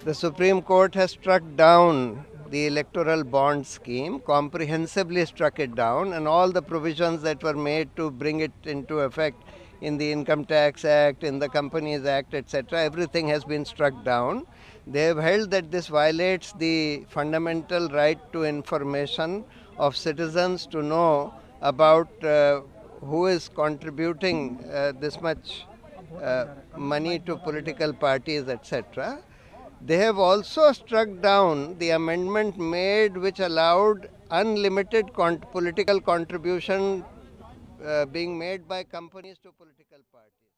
The Supreme Court has struck down the electoral bond scheme, comprehensively struck it down, and all the provisions that were made to bring it into effect in the Income Tax Act, in the Companies Act, etc., everything has been struck down. They have held that this violates the fundamental right to information of citizens to know about uh, who is contributing uh, this much uh, money to political parties, etc. They have also struck down the amendment made which allowed unlimited con- political contribution uh, being made by companies to political parties.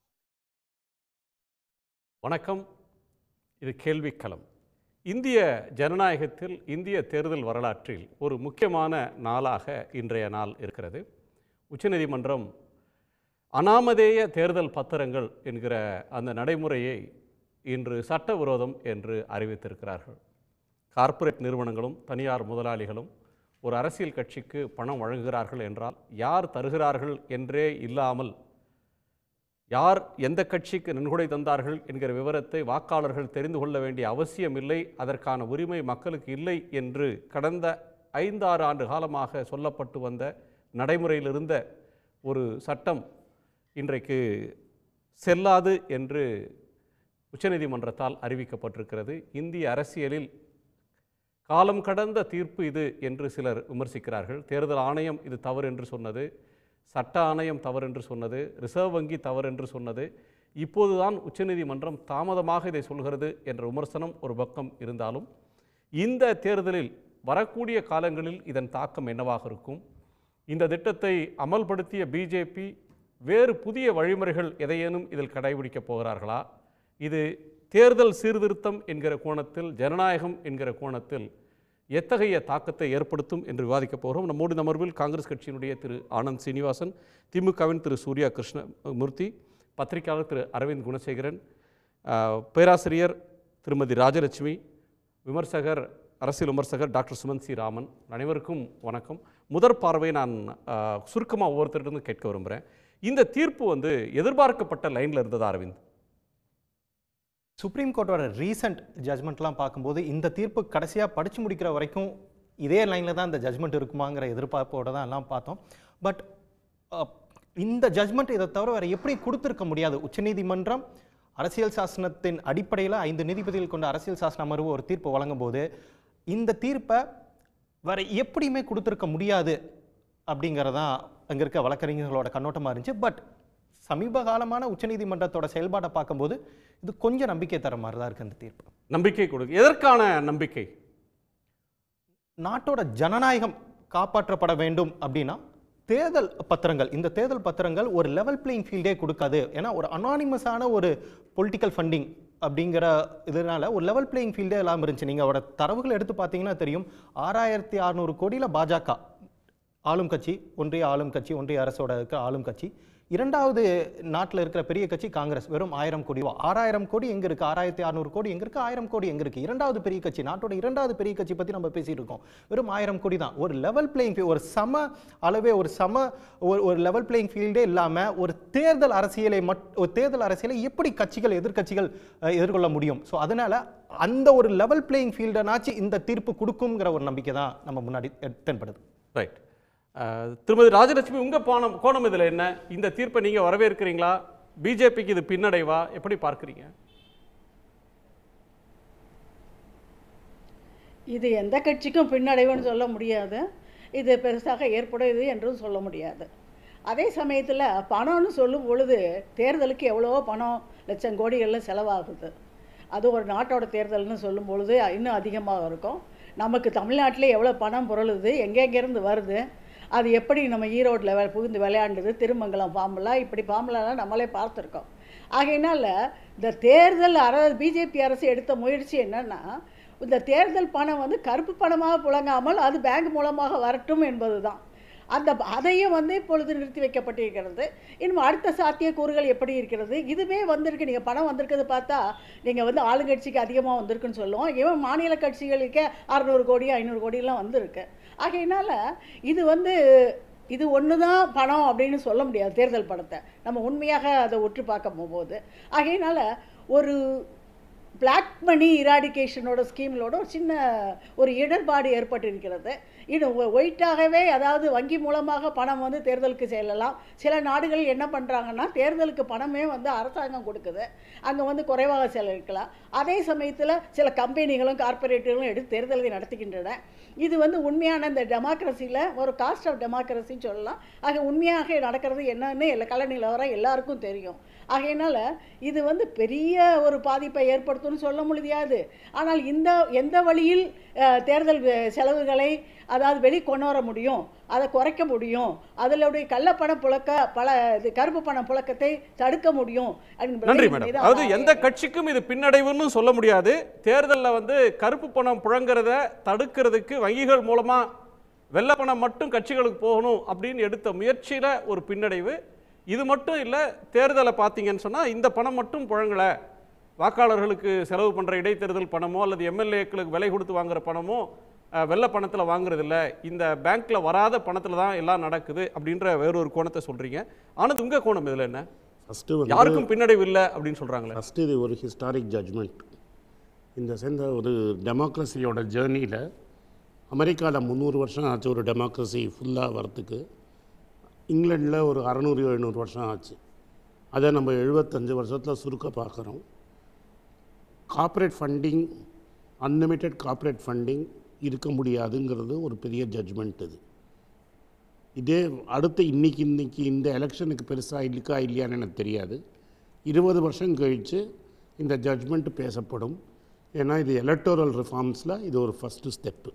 வணக்கம் இது கேள்விக்களம் இந்திய ஜனநாயகத்தில் இந்திய தேர்தல் வரலாற்றில் ஒரு முக்கியமான நாளாக இன்றைய நாள் இருக்கிறது உச்சநீதிமன்றம் அனாமதேய தேர்தல் பத்திரங்கள் என்கிற அந்த நடைமுறையை இன்று சட்டவிரோதம் என்று அறிவித்திருக்கிறார்கள் கார்ப்பரேட் நிறுவனங்களும் தனியார் முதலாளிகளும் ஒரு அரசியல் கட்சிக்கு பணம் வழங்குகிறார்கள் என்றால் யார் தருகிறார்கள் என்றே இல்லாமல் யார் எந்த கட்சிக்கு நன்கொடை தந்தார்கள் என்கிற விவரத்தை வாக்காளர்கள் தெரிந்து கொள்ள வேண்டிய அவசியமில்லை அதற்கான உரிமை மக்களுக்கு இல்லை என்று கடந்த ஐந்தாறு ஆண்டு காலமாக சொல்லப்பட்டு வந்த நடைமுறையில் இருந்த ஒரு சட்டம் இன்றைக்கு செல்லாது என்று உச்சநீதிமன்றத்தால் அறிவிக்கப்பட்டிருக்கிறது இந்திய அரசியலில் காலம் கடந்த தீர்ப்பு இது என்று சிலர் விமர்சிக்கிறார்கள் தேர்தல் ஆணையம் இது தவறு என்று சொன்னது சட்ட ஆணையம் தவறு என்று சொன்னது ரிசர்வ் வங்கி தவறு என்று சொன்னது இப்போதுதான் உச்சநீதிமன்றம் தாமதமாக இதை சொல்கிறது என்ற விமர்சனம் ஒரு பக்கம் இருந்தாலும் இந்த தேர்தலில் வரக்கூடிய காலங்களில் இதன் தாக்கம் என்னவாக இருக்கும் இந்த திட்டத்தை அமல்படுத்திய பிஜேபி வேறு புதிய வழிமுறைகள் எதையேனும் இதில் கடைபிடிக்கப் போகிறார்களா இது தேர்தல் சீர்திருத்தம் என்கிற கோணத்தில் ஜனநாயகம் என்கிற கோணத்தில் எத்தகைய தாக்கத்தை ஏற்படுத்தும் என்று விவாதிக்கப் போகிறோம் நம்மோடு இந்த அமர்வில் காங்கிரஸ் கட்சியினுடைய திரு ஆனந்த் சீனிவாசன் திமுகவின் திரு சூர்யா கிருஷ்ணமூர்த்தி பத்திரிகையாளர் திரு அரவிந்த் குணசேகரன் ஆஹ், பேராசிரியர் திருமதி ராஜலட்சுமி விமர்சகர் அரசியல் விமர்சகர் டாக்டர் சுமந்த் சி ராமன் அனைவருக்கும் வணக்கம் முதற் பார்வை நான் சுருக்கமாக ஒவ்வொருத்தரிடம் கேட்க விரும்புகிறேன் இந்த தீர்ப்பு வந்து எதிர்பார்க்கப்பட்ட லைனில் இருந்ததா அரவிந்த் சுப்ரீம் கோர்ட்டோட ரீசன்ட் ஜட்மெண்ட்லாம் பார்க்கும்போது இந்த தீர்ப்பு கடைசியாக படித்து முடிக்கிற வரைக்கும் இதே லைனில் தான் இந்த ஜட்மெண்ட் இருக்குமாங்கிற எதிர்பார்ப்போட தான் எல்லாம் பார்த்தோம் பட் இந்த ஜட்மெண்ட் இதை தவிர வேறு எப்படி கொடுத்துருக்க முடியாது உச்சநீதிமன்றம் அரசியல் சாசனத்தின் அடிப்படையில் ஐந்து நீதிபதிகள் கொண்ட அரசியல் சாசன அமர்வு ஒரு தீர்ப்பு வழங்கும் போது இந்த தீர்ப்பை வேற எப்படியுமே கொடுத்துருக்க முடியாது அப்படிங்கிறதான் அங்கே இருக்க வழக்கறிஞர்களோட கண்ணோட்டமாக இருந்துச்சு பட் சமீப காலமான உச்சநீதிமன்றத்தோட செயல்பாட்டை பார்க்கும்போது இது கொஞ்சம் நம்பிக்கை தர மாதிரி தான் இருக்குது இந்த தீர்ப்பு நம்பிக்கை கொடுக்கு எதற்கான நம்பிக்கை நாட்டோட ஜனநாயகம் காப்பாற்றப்பட வேண்டும் அப்படின்னா தேர்தல் பத்திரங்கள் இந்த தேர்தல் பத்திரங்கள் ஒரு லெவல் பிளேயிங் ஃபீல்டே கொடுக்காது ஏன்னா ஒரு அனானிமஸான ஒரு பொலிட்டிக்கல் ஃபண்டிங் அப்படிங்கிற இதனால ஒரு லெவல் பிளேயிங் ஃபீல்டே இல்லாமல் இருந்துச்சு நீங்கள் அவரோட தரவுகள் எடுத்து பார்த்தீங்கன்னா தெரியும் ஆறாயிரத்தி அறநூறு கோடியில் பாஜக ஆளும் கட்சி ஒன்றிய ஆளும் கட்சி ஒன்றிய அரசோட இருக்கிற ஆளும் கட்சி இரண்டாவது நாட்டில் இருக்கிற பெரிய கட்சி காங்கிரஸ் வெறும் ஆயிரம் கோடி ஆறாயிரம் கோடி எங்க இருக்கு ஆறாயிரத்தி அறநூறு கோடி எங்க இருக்கு ஆயிரம் கோடி எங்க இருக்கு இரண்டாவது பெரிய கட்சி நாட்டோட இரண்டாவது பெரிய கட்சி பத்தி நம்ம பேசிட்டு இருக்கோம் வெறும் ஆயிரம் கோடி தான் ஒரு லெவல் பிளேயிங் ஒரு சம அளவே ஒரு சம ஒரு ஒரு லெவல் பிளேயிங் ஃபீல்டே இல்லாம ஒரு தேர்தல் அரசியலை மட் ஒரு தேர்தல் அரசியலை எப்படி கட்சிகள் எதிர்க்கட்சிகள் அஹ், எதிர்கொள்ள முடியும் ஸோ அதனால அந்த ஒரு லெவல் பிளேயிங் ஃபீல்டனாச்சு இந்த தீர்ப்பு கொடுக்குங்கிற ஒரு நம்பிக்கை தான் நம்ம முன்னாடி தெ- தென்படுது ரைட் திருமதி ராஜலட்சுமி உங்கள் பானம் கோணம் இதில் என்ன இந்த தீர்ப்பை நீங்கள் வரவேற்கிறீங்களா பிஜேபிக்கு இது பின்னடைவா எப்படி பார்க்குறீங்க இது எந்த கட்சிக்கும் பின்னடைவுன்னு சொல்ல முடியாது இது பெருசாக ஏற்புடையது என்றும் சொல்ல முடியாது அதே சமயத்தில் பணம்னு சொல்லும் பொழுது தேர்தலுக்கு எவ்வளவோ பணம் லட்சம் கோடிகளில் செலவாகுது அது ஒரு நாட்டோட தேர்தல்னு சொல்லும் பொழுது இன்னும் அதிகமாக இருக்கும் நமக்கு தமிழ்நாட்டிலே எவ்வளோ பணம் புரளுது எங்கெங்கேருந்து வருது அது எப்படி நம்ம ஈரோட்டில் வே புகுந்து விளையாண்டுது திருமங்கலம் பாம்பெல்லாம் இப்படி பாம்பெல்லாம் நம்மளே பார்த்துருக்கோம் ஆகையினால இந்த தேர்தல் அர பிஜேபி அரசு எடுத்த முயற்சி என்னன்னா இந்த தேர்தல் பணம் வந்து கருப்பு பணமாக புழங்காமல் அது பேங்க் மூலமாக வரட்டும் என்பது தான் அந்த அதையும் வந்து இப்பொழுது நிறுத்தி வைக்கப்பட்டிருக்கிறது இன்னும் அடுத்த சாத்தியக்கூறுகள் எப்படி இருக்கிறது இதுவே வந்திருக்கு நீங்கள் பணம் வந்திருக்கிறது பார்த்தா நீங்கள் வந்து ஆளுங்கட்சிக்கு அதிகமாக வந்திருக்குன்னு சொல்லுவோம் இவன் மாநில கட்சிகளுக்கே அறநூறு கோடி ஐநூறு கோடியெல்லாம் வந்திருக்கு ஆகையினால இது வந்து இது ஒன்று தான் பணம் அப்படின்னு சொல்ல முடியாது தேர்தல் பணத்தை நம்ம உண்மையாக அதை ஒற்று பார்க்க போகும்போது ஆகையினால ஒரு பிளாக் மணி இராடிகேஷனோட ஸ்கீம்களோட ஒரு சின்ன ஒரு இடர்பாடு ஏற்பட்டிருக்கிறது இது ஒயிட்டாகவே அதாவது வங்கி மூலமாக பணம் வந்து தேர்தலுக்கு செல்லலாம் சில நாடுகள் என்ன பண்ணுறாங்கன்னா தேர்தலுக்கு பணமே வந்து அரசாங்கம் கொடுக்குது அங்கே வந்து குறைவாக செலவழிக்கலாம் அதே சமயத்தில் சில கம்பெனிகளும் கார்ப்பரேட்டுகளும் எடுத்து தேர்தலை நடத்துகின்றன இது வந்து உண்மையான இந்த டெமோக்ரஸியில் ஒரு காஸ்ட் ஆஃப் டெமோக்ரஸின்னு சொல்லலாம் ஆக உண்மையாக நடக்கிறது என்னன்னு எல்லா கள நிலவரம் எல்லாருக்கும் தெரியும் ஆகையினால இது வந்து பெரிய ஒரு பாதிப்பை ஏற்படுத்தும்னு சொல்ல முடியாது ஆனால் இந்த எந்த வழியில் அஹ், தேர்தல் வெ- செலவுகளை அதாவது வெளி கொண்டு வர முடியும் அதை குறைக்க முடியும் அதிலுடைய கள்ளப்பண புழக்க பல இது கருப்பு பண புழக்கத்தை தடுக்க முடியும் என்பதை நன்றி இந்த மேடம் மீது அதாவது ஆராய எந்த கட்சிக்கும் இது பின்னடைவுன்னு சொல்ல முடியாது தேர்தலில் வந்து கருப்பு பணம் புழங்குறத தடுக்கிறதுக்கு வங்கிகள் மூலமா வெள்ளை பணம் மட்டும் கட்சிகளுக்கு போகணும் அப்படின்னு எடுத்த முயற்சியில ஒரு பின்னடைவு இது மட்டும் இல்லை தேர்தலை பார்த்தீங்கன்னு சொன்னா இந்த பணம் மட்டும் புழங்கல வாக்காளர்களுக்கு செலவு பண்ற இடைத்தேர்தல் பணமோ அல்லது எம்எல்ஏக்களுக்கு விலை கொடுத்து வாங்குற பணமோ அஹ், வெள்ளை பணத்தில் வாங்குறது இல்ல இந்த பேங்க்ல வராத பணத்தில் தான் எல்லாம் நடக்குது அப்படின்ற வேறொரு கோணத்தை சொல்றீங்க ஆனால் உங்க கோணம் இதுல என்ன ஃபஸ்ட்டு வந்து யாருக்கும் பின்னடைவு இல்லை அப்படின்னு சொல்றாங்களே ஃபஸ்ட்டு இது ஒரு ஹிஸ்டாரிக் ஜட்ஜ்மெண்ட் இந்த சேர்ந்த ஒரு டெமோக்ரஸியோட ஜேர்னியில் அமெரிக்காவில் முந்நூறு வருஷம் ஆச்சு ஒரு டெமோக்ரஸி ஃபுல்லாக வரத்துக்கு இங்கிலாண்டில் ஒரு அறநூறு எழுநூறு வருஷம் ஆச்சு அதை நம்ம எழுபத்தஞ்சு வருஷத்தில் சுருக்க பார்க்குறோம் corporate funding unlimited corporate funding இருக்க முடியாதுங்கிறது ஒரு பெரிய ஜட்ஜ்மெண்ட் இது இதே அடுத்து இன்னைக்கு இன்னைக்கு இந்த எலெக்ஷனுக்கு பெருசாக இருக்கா இல்லையான்னு எனக்கு தெரியாது இருபது வருஷம் கழித்து இந்த ஜட்ஜ்மெண்ட் பேசப்படும் ஏன்னா இது எலக்டோரல் ரிஃபார்ம்ஸில் இது ஒரு ஃபஸ்ட்டு ஸ்டெப்பு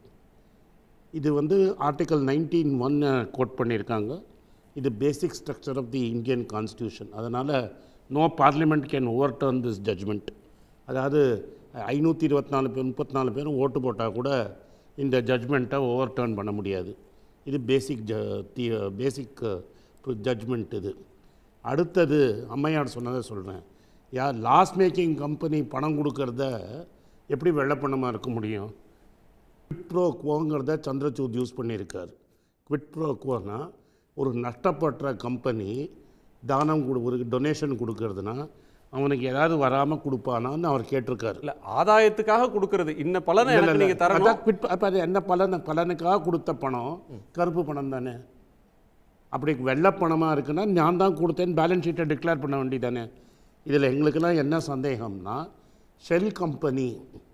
இது வந்து ஆர்டிகல் நைன்டீன் ஒன்னை கோட் பண்ணியிருக்காங்க இது basic structure of the Indian constitution அதனால் no parliament can overturn this judgment அதாவது ஐநூற்றி இருபத்தி நாலு பேர் முப்பத்தி நாலு பேரும் ஓட்டு போட்டால் கூட இந்த ஜட்ஜ்மெண்ட்டை ஓவர் டர்ன் பண்ண முடியாது இது பேசிக் ஜ பேசிக் ஜட்ஜ்மெண்ட் இது அடுத்தது அம்மையார் சொன்னதை சொல்கிறேன் யார் லாஸ் மேக்கிங் கம்பெனி பணம் கொடுக்கறத எப்படி வெள்ளப்பணமாக இருக்க முடியும் குவிட் ப்ரோ குவோங்கிறத சந்திரசூட் யூஸ் பண்ணியிருக்கார் குவிட் ப்ரோ குவோனா ஒரு நஷ்டப்படுற கம்பெனி தானம் கொடு ஒரு டொனேஷன் கொடுக்கறதுனா அவனுக்கு ஏதாவது வராமல் கொடுப்பானான்னு அவர் கேட்டிருக்காரு இல்ல ஆதாயத்துக்காக கொடுக்கறது இன்ன பலனை இல்ல, எனக்கு இல்ல. நீங்க தரணும் அதான் quit- அப்ப அது என்ன பலன் பலனுக்காக கொடுத்த பணம் கருப்பு பணம் தானே அப்படி வெள்ளை பணமாக இருக்குன்னா நான் தான் கொடுத்தேன்னு பேலன்ஸ் ஷீட்டை டிக்ளேர் பண்ண வேண்டியதானே இதில் எங்களுக்கெல்லாம் என்ன சந்தேகம்னா ஷெல் கம்பெனி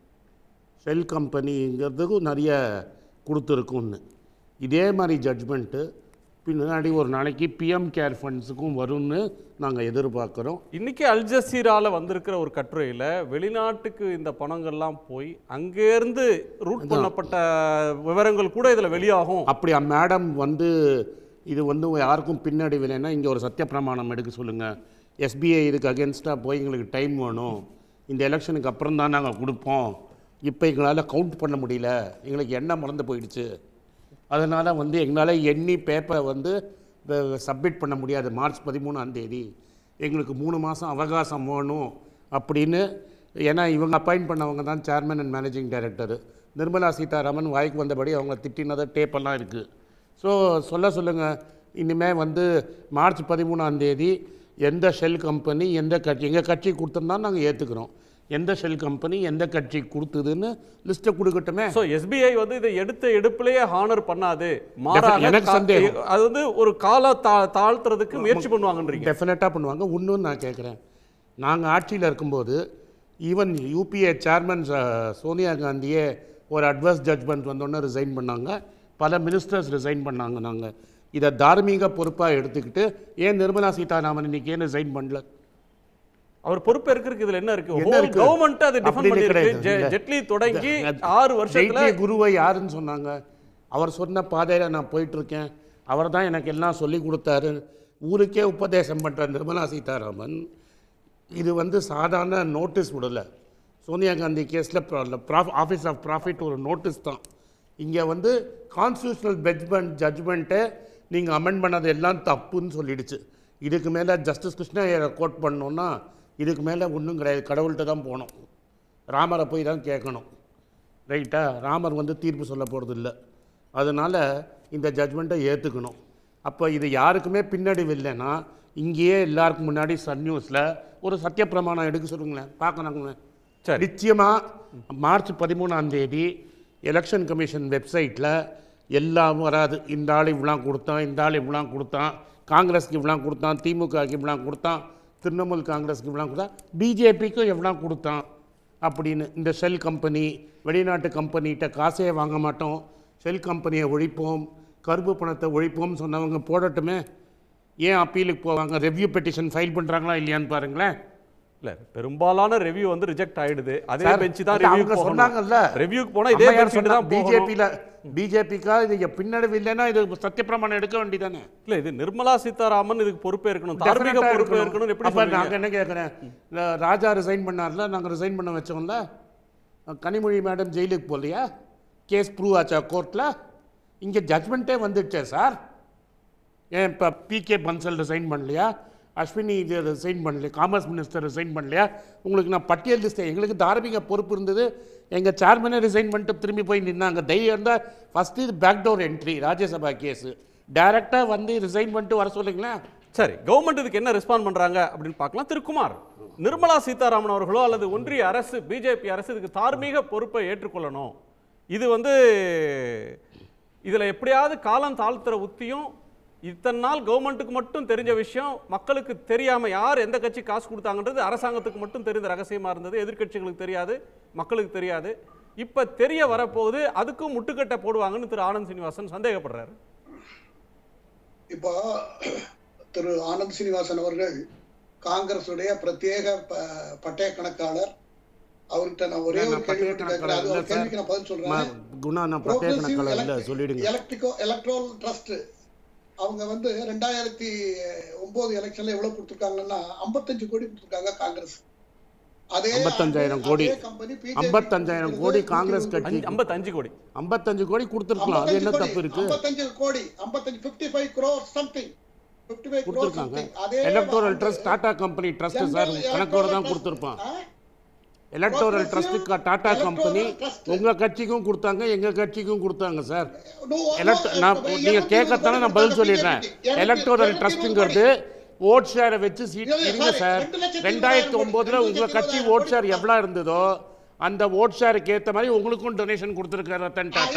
ஷெல் கம்பெனிங்கிறதுக்கும் நிறைய கொடுத்துருக்குன்னு இதே மாதிரி ஜட்ஜ்மெண்ட்டு பின்னாடி ஒரு நாளைக்கு பிஎம் கேர் ஃபண்ட்ஸுக்கும் வரும்னு நாங்கள் எதிர்பார்க்குறோம் இன்னைக்கு அல் ஜசீரால வந்திருக்கிற ஒரு கட்டுரையில வெளிநாட்டுக்கு இந்த பணங்கள்லாம் போய் அங்கேருந்து ரூட் பண்ணப்பட்ட விவரங்கள் கூட இதுல வெளியாகும் அப்படி மேடம் வந்து இது வந்து யாருக்கும் பின்னாடி இல்லைன்னா இங்கே ஒரு சத்தியப்பிரமாணம் எடுக்க சொல்லுங்கள் எஸ்பிஐ இதுக்கு அகேன்ஸ்டாக போய் எங்களுக்கு டைம் வேணும் இந்த எலெக்ஷனுக்கு அப்புறம் தான் நாங்கள் கொடுப்போம் இப்போ எங்களால் கவுண்ட் பண்ண முடியல எங்களுக்கு எண்ணெய் மறந்து போயிடுச்சு அதனால் வந்து எங்களால் எண்ணி பேப்பரை வந்து சப்மிட் பண்ண முடியாது மார்ச் பதிமூணாம் தேதி எங்களுக்கு மூணு மாதம் அவகாசம் வேணும் அப்படின்னு ஏன்னா இவங்க அப்பாயிண்ட் பண்ணவங்க தான் chairman and managing director Nirmala Sitharaman வாய்க்கு வந்தபடி அவங்க திட்டினதை டேப்பெல்லாம் இருக்குது ஸோ சொல்ல சொல்லுங்கள் இனிமேல் வந்து மார்ச் பதிமூணாம் தேதி எந்த ஷெல் கம்பெனி எந்த கட்சி எங்கள் கட்சி கொடுத்துருந்தா நாங்கள் ஏற்றுக்கிறோம் எந்த ஷெல் கம்பெனி எந்த கட்சி கொடுத்ததுன்னு லிஸ்ட்டை கொடுக்கட்டுமே சோ எஸ்பிஐ வந்து இதை எடுத்த எடுப்பிலேயே ஹானர் பண்ணாது மாறாக எனக்கு கா- சந்தேகம். அது வந்து ஒரு கால தா தாழ்த்துறதுக்கு முயற்சி பண்ணுவாங்கன்றீங்க டெஃபினட்டாக பண்ணுவாங்க இன்னும் நான் கேட்குறேன் நாங்கள் ஆட்சியில் இருக்கும்போது ஈவன் யூபிஏ சேர்மன் சோனியா காந்தியே ஒரு அட்வர்ஸ் ஜட்ஜ்மெண்ட் வந்தோடனே ரிசைன் பண்ணாங்க பல மினிஸ்டர்ஸ் ரிசைன் பண்ணாங்க நாங்கள் இதை தார்மீக பொறுப்பாக எடுத்துக்கிட்டு ஏன் நிர்மலா சீதாராமன் இன்னைக்கு ஏன் ரிசைன் பண்ணல அவர் பொறுப்பேற்கிறதுக்கு இதுல என்ன இருக்கு என்ன ஹோல் இருக்கு? கவர்மெண்ட் அது டிஃபெண்ட் அப்படின்னு பண்ணிருக்கு கிடையாது. ஜெ- இல்ல. ஜெட்லி தொடங்கி அது- ஆறு வருஷத்துல ஜெய்ட்லி குருவை யாருன்னு சொன்னாங்க அவர் சொன்ன பாதையில் நான் போயிட்டுருக்கேன் அவர் தான் எனக்கு எல்லாம் சொல்லி கொடுத்தாரு ஊருக்கே உபதேசம் பண்ணுற நிர்மலா சீதாராமன் இது வந்து சாதாரண நோட்டீஸ் விடலை சோனியா காந்தி கேஸில் ஆஃபீஸ் ஆஃப் ப்ராஃபிட் ஒரு நோட்டீஸ் தான் இங்கே வந்து கான்ஸ்டியூஷனல் ஜட்ஜ்மெண்ட் ஜட்ஜ்மெண்ட்டை நீங்கள் அமெண்ட் பண்ணது எல்லாம் தப்புன்னு சொல்லிடுச்சு இதுக்கு மேலே ஜஸ்டிஸ் கிருஷ்ணய்யரை கோட் பண்ணோன்னா இதுக்கு மேலே ஒன்றும் கிடையாது கடவுள்கிட்ட தான் போகணும் ராமரை போய் தான் கேட்கணும் ரைட்டா ராமர் வந்து தீர்ப்பு சொல்ல போகிறது இல்லை அதனால் இந்த ஜட்ஜ்மெண்ட்டை ஏற்றுக்கணும் அப்போ இது யாருக்குமே பின்னடைவு இல்லைன்னா இங்கேயே எல்லாருக்கும் முன்னாடி சன் நியூஸில் ஒரு சத்தியப்பிரமாணம் எடுக்க சொல்லுங்களேன் பார்க்கணுங்களேன் சரி. நிச்சயமாக மார்ச் பதிமூணாம் தேதி எலெக்ஷன் கமிஷன் வெப்சைட்டில் எல்லாம் வராது இந்த ஆள் இவ்வளோ கொடுத்தான் இந்த ஆள் இவ்வளோ கொடுத்தான் காங்கிரஸ்க்கு இவ்வளோ கொடுத்தான் திமுகவுக்கு இவ்வளோ கொடுத்தான் திரிணாமுல் காங்கிரஸ்க்கு இவ்வளோ கொடுத்தான் பிஜேபிக்கும் எவ்வளோ கொடுத்தான் அப்படின்னு இந்த ஷெல் கம்பெனி வெளிநாட்டு கம்பெனிகிட்ட காசே வாங்க மாட்டோம் ஷெல் கம்பெனியை ஒழிப்போம் கருப்பு பணத்தை ஒழிப்போம்னு சொன்னவங்க போடட்டுமே ஏன் அப்பீலுக்கு போவாங்க ரெவ்யூ பெட்டிஷன் ஃபைல் பண்ணுறாங்களா இல்லையான்னு பாருங்களேன் இல்ல பெரும்பாலான ரெவ்யூ வந்து ரிஜெக்ட் ஆயிடுது அதே சார், பெஞ்ச் தான் இல்ல, ரிவ்யூ அவங்க சொன்னாங்கல்ல ரிவ்யூக்கு போனா இதே பெஞ்ச் தான் போகணும் பிஜேபியில் பிஜேபிக்கா இது பின்னடைவு இல்லைன்னா இது சத்தியப்பிரமாணம் எடுக்க வேண்டியதானே இல்ல இது நிர்மலா சீதாராமன் இதுக்கு பொறுப்பேற்கணும் தார்மீக பொறுப்பு இருக்கணும் எப்படி அப்ப சொல்றீங்க? நாங்க என்ன கேட்குறேன் ராஜா ரிசைன் பண்ணார்ல நாங்க ரிசைன் பண்ண வச்சோம்ல கனிமொழி மேடம் ஜெயிலுக்கு போகலையா கேஸ் ப்ரூவ் ஆச்சா கோர்ட்டில் இங்கே ஜட்மெண்ட்டே வந்துடுச்சே சார் ஏன் இப்போ பிகே பன்சல் ரிசைன் பண்ணலையா அஸ்வினி இது ரிசைன் பண்ணலையா காமர்ஸ் மினிஸ்டர் ரிசைன் பண்ணலையா உங்களுக்கு நான் பட்டியல் லிஸ்ட் எங்களுக்கு தார்மீக பொறுப்பு இருந்தது எங்கள் சேர்மனே ரிசைன் பண்ணிட்டு திரும்பி போய் நின்னாங்க தைரியம் இருந்தால் ஃபஸ்ட்டு இது பேக்டோர் என்ட்ரி ராஜ்யசபா கேஸு டைரெக்டாக வந்து ரிசைன் பண்ணிட்டு வர சொல்லுங்களேன் சரி கவர்மெண்ட் இதுக்கு என்ன ரெஸ்பாண்ட் பண்றாங்க அப்படின்னு பார்க்கலாம் திரு குமார் நிர்மலா சீதாராமன் அவர்களோ அல்லது ஒன்றிய அரசு பிஜேபி அரசு இதுக்கு தார்மீக பொறுப்பை ஏற்றுக்கொள்ளணும் இது வந்து இதுல எப்படியாவது காலம் தாழ்த்துற உத்தியும் இத்தனை நாள் கவர்மெண்ட்டுக்கு மட்டும் தெரிஞ்ச விஷயம் மக்களுக்கு தெரியாம யார் எந்த கட்சி காசு கொடுத்தாங்கன்றது அரசாங்கத்துக்கு மட்டும் தெரிந்த ரகசியமா இருந்தது எதிர்க்கட்சிகளுக்கு தெரியாது மக்களுக்கு தெரியாது இப்ப தெரிய வரப்போகுது அதுக்கும் முட்டுக்கட்டை போடுவாங்கன்னு திரு ஆனந்த் சீனிவாசன் சந்தேகப்படுறாரு இப்போ திரு ஆனந்த் சீனிவாசன் அவர்கள் காங்கிரசுடைய பிரத்யேக ப- பட்டய கணக்காளர் அவர்கிட்ட நான் ஒரே ஒரு நான் கேள்வி பட்டய மட்டும் கேட்கிறேன் அது கணக்காளர் ஒரு இல்லை கேள்விக்கு நான் பதில் ம- சொல்றேன் குணா நான் பட்டய கணக்காளர் இல்லை சொல்லிடுங்க எலக்ட்ரிகோ எலக்ட்ரோல் ட்ரஸ்ட் அவங்க வந்து ரெண்டாயிரத்தி ஒன்பது எலெக்ஷன்ல எவ்வளவு கொடுத்துருக்காங்கன்னா 55 கோடி கொடுத்துருக்காங்க காங்கிரஸ் அதே 55,000 கோடி. அதே company BJP 55,000 கோடி காங்கிரஸ் கட்சி அஞ்சு- ஐம்பத்தஞ்சு கோடி ஐம்பத்தஞ்சு கோடி கொடுத்துருக்கலாம் அது என்ன தப்பு இருக்கு 55 கோடி 55 55 crore something 55 crore கொடுத்துருக்காங்க something அதே எலக்டோரல் வந்து trust Tata company trust sir General கணக்கோட தான் Electoral கொடுத்துருப்பான் Trust. ஆ? Electoral Progressive trust Tata Electoral company Trust. உங்க கட்சிக்கும் கொடுத்தாங்க எங்க கட்சிக்கும் கொடுத்தாங்க சார் No, எலக்ட் no, நான் இருநூத்தி நீங்க இருபது கேட்கத்தானே நான் பதில் கோடி சொல்லிடுறேன் இருநூத்தி- எலக்டோரல் இருநூத்தி ட்ரஸ்ட்ங்கிறது ஓட் ஷேரை வச்சு சீட் இல்ல, இல்ல, இருங்க sorry, சார் ரெண்டு லட்சத்தி ரெண்டாயிரத்தி இருபதாயிரம் ஒன்பதுல கோடி, உங்க ரெண்டு கட்சி லட்சத்தி ஓட் ஷேர் இருபதாயிரம் எவ்வளவு இருந்ததோ அந்த ஓட் ஷேருக்கு ஏத்த மாதிரி உங்களுக்கும் டொனேஷன் கொடுத்துருக்காரு ரத்தன் டாட்டா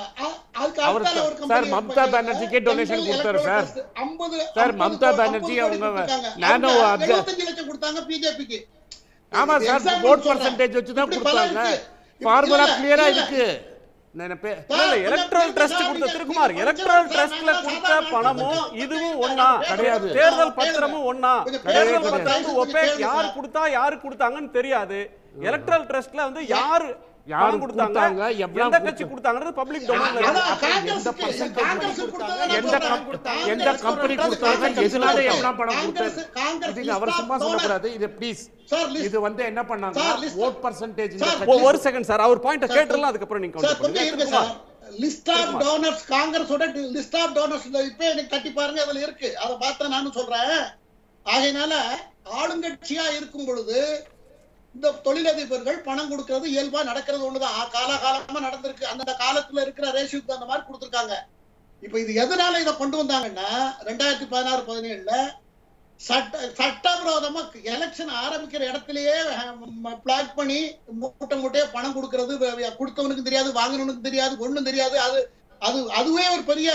அவர் சார், மம்தா பானர்ஜிக்கே donation கொடுத்தாரு சார். சார், மம்தா பானர்ஜி அவங்க நானோ அப்த- லட்சம் கொடுத்தாங்க பிஜேபிக்கு ஆமா சார் ஓட் பர்சன்டேஜ் வச்சு தான் கொடுத்தாங்க ஃபார்முலா கிளியரா இருக்கு நினைப்பே இல்ல, இல்ல, எலக்ட்ரல் ட்ரஸ்ட் கொடுத்த திருக்குமார் எலக்ட்ரல் ட்ரஸ்ட்ல கொடுத்த பணமும் இதுவும் ஒண்ணா கிடையாது. தேர்தல் பத்திரமும் ஒண்ணா கொஞ்சம் தேர்தல் கிடையாது. பத்திரம் ஒப்பேக் யார் கொடுத்தா யாரு கொடுத்தாங்கன்னு தெரியாது எலக்ட்ரல் ட்ரஸ்ட்ல வந்து யாரு யாரு பணம் கொடுத்தாங்க கொடுத்தாங்க, எவ்வளவு எந்த கட்சி கொடுத்தாங்க? கொடுத்தாங்கன்றது பப்ளிக் டொமைன்ல இருக்கு எந்த percentage எந்த கம்- எந்த கம்பெனி கொடுத்தாங்க எதனால எவ்வளவு பணம் கொடுத்தாங்க இதுங்க அவர் சும்மா சொல்லக்கூடாது இது ப்ளீஸ் Sir, list- இது வந்து என்ன பண்ணாங்க Sir, list- vote percentage Sir, ஒ- ஒரு செகண்ட் சார் அவர் பாயிண்ட கேட்டுறலாம் அதுக்கப்புறம் நீங்க சார் கவுண்டர் கொஞ்சம் இருங்க பண்ணுங்க சார் லிஸ்ட் ஆஃப் டோனர்ஸ் காங்கிரஸோட லிஸ்ட் ஆஃப் டோனர்ஸ் இப்ப எனக்கு கட்டி பாருங்க அதுல இருக்கு அதை பார்த்து நானும் சொல்றேன் ஆகையினால ஆளுங்கட்சியா இருக்கும் பொழுது இந்த தொழிலதிபர்கள் பணம் கொடுக்கிறது இயல்பா நடக்கிறது ஒண்ணுதான் ஆ, காலாகாலமா நடந்திருக்கு அந்த காலத்துல இருக்கிற ரேஷியோக்கு அந்த மாதிரி கொடுத்திருக்காங்க இப்ப இது எதனால இதை கொண்டு வந்தாங்கன்னா ரெண்டாயிரத்தி பதினாறு பதினேழுல சட்ட சட்டவிரோதமா எலெக்ஷன் ஆரம்பிக்கிற இடத்திலேயே பிளாக் பண்ணி மூட்டை மூட்டையா பணம் கொடுக்கறது வ- வ- கொடுத்தவனுக்கு தெரியாது வாங்கினவனுக்கு தெரியாது ஒண்ணும் தெரியாது அது அது அதுவே ஒரு பெரிய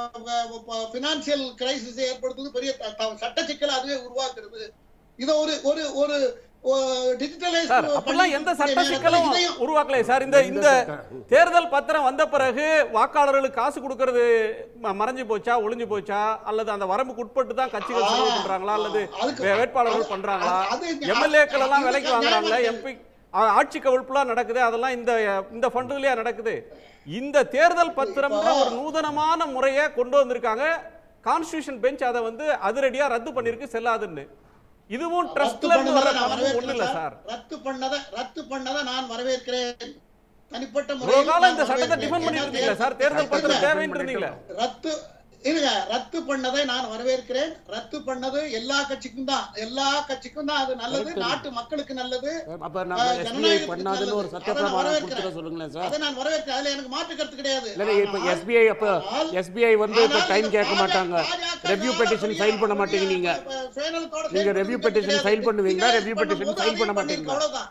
பினான்சியல் கிரைசிஸ் ஏற்படுத்துது பெரிய த- த- சட்ட சிக்கலை அதுவே உருவாக்குறது இத ஒரு ஒரு ஒரு டிஜிட்டலைஸ் சார் அப்படிலாம் எந்த சட்ட சிக்கலும் உருவாக்கலை சார் இந்த இந்த தேர்தல் பத்திரம் வந்த பிறகு வாக்காளர்களுக்கு காசு கொடுக்கறது ம- மறைஞ்சு போச்சா ஒளிஞ்சு போச்சா அல்லது அந்த வரம்புக்கு உட்பட்டு தான் கட்சிகள் செலவு பண்றாங்களா அல்லது அதுக்கு- வே- வேட்பாளர்கள் அது- பண்றாங்களா அது- அது- எம்எல்ஏக்கள் எல்லாம் அது- விலைக்கு அது- வாங்குறாங்களா அது- எம்பி ஆட்சி கவிழ்ப்புலாம் நடக்குது அதெல்லாம் இந்த இந்த ஃபண்டுலயா நடக்குது இந்த தேர்தல் பத்திரம்ன்ற ஒரு நூதனமான முறையை கொண்டு வந்திருக்காங்க கான்ஸ்டியூஷன் பெஞ்ச் அதை வந்து அதிரடியா ரத்து பண்ணிருக்கு செல்லாதுன்னு இதுவும் ரத்து ட்ரஸ்ட்ல இருந்து வர பண்ணதை நான் பணமும் ஒண்ணு இல்ல வரவேற்கிறேன் சார் சார். ரத்து பண்ணதை ரத்து பண்ணதை நான் வரவேற்கிறேன் தனிப்பட்ட இவ்வளவு முறையில் காலம் நான் இந்த சட்டத்தை வரவேற்கிறேன். டிஃபெண்ட் பண்ணிட்டு ஏன்னா இருந்தீங்களா சார் தேர்தல் பத்திரம் சட்டத்தை தேவைன்னு இருந்தீங்களா ரத்து இருங்க ரத்து பண்ணதை நான் வரவேற்கிறேன் ரத்து பண்ணது எல்லா கட்சிக்கும் தான் எல்லா கட்சிக்கும் தான் அது நல்லது நாட்டு மக்களுக்கு நல்லது அப்ப நம்ம ஆஹ், எஸ்பிஐ ஜனநாயகத்துக்கு பண்ணாதுன்னு ஒரு நல்லது. சத்திய அதை நான் பிரமாணம் வரவேற்கிறேன். கொடுத்துட சொல்லுங்களேன் சார் அதை நான் வரவேற்கிறேன் அதுல எனக்கு மாற்று கருத்து கிடையாது இல்ல இப்ப ஆனால் எஸ்பிஐ அப்ப ஆனால் எஸ்பிஐ வந்து இப்ப ஆனால் டைம் இந்த கேட்க பாஜக மாட்டாங்க பாஜக ரெவ்யூ பெட்டிஷன் பெரிய- ஃபைல் பண்ண மாட்டீங்க பெரிய நீங்க சுயநலத்தோட நீங்க செயல்படுறது review petition கிடையாது. file பண்ணுவீங்களா? நீங்க review பண்ணும்போது petition file அதையும் பண்ண பண்ணிருக்க, மாட்டீங்களா? அவ்வளவுதான்.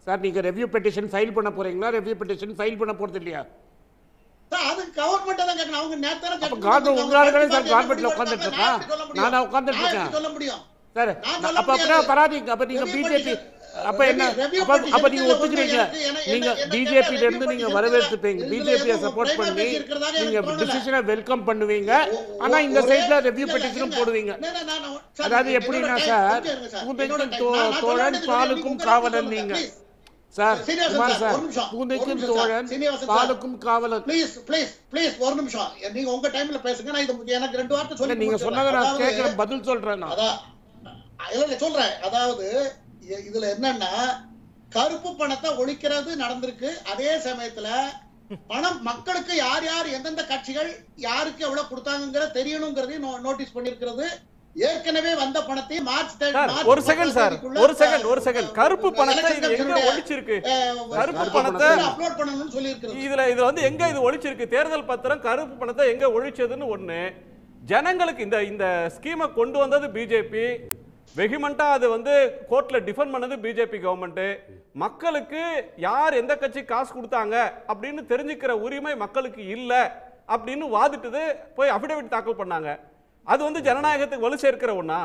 சார் நீங்கள் ரெவ்யூ பெட்டிஷன் ஃபைல் பண்ண போறீங்களா ரெவ்யூ பெட்டிஷன் ஃபைல் பண்ண போறது இல்லையா சார், அது கவர்மெண்ட் தான் கேட்கணும் அவங்க நேத்து தானே அப்ப judgment government கொடுத்தாங்க. உங்க ஆளு தானே சார் எப்படி governmentல எப்படி உட்கார்ந்துட்டு நான் எப்படி இருக்கா? சொல்ல முடியும்? நானா உட்கார்ந்துட்டு நான் எப்படி இருக்கேன்? சொல்ல முடியும் சார் நான் சொல்ல அப்ப அப்படின்னா முடியாது. பராதிங்க அப்ப நீங்க Review பிஜேபி petition- அப்ப என்ன review அப்ப அப்ப petition நீங்க இதுல ஒத்துக்கிறீங்க ஒண்ணு எனக்கு- நீங்க என்ன- என்ன பிஜேபி கேட்டா இருந்து நீங்க review வரவேற்பீங்க petition பிஜேபியை இதுல சப்போர்ட் private பண்ணி இருக்கிறதாக நீங்க எனக்கு தோணல. டிசிஷனை வெல்கம் பண்ணுவீங்க ஒ- ஆனா இந்த ஒரே- சைட்ல ரெவ்யூ இல்ல, இல்ல, பெட்டிஷனும் இருங்க. போடுவீங்க இல்ல, இல்ல, நான் நான் சார், அதாவது என்னோட எப்படின்னா time சார் கொஞ்சம் இருங்க சார். பூந்தைக்கும் என்னோட time. தோ- நான் நான் தோழன் சொல்ல பாலுக்கும் வேண்டியது காவலன் சொல்லுங்க, நீங்க please. Sir Srinivasan Kumar sir, sir ஒரு நிமிஷம், ஒரு பூந்தைக்கும் நிமிஷம் சார். தோழன் சீனிவாசன் சார். பாலுக்கும் காவலன் ப்ளீஸ் ப்ளீஸ் ப்ளீஸ் ஒரு நிமிஷம் நீங்க உங்க டைம்ல பேசுங்க நான் இது எனக்கு ரெண்டு வார்த்தை இல்ல சொல்லி நீங்க முடிச்சிடுறேன். சொன்னதை நான் அதாவது- கேட்கிறேன் பதில் சொல்றேன் நான் அதான் இல்ல இல்ல சொல்றேன் அதாவது இ- இதுல என்னன்னா கருப்பு பணத்தை ஒழிக்கிறது நடந்திருக்கு அதே சமயத்துல பணம் மக்களுக்கு யார் யார் எந்தெந்த கட்சிகள் யாருக்கு எவ்வளவு கொடுத்தாங்கிற தெரியணுங்கிறதையும் நோட்டீஸ் பண்ணிருக்கிறது ஏற்கனவே வந்த பணத்தை மார்ச் தேதி- சார் மார்ச் ஒரு செகண்ட் சார் தேதிக்குள்ள, ஒரு செகண்ட் ஒரு செகண்ட் கருப்பு பணத்தை election இது எங்க commission-உடைய, ஒழிச்சிருக்கு அஹ், கருப்பு கருப்பு பணத்தை பணத்தை அப்லோட் பண்ணணும்னு சொல்லி இதுல இதுல வந்து எங்க இது ஒழிச்சிருக்கு தேர்தல் பத்திரம் கருப்பு பணத்தை எங்க ஒழிச்சதுன்னு ஒண்ணு ஜனங்களுக்கு இந்த இந்த ஸ்கீமை கொண்டு வந்தது பிஜேபி வெகுமெண்டா அது வந்து கோர்ட்ல டிஃபெண்ட் பண்ணது பிஜேபி கவர்மெண்ட் மக்களுக்கு யார் எந்த கட்சி காசு கொடுத்தாங்க அப்படின்னு தெரிஞ்சுக்கிற உரிமை மக்களுக்கு இல்ல அப்படின்னு வாதிட்டது போய் அபிடவிட் தாக்கல் பண்ணாங்க அது வந்து ஜனநாயகத்துக்கு வலு சேர்க்கிற ஒண்ணா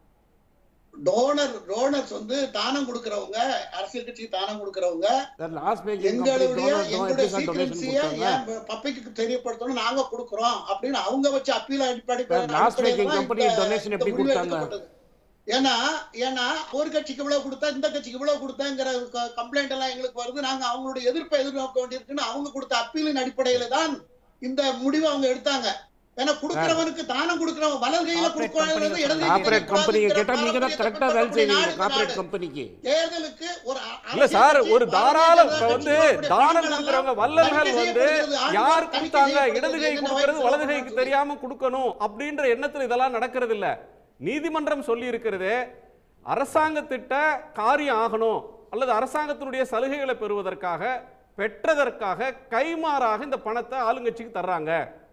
டோனர் டோனர்ஸ் வந்து தானம் கொடுக்கறவங்க அரசியல் கட்சிக்கு தானம் கொடுக்கறவங்க சார் லாஸ்ட் பேக்கிங் எங்களுடைய எங்களுடைய எப்படி சார் டொனேஷன் சீக்கிரன்சிய கொடுத்தாங்க ஏன் பப்ளிக்கு தெரியப்படுத்தணும் நாங்க கொடுக்கறோம் அப்படின்னு அவங்க வச்சு அப்பீல் அடிப்படை Sir, last week எங்க company donation எப்படி கொடுத்தாங்க? ஏன்னா ஏன்னா ஒரு கட்சிக்கு இவ்வளவு கொடுத்தா இந்த கட்சிக்கு இவ்வளவு கொடுத்தாங்கிற கம்ப்ளைண்ட் எல்லாம் எங்களுக்கு வருது நாங்க அவங்களுடைய எதிர்ப்பை எதிர்நோக்க வேண்டியிருக்குன்னு அவங்க கொடுத்த அப்பீலின் அடிப்படையில தான் இந்த முடிவை அவங்க எடுத்தாங்க ஏன்னா கொடுக்கிறவனுக்கு தானம் கொடுக்கிறவன் வலது கையில Corporate கொடுக்கிறது company இடது கையில கார்பரேட் கம்பெனியை கொடுக்கக்கூடாதுங்கிற கேட்டா நீங்க தான் கரெக்டா வேலை பாரம்பரியத்தை செய்வீங்க பின்பற்றக்கூடிய கார்பரேட் நாடு. கம்பெனிக்கு தேர்தலுக்கு ஒரு அ- இல்ல அரசியல் சார் கட்சி, ஒரு பாரதிய தாராள ஜனதா இப்ப வந்து கட்சியினுடைய தானம் பணிகள் கொடுக்கறவங்க எல்லாம் வல்லல்கள் தணிக்கை வந்து செய்யப்படுகிறது. ஆண்டுக்கு யார் தணிக்கை கொடுத்தாங்க செய்யப்படுகிறது. இடது கை என்னென்ன கொடுக்கறது வயசு வலது கைக்கு சொல்லப்படுகிறது. தெரியாம கொடுக்கணும் அப்படின்ற எண்ணத்துல இதெல்லாம் நடக்கிறது இல்ல நீதிமன்றம் சொல்லி இருக்கிறது அரசாங்கத்திட்ட காரியம் ஆகணும் அல்லது அரசாங்கத்தினுடைய சலுகைகளை பெறுவதற்காக பெற்றதற்காக கைமாறாக இந்த பணத்தை ஆளுங்கட்சிக்கு தர்றாங்க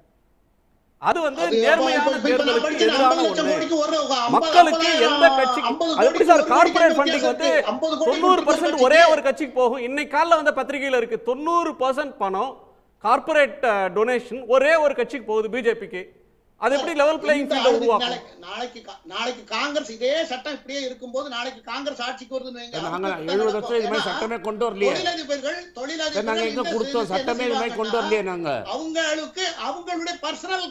அது வந்து அது நேர்மையான இப்ப- இப்ப நான் தேர்தலுக்கு படிச்சது எதிரான 50 லட்சம் ஒண்ணு கோடிக்கு ஒரு ஐம்பது- மக்களுக்கு ஐம்பதாயிரம், எந்த கட்சிக்கு ஐம்பது அது எப்படி கோடிக்கு சார் ஒரு கார்பரேட் கோடிக்கு ஃபண்டிங் வந்து வித்தியாசம் இருக்கு. ஐம்பது கோடிக்கு தொண்ணூறு ஒரு பர்சன்ட் கோடிக்கு ஒரே ஒரு கட்சிக்கு போகும் இன்னைக்கு காலைல வந்த பத்திரிகையில இருக்கு தொண்ணூறு பர்சன்ட் பணம் கார்பரேட் டொனேஷன் ஒரே ஒரு கட்சிக்கு போகுது பிஜேபிக்கு அது எப்படி லெவல் பிளேயிங் இந்த ஃபீல்ட ஆளுக்கு உருவாக்கும் நாளைக்கு- நாளைக்கு கா- நாளைக்கு காங்கிரஸ் இதே சட்டம் இப்படியே இருக்கும்போது நாளைக்கு காங்கிரஸ் ஆட்சிக்கு வருதுன்னு வைங்க. நாங்க அதுக்கு தான் எழுபது வருஷம் இது மாதிரி நடக்கும். சட்டமே கொண்டு வரலையே தொழிலதிபர்கள் சார், தொழிலதிபர்கள் நாங்க எங்க இந்த கொடுத்தோம் விஷயத்தை சட்டமே இது மாதிரி கொண்டு செய்வாங்கன்னா, வரலையே நாங்க அவங்களுக்கு அவங்களுடைய பர்சனல்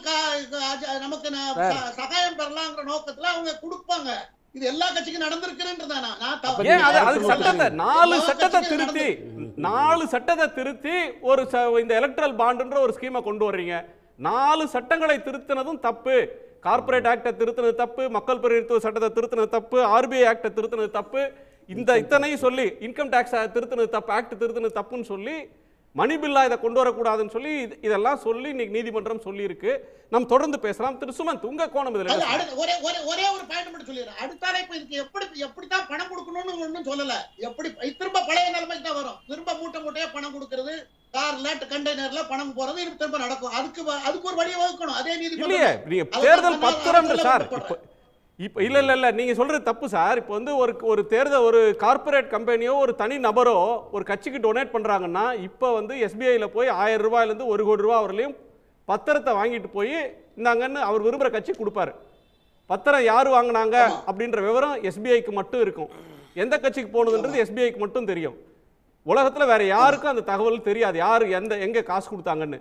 நமக்கு ந- ச- சகாயம் பெறலாங்கிற நோக்கத்துல அவங்க கொடுப்பாங்க இது எல்லா கட்சிக்கும் நடந்திருக்குன்றதா நான் நான் தப்பு- ஏன் அது அது கருத்து சட்டத்தை கொடுத்தீங்க. நாலு எல்லா சட்டத்தை கட்சிக்கும் திருத்தி நாலு சட்டத்தை திருத்தி ஒரு ச- இந்த எலக்ட்ரல் பாண்டுன்ற ஒரு ஸ்கீமை கொண்டு வர்றீங்க நாலு சட்டங்களை திருத்தினதும் தப்பு கார்ப்பரேட் ஆக்டை திருத்தினது தப்பு மக்கள் பிரதிநிதித்துவ சட்டத்தை திருத்தினது தப்பு ஆர்பிஐ ஆக்டை திருத்தினது தப்பு இந்த இத்தனையும் சொல்லி இன்கம் டேக்ஸ் திருத்தினது தப்பு ஆக்ட் திருத்தினது தப்புன்னு சொல்லி மணி பில்லா இதை கொண்டு வரக்கூடாதுன்னு சொல்லி இது- இதெல்லாம் சொல்லி இன்னைக்கு நீதிமன்றம் சொல்லி இருக்கு நம்ம தொடர்ந்து பேசலாம் திரு சுமந்த் உங்க கோணம் இதுல அது என்ன? அடுத்த- ஒரே ஒரே ஒரே ஒரு பாயிண்ட் மட்டும் சொல்லிடுறேன் அடுத்தால இப்ப இதுக்கு எப்படி எப்படித்தான் பணம் கொடுக்கணும்னு ஒண்ணும் சொல்லல எப்படி திரும்ப பழைய நிலைமைக்கு தான் வரும் திரும்ப மூட்டை மூட்டையா பணம் கொடுக்கறது கார்ல கண்டெய்னர்ல பணம் போறது இது திரும்ப நடக்கும் அதுக்கு வ- அதுக்கு ஒரு வழியை வகுக்கணும் அதே நீதிமன்றம் இல்லையே நீங்க அதை தேர்தல் நான் பத்திரம் நான் சார் சொல்ல இப்போ இப்போ இல்ல இல்ல இல்ல நீங்க சொல்றது தப்பு சார் இப்போ வந்து ஒரு ஒரு தேர்தல் ஒரு கார்ப்பரேட் கம்பெனியோ ஒரு தனி நபரோ ஒரு கட்சிக்கு டொனேட் பண்றாங்கன்னா இப்போ வந்து எஸ்பிஐல போய் ஆயிரம் ரூபாயில இருந்து ஒரு கோடி ரூபாய் வரலையும் பத்திரத்தை வாங்கிட்டு போய் இந்தாங்கன்னு அவர் விரும்புற கட்சி கொடுப்பாரு பத்திரம் யார் வாங்கினாங்க அப்படின்ற விவரம் எஸ்பிஐக்கு மட்டும் இருக்கும் எந்த கட்சிக்கு போனதுன்றது எஸ்பிஐக்கு மட்டும் தெரியும் உலகத்துல வேற யாருக்கும் அந்த தகவல் தெரியாது யார் எந்த எங்க காசு கொடுத்தாங்கன்னு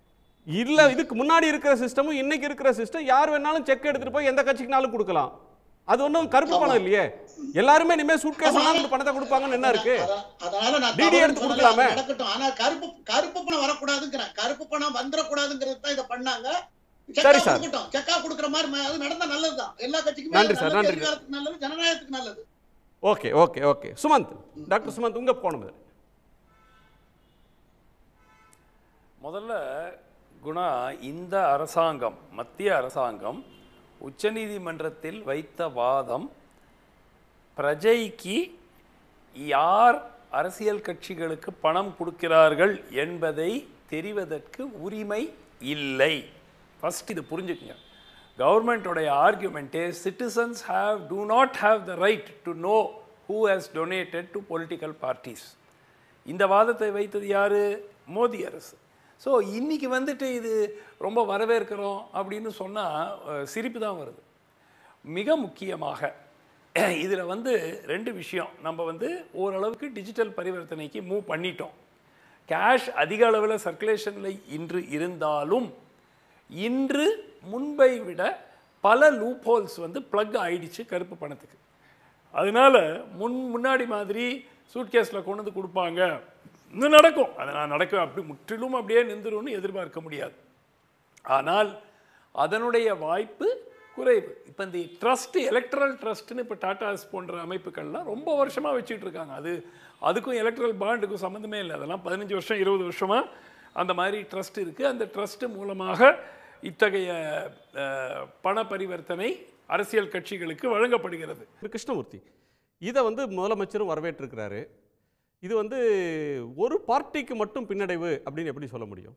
இல்ல இதுக்கு முன்னாடி இருக்கிற சிஸ்டமும் இன்னைக்கு இருக்கிற சிஸ்டம் யார் வேணாலும் செக் எடுத்துட்டு போய் எந்த கட்சிக்குனாலும் கொடுக்கலாம் அது ஒன்றும் கருப்பு பணம் இல்லையே எல்லாருமே இனிமே சூட்கேஸ் கொண்டு பணத்தை கொடுப்பாங்கன்னு என்ன இருக்கு அதான்- அதனால நான் DD தவறுன்னு எடுத்து சொல்லல, கொடுக்கலாமே. அது நடக்கட்டும் ஆனா கருப்பு கருப்பு பணம் வரக்கூடாதுங்கிறேன் கருப்பு பணம் வந்துடக்கூடாதுங்கிறது தான் இதை பண்ணாங்க செக்கா சரி சார். கொடுக்கட்டும் செக்கா கொடுக்குற மாதிரி ம- அது நடந்தா நல்லதுதான் எல்லா கட்சிக்குமே நன்றி அது சார், நல்லது, நன்றி. எதிர்காலத்துக்கு நல்லது ஜனநாயகத்துக்கு நல்லது okay okay okay Sumanth doctor Sumanth உங்க கோணம் இது முதல்ல குணா இந்த அரசாங்கம் மத்திய அரசாங்கம் உச்சநீதிமன்றத்தில் வைத்த வாதம் பிரஜைக்கு யார் அரசியல் கட்சிகளுக்கு பணம் கொடுக்கிறார்கள் என்பதை தெரிவதற்கு உரிமை இல்லை ஃபர்ஸ்ட் இது புரிஞ்சுக்கங்க கவர்மெண்ட்டோடைய ஆர்குமெண்ட்டே citizens have do not have the right to know who has donated to political parties இந்த வாதத்தை வைத்தது யாரு மோடி அரசு ஸோ இன்னைக்கு வந்துட்டு இது ரொம்ப வரவேற்கிறோம் அப்படின்னு சொன்னால் சிரிப்பு தான் வருது மிக முக்கியமாக இதில் வந்து ரெண்டு விஷயம் நம்ம வந்து ஓரளவுக்கு டிஜிட்டல் பரிவர்த்தனைக்கு மூவ் பண்ணிட்டோம் கேஷ் அதிக அளவில் சர்க்குலேஷனில் இன்று இருந்தாலும் இன்று முன்பை விட பல லூப் ஹோல்ஸ் வந்து ப்ளக் ஆயிடுச்சு கருப்பு பணத்துக்கு அதனால முன் முன்னாடி மாதிரி சூட்கேஸில் கொண்டு வந்து கொடுப்பாங்க இன்னும் நடக்கும் அது நான் நடக்க அப்படி முற்றிலும் அப்படியே நின்றுரும்னு எதிர்பார்க்க முடியாது ஆனால் அதனுடைய வாய்ப்பு குறைவு இப்போ இந்த ட்ரஸ்ட் எலக்ட்ரல் ட்ரஸ்ட்னு இப்போ டாட்டாஸ் போன்ற அமைப்புகள்லாம் ரொம்ப வருஷமாக வச்சுட்டு இருக்காங்க அது அதுக்கும் எலக்ட்ரல் பாண்டுக்கும் சம்மந்தமே இல்லை அதெல்லாம் பதினஞ்சு வருஷம் இருபது வருஷமாக அந்த மாதிரி ட்ரஸ்ட் இருக்குது அந்த ட்ரஸ்ட் மூலமாக இத்தகைய அஹ், பண பரிவர்த்தனை அரசியல் கட்சிகளுக்கு வழங்கப்படுகிறது திரு கிருஷ்ணமூர்த்தி இதை வந்து முதலமைச்சரும் வரவேற்றிருக்கிறாரு இது வந்து ஒரு பார்ட்டிக்கு மட்டும் பின்னடைவு அப்படின்னு எப்படி சொல்ல முடியும்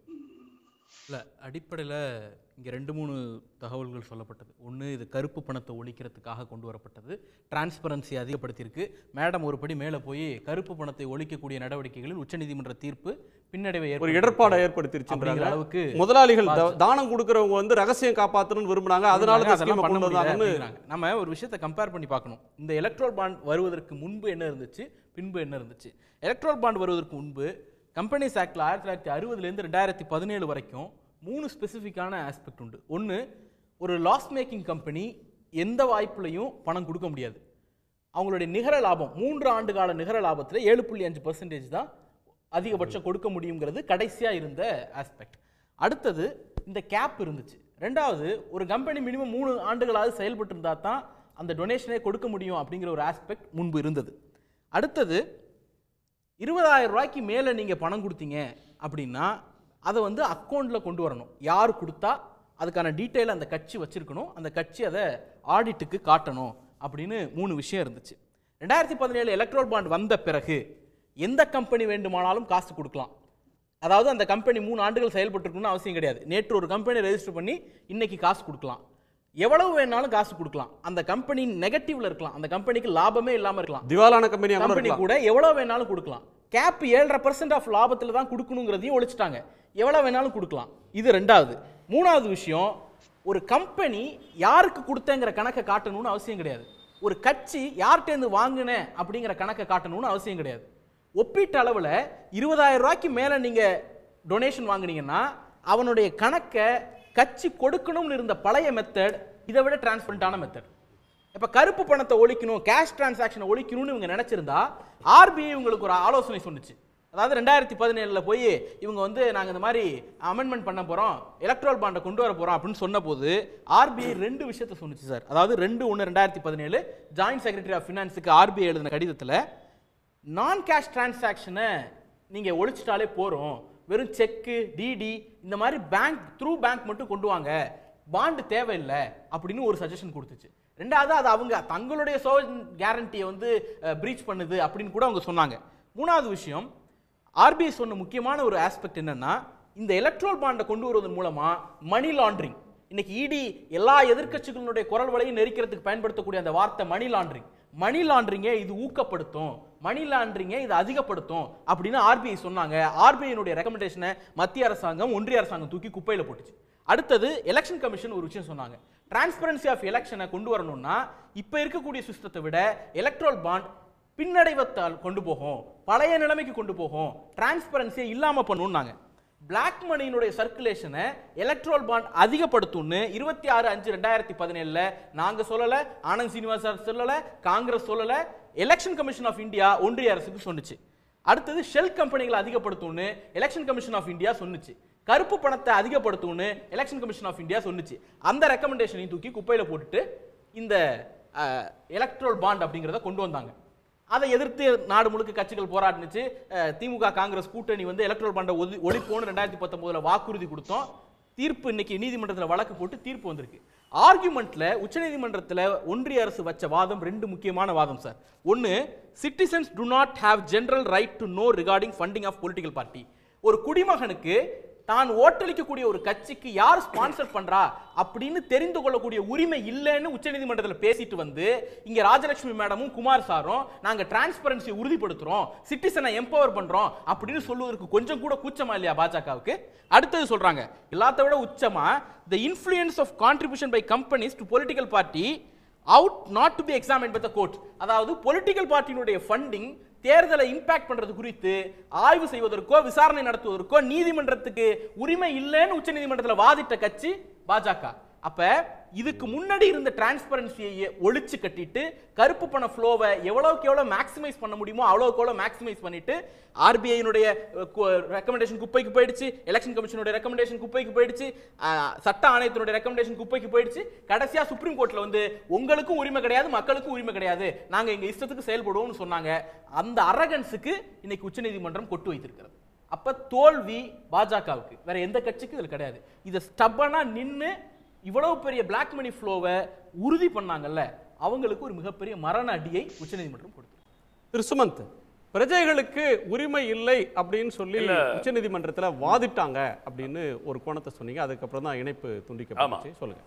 இல்லை அடிப்படையில் இங்கே ரெண்டு மூணு தகவல்கள் சொல்லப்பட்டது ஒன்று இது கருப்பு பணத்தை ஒழிக்கிறதுக்காக கொண்டு வரப்பட்டது டிரான்ஸ்பரன்சி அதிகப்படுத்தியிருக்கு மேடம் ஒரு படி மேலே போய் கருப்பு பணத்தை ஒழிக்கக்கூடிய நடவடிக்கைகளில் உச்சநீதிமன்ற தீர்ப்பு பின்னடைவை ஒரு ஏற்படுத்தியிருக்கு. இடர்பாடை அப்படிங்கிற ஏற்படுத்திருச்சுன்றாங்க அளவுக்கு முதலாளிகள் த- பாதிச்சு. தானம் கொடுக்கறவங்க வந்து ரகசியம் காப்பாற்றணும்னு விரும்புனாங்க அதனால தான் அதெல்லாம் ஸ்கீமை பண்ண கொண்டு வந்தாங்கன்னு முடியாதுன்னு நம்ம ஒரு விஷயத்தை கம்பேர் பண்ணி பார்க்கணும் இந்த எலக்ட்ரோல் பாண்ட் வருவதற்கு முன்பு என்ன இருந்துச்சு பின்பு என்ன இருந்துச்சு எலக்ட்ரோல் பாண்ட் வருவதற்கு முன்பு கம்பெனிஸ் ஆக்டில் ஆயிரத்தி தொள்ளாயிரத்தி அறுபதுலேருந்து ரெண்டாயிரத்தி பதினேழு வரைக்கும் மூணு ஸ்பெசிஃபிக்கான ஆஸ்பெக்ட் உண்டு ஒன்று ஒரு லாஸ் மேக்கிங் கம்பெனி எந்த வாய்ப்புலையும் பணம் கொடுக்க முடியாது அவங்களுடைய நிகர லாபம் மூன்று ஆண்டு கால நிகர லாபத்தில் ஏழு புள்ளி அஞ்சு பர்சன்டேஜ் தான் அதிகபட்சம் கொடுக்க முடியுங்கிறது கடைசியாக இருந்த ஆஸ்பெக்ட் அடுத்தது இந்த கேப் இருந்துச்சு ரெண்டாவது ஒரு கம்பெனி மினிமம் மூணு ஆண்டுகளாவது செயல்பட்டு இருந்தால் தான் அந்த டொனேஷனே கொடுக்க முடியும் அப்படிங்கிற ஒரு ஆஸ்பெக்ட் முன்பு இருந்தது அடுத்தது இருபதாயிரம் ரூபாய்க்கு மேலே நீங்கள் பணம் கொடுத்தீங்க அப்படின்னா அதை வந்து அக்கௌண்ட்டில் கொண்டு வரணும் யார் கொடுத்தா அதுக்கான டீட்டெயில் அந்த கட்சி வச்சிருக்கணும் அந்த கட்சி அதை ஆடிட்டுக்கு காட்டணும் அப்படின்னு மூணு விஷயம் இருந்துச்சு ரெண்டாயிரத்தி பதினேழு எலக்ட்ரோல் பாண்ட் வந்த பிறகு எந்த கம்பெனி வேண்டுமானாலும் காசு கொடுக்கலாம் அதாவது அந்த கம்பெனி மூணு ஆண்டுகள் செயல்பட்டுருக்கணும்னு அவசியம் கிடையாது நேற்று ஒரு கம்பெனி ரெஜிஸ்டர் பண்ணி இன்னைக்கு காசு கொடுக்கலாம் எவ்வளவு வேணாலும் காசு கொடுக்கலாம் அந்த கம்பெனி நெகட்டிவ்ல இருக்கலாம் அந்த கம்பெனிக்கு லாபமே இல்லாம இருக்கலாம் திவாலான கம்பெனியாக கூட கம்பெனி இருக்கலாம் கூட எவ்வளவு வேணாலும் கொடுக்கலாம் கேப் ஏழரை பர்சன்ட் ஆஃப் லாபத்தில் தான் கொடுக்கணுங்கிறதையும் ஒழிச்சிட்டாங்க எவ்வளவு வேணாலும் கொடுக்கலாம் இது ரெண்டாவது மூணாவது விஷயம் ஒரு கம்பெனி யாருக்கு கொடுத்தேங்கிற கணக்கை காட்டணும்னு அவசியம் கிடையாது ஒரு கட்சி யார்கிட்டேருந்து வாங்கினேன் அப்படிங்கிற கணக்கை காட்டணும்னு அவசியம் கிடையாது ஒப்பீட்டு அளவில் இருபதாயிரம் ரூபாய்க்கு மேலே நீங்கள் டொனேஷன் வாங்குனீங்கன்னா அவனுடைய கணக்கை கட்சி கொடுக்கணும்னு இருந்த பழைய மெத்தட் இதை விட டிரான்ஸ்பரண்டான மெத்தட் இப்போ கருப்பு பணத்தை ஒழிக்கணும் கேஷ் டிரான்சாக்ஷனை ஒழிக்கணும்னு இவங்க நினைச்சிருந்தா ஆர்பிஐ இவங்களுக்கு ஒரு ஆலோசனை சொன்னுச்சு அதாவது ரெண்டாயிரத்தி பதினேழில் போய் இவங்க வந்து நாங்கள் இந்த மாதிரி அமெண்ட்மெண்ட் பண்ண போகிறோம் எலக்ட்ரல் பாண்டை கொண்டு வர போகிறோம் அப்படின்னு சொன்னபோது ஆர்பிஐ ரெண்டு விஷயத்தை சொன்னுச்சு சார் அதாவது ரெண்டு ஒன்று ரெண்டாயிரத்தி பதினேழு ஜாயிண்ட் செக்ரட்டரி ஆஃப் ஃபினான்ஸுக்கு ஆர்பிஐ எழுதின கடிதத்தில் நான் கேஷ் டிரான்சாக்ஷனை நீங்கள் ஒழிச்சிட்டாலே போகிறோம் வெறும் செக்கு டிடி இந்த மாதிரி பேங்க் த்ரூ பேங்க் மட்டும் கொண்டு வாங்க பாண்டு தேவையில்லை அப்படின்னு ஒரு சஜஷன் கொடுத்துச்சு ரெண்டாவது அது அவங்க தங்களுடைய சோ கேரண்டியை வந்து ப்ரீச் பண்ணுது அப்படின்னு கூட அவங்க சொன்னாங்க மூணாவது விஷயம் ஆர்பிஐ சொன்ன முக்கியமான ஒரு ஆஸ்பெக்ட் என்னன்னா இந்த எலக்ட்ரோல் பாண்டை கொண்டு வருவதன் மூலமா மணி லாண்டரிங் இன்னைக்கு இடி எல்லா எதிர்க்கட்சிகளுடைய குரல் வலையும் நெரிக்கிறதுக்கு பயன்படுத்தக்கூடிய அந்த வார்த்தை மணி லாண்டரிங் மணி லாண்டரிங்கை இது ஊக்கப்படுத்தும் மணி லாண்டரிங்கை இது அதிகப்படுத்தும் அப்படின்னு ஆர்பிஐ சொன்னாங்க ஆர்பிஐனுடைய ரெக்கமெண்டேஷனை மத்திய அரசாங்கம் ஒன்றிய அரசாங்கம் தூக்கி குப்பையில் போட்டுச்சு அடுத்தது எலெக்ஷன் கமிஷன் ஒரு விஷயம் சொன்னாங்க டிரான்ஸ்பரன்சி ஆஃப் எலெக்ஷனை கொண்டு வரணும்னா இப்போ இருக்கக்கூடிய சிஸ்டத்தை விட எலக்ட்ரல் பாண்ட் பின்னடைவத்தால் கொண்டு போகும் பழைய நிலைமைக்கு கொண்டு போகும் டிரான்ஸ்பரன்சியை இல்லாமல் பண்ணுன்னாங்க பிளாக் மணியினுடைய சர்க்குலேஷனை எலக்ட்ரோல் பாண்ட் அதிகப்படுத்தும்னு இருபத்தி ஆறு அஞ்சு ரெண்டாயிரத்தி பதினேழுல நாங்க சொல்லல ஆனந்த் சீனிவாஸ் சார் சொல்லல காங்கிரஸ் சொல்லல எலெக்ஷன் கமிஷன் ஆஃப் இந்தியா ஒன்றிய அரசுக்கு சொன்னுச்சு அடுத்தது ஷெல் கம்பெனிகளை அதிகப்படுத்தும்னு எலெக்ஷன் கமிஷன் ஆஃப் இந்தியா சொன்னுச்சு கருப்பு பணத்தை அதிகப்படுத்தும்னு எலெக்ஷன் கமிஷன் ஆஃப் இந்தியா சொன்னுச்சு அந்த ரெக்கமெண்டேஷனையும் தூக்கி குப்பையில போட்டுட்டு இந்த எலக்ட்ரோல் பாண்ட் அப்படிங்கிறத கொண்டு வந்தாங்க அதை எதிர்த்து நாடு முழுக்க கட்சிகள் போராடினுச்சு அஹ், திமுக காங்கிரஸ் கூட்டணி வந்து எலக்ட்ரல் பாண்டை ஒதி ஒழிப்போன்னு ரெண்டாயிரத்தி பத்தொன்பதுல வாக்குறுதி கொடுத்தோம் தீர்ப்பு இன்னைக்கு நீதிமன்றத்தில் வழக்கு போட்டு தீர்ப்பு வந்திருக்கு ஆர்குமெண்ட்ல உச்சநீதிமன்றத்தில் ஒன்றிய அரசு வச்ச வாதம் ரெண்டு முக்கியமான வாதம் சார் ஒன்று citizens do not have general right to know regarding funding of political party ஒரு குடிமகனுக்கு தான் ஓட்டளிக்கக்கூடிய ஒரு கட்சிக்கு யார் ஸ்பான்சர் பண்றா அப்படின்னு தெரிந்து கொள்ளக்கூடிய உரிமை இல்லைன்னு உச்சநீதிமன்றத்தில் பேசிட்டு வந்து இங்க ராஜலட்சுமி மேடமும் குமார் சாரும் நாங்க டிரான்ஸ்பரன்சி உறுதிப்படுத்துறோம் சிட்டிசனை எம்பவர் பண்றோம் அப்படின்னு சொல்லுவதற்கு கொஞ்சம் கூட கூச்சமா இல்லையா பாஜகவுக்கு அடுத்தது சொல்றாங்க எல்லாத்த விட உச்சமா the influence of contribution by companies to political party ought not to be examine by the court அதாவது பொலிட்டிக்கல் பார்ட்டியினுடைய ஃபண்டிங் தேர்தலை இம்பாக்ட் பண்றது குறித்து ஆய்வு செய்வதற்கோ விசாரணை நடத்துவதற்கோ நீதிமன்றத்துக்கு உரிமை இல்லைன்னு உச்சநீதிமன்றத்தில் வாதிட்ட கட்சி பாஜக அப்ப இதுக்கு முன்னாடி இருந்த டிரான்ஸ்பரன்சியை ஒழிச்சு கட்டிட்டு கருப்பு பண ஃப்ளோவை எவ்வளவுக்கு எவ்வளவு மேக்ஸிமைஸ் பண்ண முடியுமோ அவ்வளவுக்கு எவ்வளவு மேக்ஸிமைஸ் பண்ணிட்டு ஆர்பிஐனுடைய ரெக்கமெண்டேஷன் குப்பைக்கு போயிடுச்சு எலெக்ஷன் கமிஷனுடைய ரெக்கமெண்டேஷன் குப்பைக்கு போயிடுச்சு அஹ், சட்ட ஆணையத்தினுடைய ரெக்கமெண்டேஷன் குப்பைக்கு போயிடுச்சு கடைசியா சுப்ரீம் கோர்ட்ல வந்து உங்களுக்கும் உரிமை கிடையாது மக்களுக்கும் உரிமை கிடையாது நாங்க எங்க இஷ்டத்துக்கு செயல்படுவோம்னு சொன்னாங்க அந்த அரகன்ஸுக்கு இன்னைக்கு உச்சநீதிமன்றம் கொட்டு வைத்திருக்கிறது அப்ப தோல்வி பாஜகவுக்கு வேற எந்த கட்சிக்கும் இதுல கிடையாது இதை ஸ்டப்பனா நின்னு இவ்வளவு பெரிய பிளாக் மணி ஃப்ளோவை உறுதி பண்ணாங்கல்ல அவங்களுக்கு ஒரு மிகப்பெரிய மரண அடியை உச்சநீதிமன்றம் கொடுத்தது திரு சுமந்த் பிரஜைகளுக்கு உரிமை இல்லை அப்படின்னு சொல்லி இல்ல. உச்சநீதிமன்றத்துல வாதிட்டாங்க அப்படின்னு ஒரு கோணத்தை சொன்னீங்க அதுக்கப்புறம் தான் இணைப்பு துண்டிக்கப்பட்டுச்சு சொல்லுங்க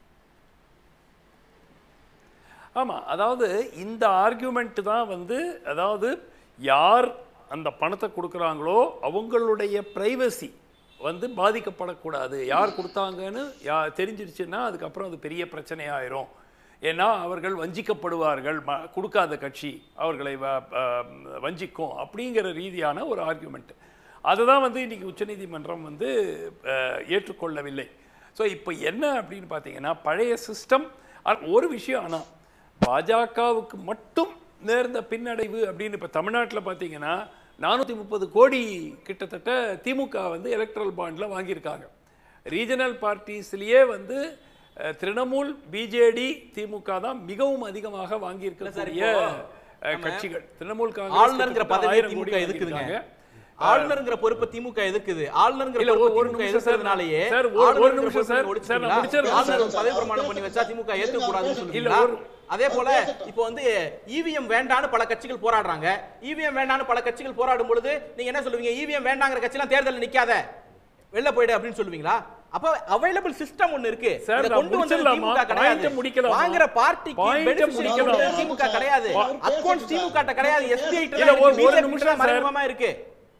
ஆமாம் அதாவது இந்த ஆர்கியூமெண்ட் தான் வந்து அதாவது யார் அந்த பணத்தை கொடுக்குறாங்களோ அவங்களுடைய ப்ரைவசி வந்து பாதிக்கப்படக்கூடாது யார் கொடுத்தாங்கன்னு யா தெரிஞ்சிருச்சுன்னா அதுக்கப்புறம் அது பெரிய பிரச்சனையாயிரும் ஏன்னா அவர்கள் வஞ்சிக்கப்படுவார்கள் ம கொடுக்காத கட்சி அவர்களை வ- அஹ் வஞ்சிக்கும் அப்படிங்கிற ரீதியான ஒரு ஆர்கியூமெண்ட் அதை தான் வந்து இன்னைக்கு உச்சநீதிமன்றம் வந்து அஹ், ஏற்றுக்கொள்ளவில்லை ஸோ இப்போ என்ன அப்படின்னு பார்த்தீங்கன்னா பழைய சிஸ்டம் ஒரு விஷயம் ஆனால் பாஜகவுக்கு மட்டும் நேர்ந்த பின்னடைவு அப்படின்னு இப்போ தமிழ்நாட்டில் பார்த்தீங்கன்னா நானூற்றி முப்பது கோடி கிட்டத்தட்ட திமுக வந்து எலக்ட்ரல் பாண்டில் வாங்கியிருக்காங்க ரீஜனல் பார்ட்டிஸ்லேயே வந்து அஹ், திரிணமூல் பிஜேடி திமுக தான் மிகவும் அதிகமாக வாங்கியிருக்கக்கூடிய இப்போ அஹ், கட்சிகள் திரிணமூல் காங்கிரஸ் ஆளுநர்ங்கிற கிட்டத்தட்ட பதவியை ஆயிரம் கோடி திமுக எதுக்குதுங்க வாங்கியிருக்காங்க. ஆளுநருங்கிற பொறுப்பை திமுக எதுக்குது ஆளுநருங்கிற இல்ல, பொறுப்பை ஒரு திமுக நிமிஷம் சார், எதுக்குறதுனாலே சார், ஒரு- ஒரு ஆளுநருங்கிற நிமிஷம் பொறுப்பை சார், ஒழிச்சிட்டீங்களா? சார், நான் முடிச்சிடுறேன். ஆளுநர் பதவி பிரமாணம் பண்ணி வச்சா திமுக ஏத்துக்க கூடாதுன்னு இல்ல, சொல்லுவீங்களா ஒரு- அதே போல இப்போ வந்து இவிஎம் வேண்டான்னு பல கட்சிகள் போராடுறாங்க இவிஎம் வேண்டான்னு பல கட்சிகள் போராடும் பொழுது நீங்க என்ன சொல்லுவீங்க இவிஎம் வேண்டாங்கிற கட்சிலாம் தேர்தலில் நிக்காத வெளில போயிடு அப்படின்னு சொல்லுவீங்களா அப்ப அவைலபிள் சிஸ்டம் ஒன்னு இருக்கு சார், இதை நான் கொண்டு வந்தது முடிச்சிடலாமா? திமுக கிடையாது Point முடிக்கலாமா? வாங்குற பார்ட்டிக்கு Point beneficiary முடிக்கலாமா? கொடுத்தது திமுக கிடையாது அக்கவுண்ட்ஸ் திமுக கிட்ட கிடையாது எஸ்பிஐ இல்ல, ஒரு- ஒரு பிஜேபி நிமிஷம் சார். மறைமுகமா இருக்கு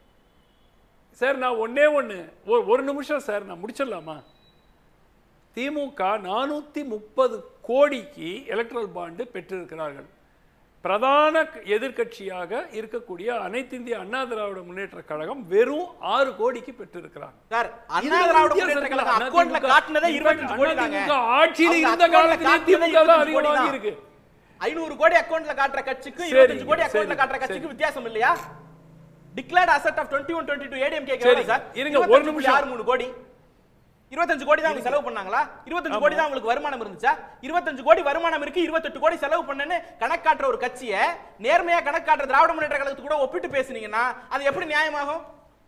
சார் நான் ஒண்ணே ஒண்ணு ஒரு ஒரு நிமிஷம் சார் நான் முடிச்சிடலாமா திமுக நானூற்றி முப்பது கோடிக்கு எலக்ட்ரல் பாண்டு பெற்றிருக்கிறார்கள் பிரதான க- எதிர்க்கட்சியாக இருக்கக்கூடிய அனைத்து இந்திய அண்ணா திராவிட முன்னேற்ற கழகம் வெறும் ஆறு கோடிக்கு பெற்றிருக்கிறாங்க சார் இதுல அண்ணா திராவிட வித்தியாசம் முன்னேற்ற இருக்குல்ல? கழகம் அண்ணா அக்கவுண்ட்ல திமுக காட்டுனதே in fact, 25 கோடி அண்ணா தாங்க திமுக ஆட்சியில அவங்க இருந்த accountல காலத்திலே காட்டுனதே திமுக தான் 25 அதிகம் கோடி தான். வாங்கியிருக்கு. ஐநூறு கோடி அக்கவுண்ட்ல காட்டுற கட்சிக்கு சரி, 25 கோடி அக்கவுண்ட்ல சரி, காட்டுற கட்சிக்கு சரி. வித்தியாசம் இல்லையா டிக்ளேர்ட் அசெட் ஆஃப் 21 22 ஏடிஎம்கே சரி, எவ்வளவு சார் இருங்க, ஒரு நிமிஷம். 23 கோடி 25 கோடி தான் அவங்க செலவு பண்ணாங்களா 25 கோடி தான் அவங்களுக்கு வருமானம் இருந்துச்சா 25 கோடி வருமானம் இருக்கு 28 கோடி செலவு பண்ணேன்னு கணக்காட்டுற ஒரு கட்சியை நேர்மையா கணக்காட்டுற திராவிட முன்னேற்ற கழகத்துக்கு கூட ஒப்பிட்டு பேசுனீங்கன்னா அது எப்படி நியாயமாகும்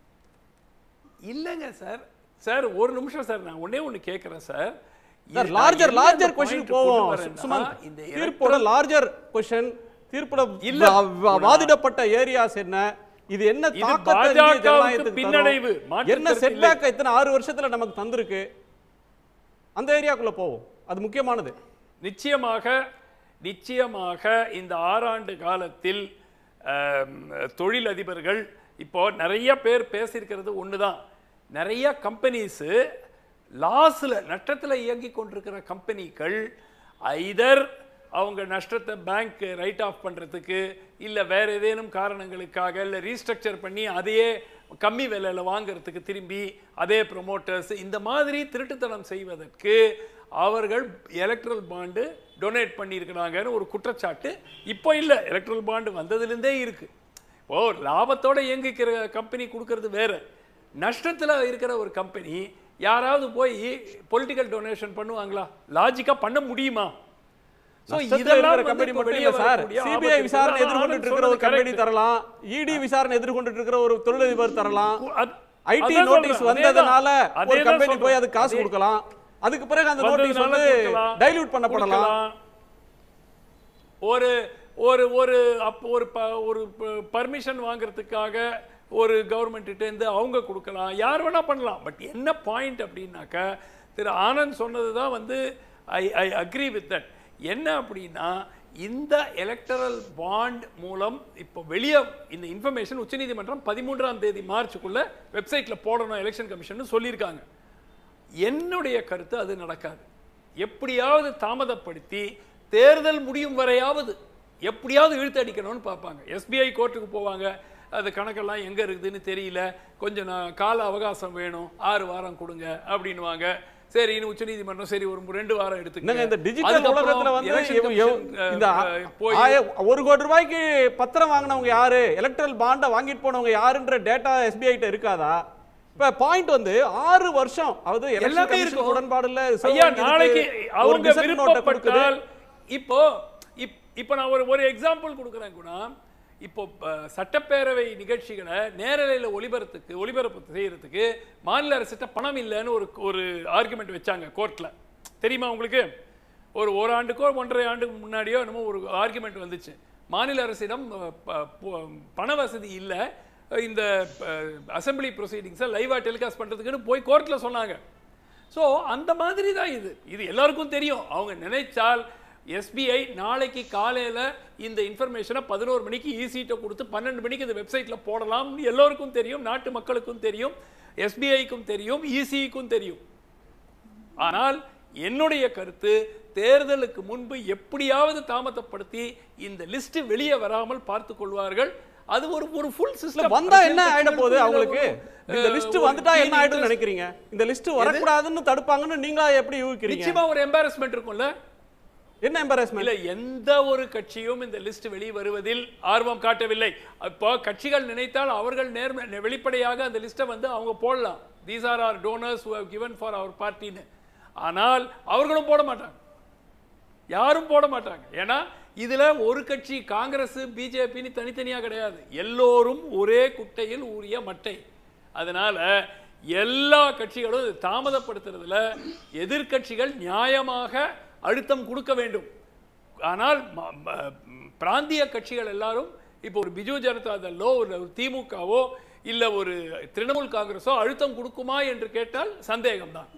இல்லைங்க சார் சார் ஒரு நிமிஷம் சார் நான் ஒண்ணே ஒண்ணு கேட்குறேன் சார் சார் இது லார்ஜர் நான் என்ன லார்ஜர் இந்த கொஸ்டின் point போவோம் கொண்டு வரேன்னா, சுமந்த் இந்த தீர்ப்போட லார்ஜர் கொஸ்டின் தீர்ப்போட இல்ல. வா- வா- வாதிடப்பட்ட ஏரியாஸ் என்ன இது என்ன இது தாக்கத்தை இந்திய பாஜகவுக்கு ஜனநாயகத்துக்கு பின்னடைவு. தரும்? மாற்று என்ன கருத்து இல்லை. செட்பேக் இத்தனை ஆறு வருஷத்துல நமக்கு தந்திருக்கு அந்த ஏரியாக்குள்ள போவோம் அது முக்கியமானது நிச்சயமாக நிச்சயமாக இந்த ஆறாண்டு காலத்தில் ஆம், தொழிலதிபர்கள் இப்போ நிறைய பேர் பேசியிருக்கிறது ஒன்று தான் நிறைய கம்பெனிஸு லாஸில் நஷ்டத்தில் இயங்கி கொண்டிருக்கிற கம்பெனிகள் ஐதர் அவங்க நஷ்டத்தை பேங்க் ரைட் ஆஃப் பண்ணுறதுக்கு இல்லை வேற ஏதேனும் காரணங்களுக்காக இல்லை ரீஸ்ட்ரக்சர் பண்ணி அதையே கம்மி விலையில் வாங்குறதுக்கு திரும்பி அதே ப்ரொமோட்டர்ஸ் இந்த மாதிரி திருட்டுத்தனம் செய்வதற்கு அவர்கள் எலக்ட்ரல் பாண்டு டொனேட் பண்ணியிருக்கிறாங்கன்னு ஒரு குற்றச்சாட்டு இப்போ இல்லை எலக்ட்ரல் பாண்டு வந்ததுலேருந்தே இருக்கு ஓ லாபத்தோட இயங்கிக்கிற கம்பெனி கொடுக்கறது வேற நஷ்டத்தில் இருக்கிற ஒரு கம்பெனி யாராவது போய் பொலிட்டிக்கல் டொனேஷன் பண்ணுவாங்களா லாஜிக்கா பண்ண முடியுமா So, நஷ்டத்துல இதெல்லாம் இருக்கிற வந்து கம்பெனி இப்ப மட்டும் வெளியே இல்ல சார் வரக்கூடிய சிபிஐ ஆபத்து விசாரணை இருக்கு. எதிர்கொண்டு ஆனந்த் இருக்கிற ஒரு சொன்னது கம்பெனி correct. தரலாம் இடி விசாரணை எதிர்கொண்டு இருக்கிற ஒரு தொழிலதிபர் தரலாம் அது- ஐடி அதான் நோட்டீஸ் சொல்றேன். வந்ததுனால அதேதான். ஒரு அதேதான் கம்பெனி போய் சொல்றேன். அது காசு அதே- கொடுக்கலாம் அதுக்கு பிறகு அந்த நோட்டீஸ் வந்ததுனால வந்து கொடுக்கலாம். டைல்யூட் பண்ணப்படலாம் கொடுக்கலாம். ஒரு ஒரு ஒரு அப்போ ஒரு ப ஒரு பர்மிஷன் வாங்குறதுக்காக ஒரு கவர்மெண்ட்டிட்டேருந்து அவங்க கொடுக்கலாம் யார் வேணால் பண்ணலாம் பட் என்ன பாயிண்ட் அப்படின்னாக்கா திரு ஆனந்த் சொன்னது தான் வந்து I I agree with that என்ன அப்படின்னா இந்த எலக்டரல் பாண்ட் மூலம் இப்போ வெளியே இந்த இன்ஃபர்மேஷன் உச்சநீதிமன்றம் பதிமூன்றாம் தேதி மார்ச்சுக்குள்ள வெப்சைட்டில் போடணும் எலெக்ஷன் கமிஷன் சொல்லியிருக்காங்க என்னுடைய கருத்து அது நடக்காது எப்படியாவது தாமதப்படுத்தி தேர்தல் முடியும் வரையாவது எப்படியாவது இழுத்து அடிக்கணும்னு பார்ப்பாங்க எஸ்பிஐ கோர்ட்டுக்கு போவாங்க அது கணக்கெல்லாம் எங்கே இருக்குதுன்னு தெரியல கொஞ்சம் நான் கால அவகாசம் வேணும் ஆறு வாரம் கொடுங்க அப்படின்னுவாங்க சரி இன்னும் உச்சநீதிமன்றம் சரி ஒரு ரெண்டு வாரம் என்னங்க இந்த எடுத்துக்கங்க டிஜிட்டல் அதுக்கப்புறம் உலகத்துல வந்து election எவ்- எவ்- commission, அஹ், இந்த அஹ், போய் ஆய- ஒரு கோடி ரூபாய்க்கு பத்திரம் வாங்கினவங்க யாரு எலக்ட்ரல் பாண்டை வாங்கிட்டு போனவங்க யாருன்ற டேட்டா எஸ்பிஐ கிட்ட இருக்காதா இப்ப பாயிண்ட் வந்து ஆறு வருஷம் அதாவது election எல்லாமே commission இருக்கும். உடன்பாடு இல்ல ஐயா இருக்கு. நாளைக்கு ஒரு அவங்க dissent note அ கொடுக்குது. விருப்பப்பட்டால் இப்போ இப்- இப்போ நான் ஒரு ஒரு எக்ஸாம்பிள் கொடுக்குறேன் குணா இப்போ அஹ், சட்டப்பேரவை நிகழ்ச்சிகளை நேரலையில் ஒளிபரத்துக்கு ஒளிபரப்பு செய்யறதுக்கு மாநில அரசிட்ட பணம் இல்லைன்னு ஒரு ஒரு ஆர்குமெண்ட் வச்சாங்க கோர்ட்ல தெரியுமா உங்களுக்கு ஒரு ஒரு ஆண்டுக்கோ ஒன்றரை ஆண்டுக்கு முன்னாடியோ என்னமோ ஒரு ஆர்குமெண்ட் வந்துச்சு மாநில அரசிடம் அஹ், ப- ப- பண வசதி இல்லை இந்த அசெம்பிளி ப்ரொசீடிங்ஸை லைவாக டெலிகாஸ்ட் பண்ணுறதுக்குன்னு போய் கோர்ட்டில் சொன்னாங்க ஸோ அந்த மாதிரி தான் இது இது எல்லாருக்கும் தெரியும் அவங்க நினைச்சால் எஸ்பிஐ நாளைக்கு காலையில் இந்த இன்ஃபர்மேஷனை பதினோரு மணிக்கு இசிட்ட கொடுத்து பன்னெண்டு மணிக்கு இந்த வெப்சைட்டில் போடலாம்னு எல்லோருக்கும் தெரியும் நாட்டு மக்களுக்கும் தெரியும் எஸ்பிஐக்கும் தெரியும் இசிக்கும் தெரியும் ஆனால் என்னுடைய கருத்து தேர்தலுக்கு முன்பு எப்படியாவது தாமதப்படுத்தி இந்த லிஸ்ட் வெளியே வராமல் பார்த்துக் கொள்வார்கள் அது ஒரு ஒரு ஃபுல் இல்ல, சிஸ்டம் வந்தா என்ன ஆயிட போகுது அவங்களுக்கு இந்த லிஸ்ட் வந்துட்டா என்ன ஆயிடும் நினைக்கிறீங்க இந்த லிஸ்ட் வரக்கூடாதுன்னு தடுப்பாங்கன்னு நீங்களா எப்படி யூகிக்கிறீங்க நிச்சயமா ஒரு எம்பாரஸ்மெண்ட் இருக்கும்ல என்ன எம்பாரஸ்மெண்ட் இல்ல எந்த ஒரு கட்சியும் இந்த லிஸ்ட் வெளியே வருவதில் ஆர்வம் காட்டவில்லை இப்போ கட்சிகள் நினைத்தால் அவர்கள் நேர்ம வெளிப்படையாக அந்த லிஸ்ட்டை வந்து அவங்க போடலாம் these are are donors who have given for our பார்ட்டின்னு ஆனால் அவர்களும் போட மாட்டாங்க யாரும் போட மாட்டாங்க ஏன்னா இதுல ஒரு கட்சி காங்கிரஸ் பிஜேபின்னு தனித்தனியா கிடையாது எல்லோரும் ஒரே குட்டையில் ஊறிய மட்டை அதனால எல்லா கட்சிகளும் இது தாமதப்படுத்துறதுல எதிர்க்கட்சிகள் நியாயமாக அழுத்தம் கொடுக்க வேண்டும் ஆனால் ம- ம- பிராந்திய கட்சிகள் எல்லாரும் இப்போ ஒரு பிஜு ஜனதா தளோ ஒரு ஒரு திமுகவோ இல்ல ஒரு திரிணாமுல் காங்கிரஸோ அழுத்தம் கொடுக்குமா என்று கேட்டால் சந்தேகம்தான்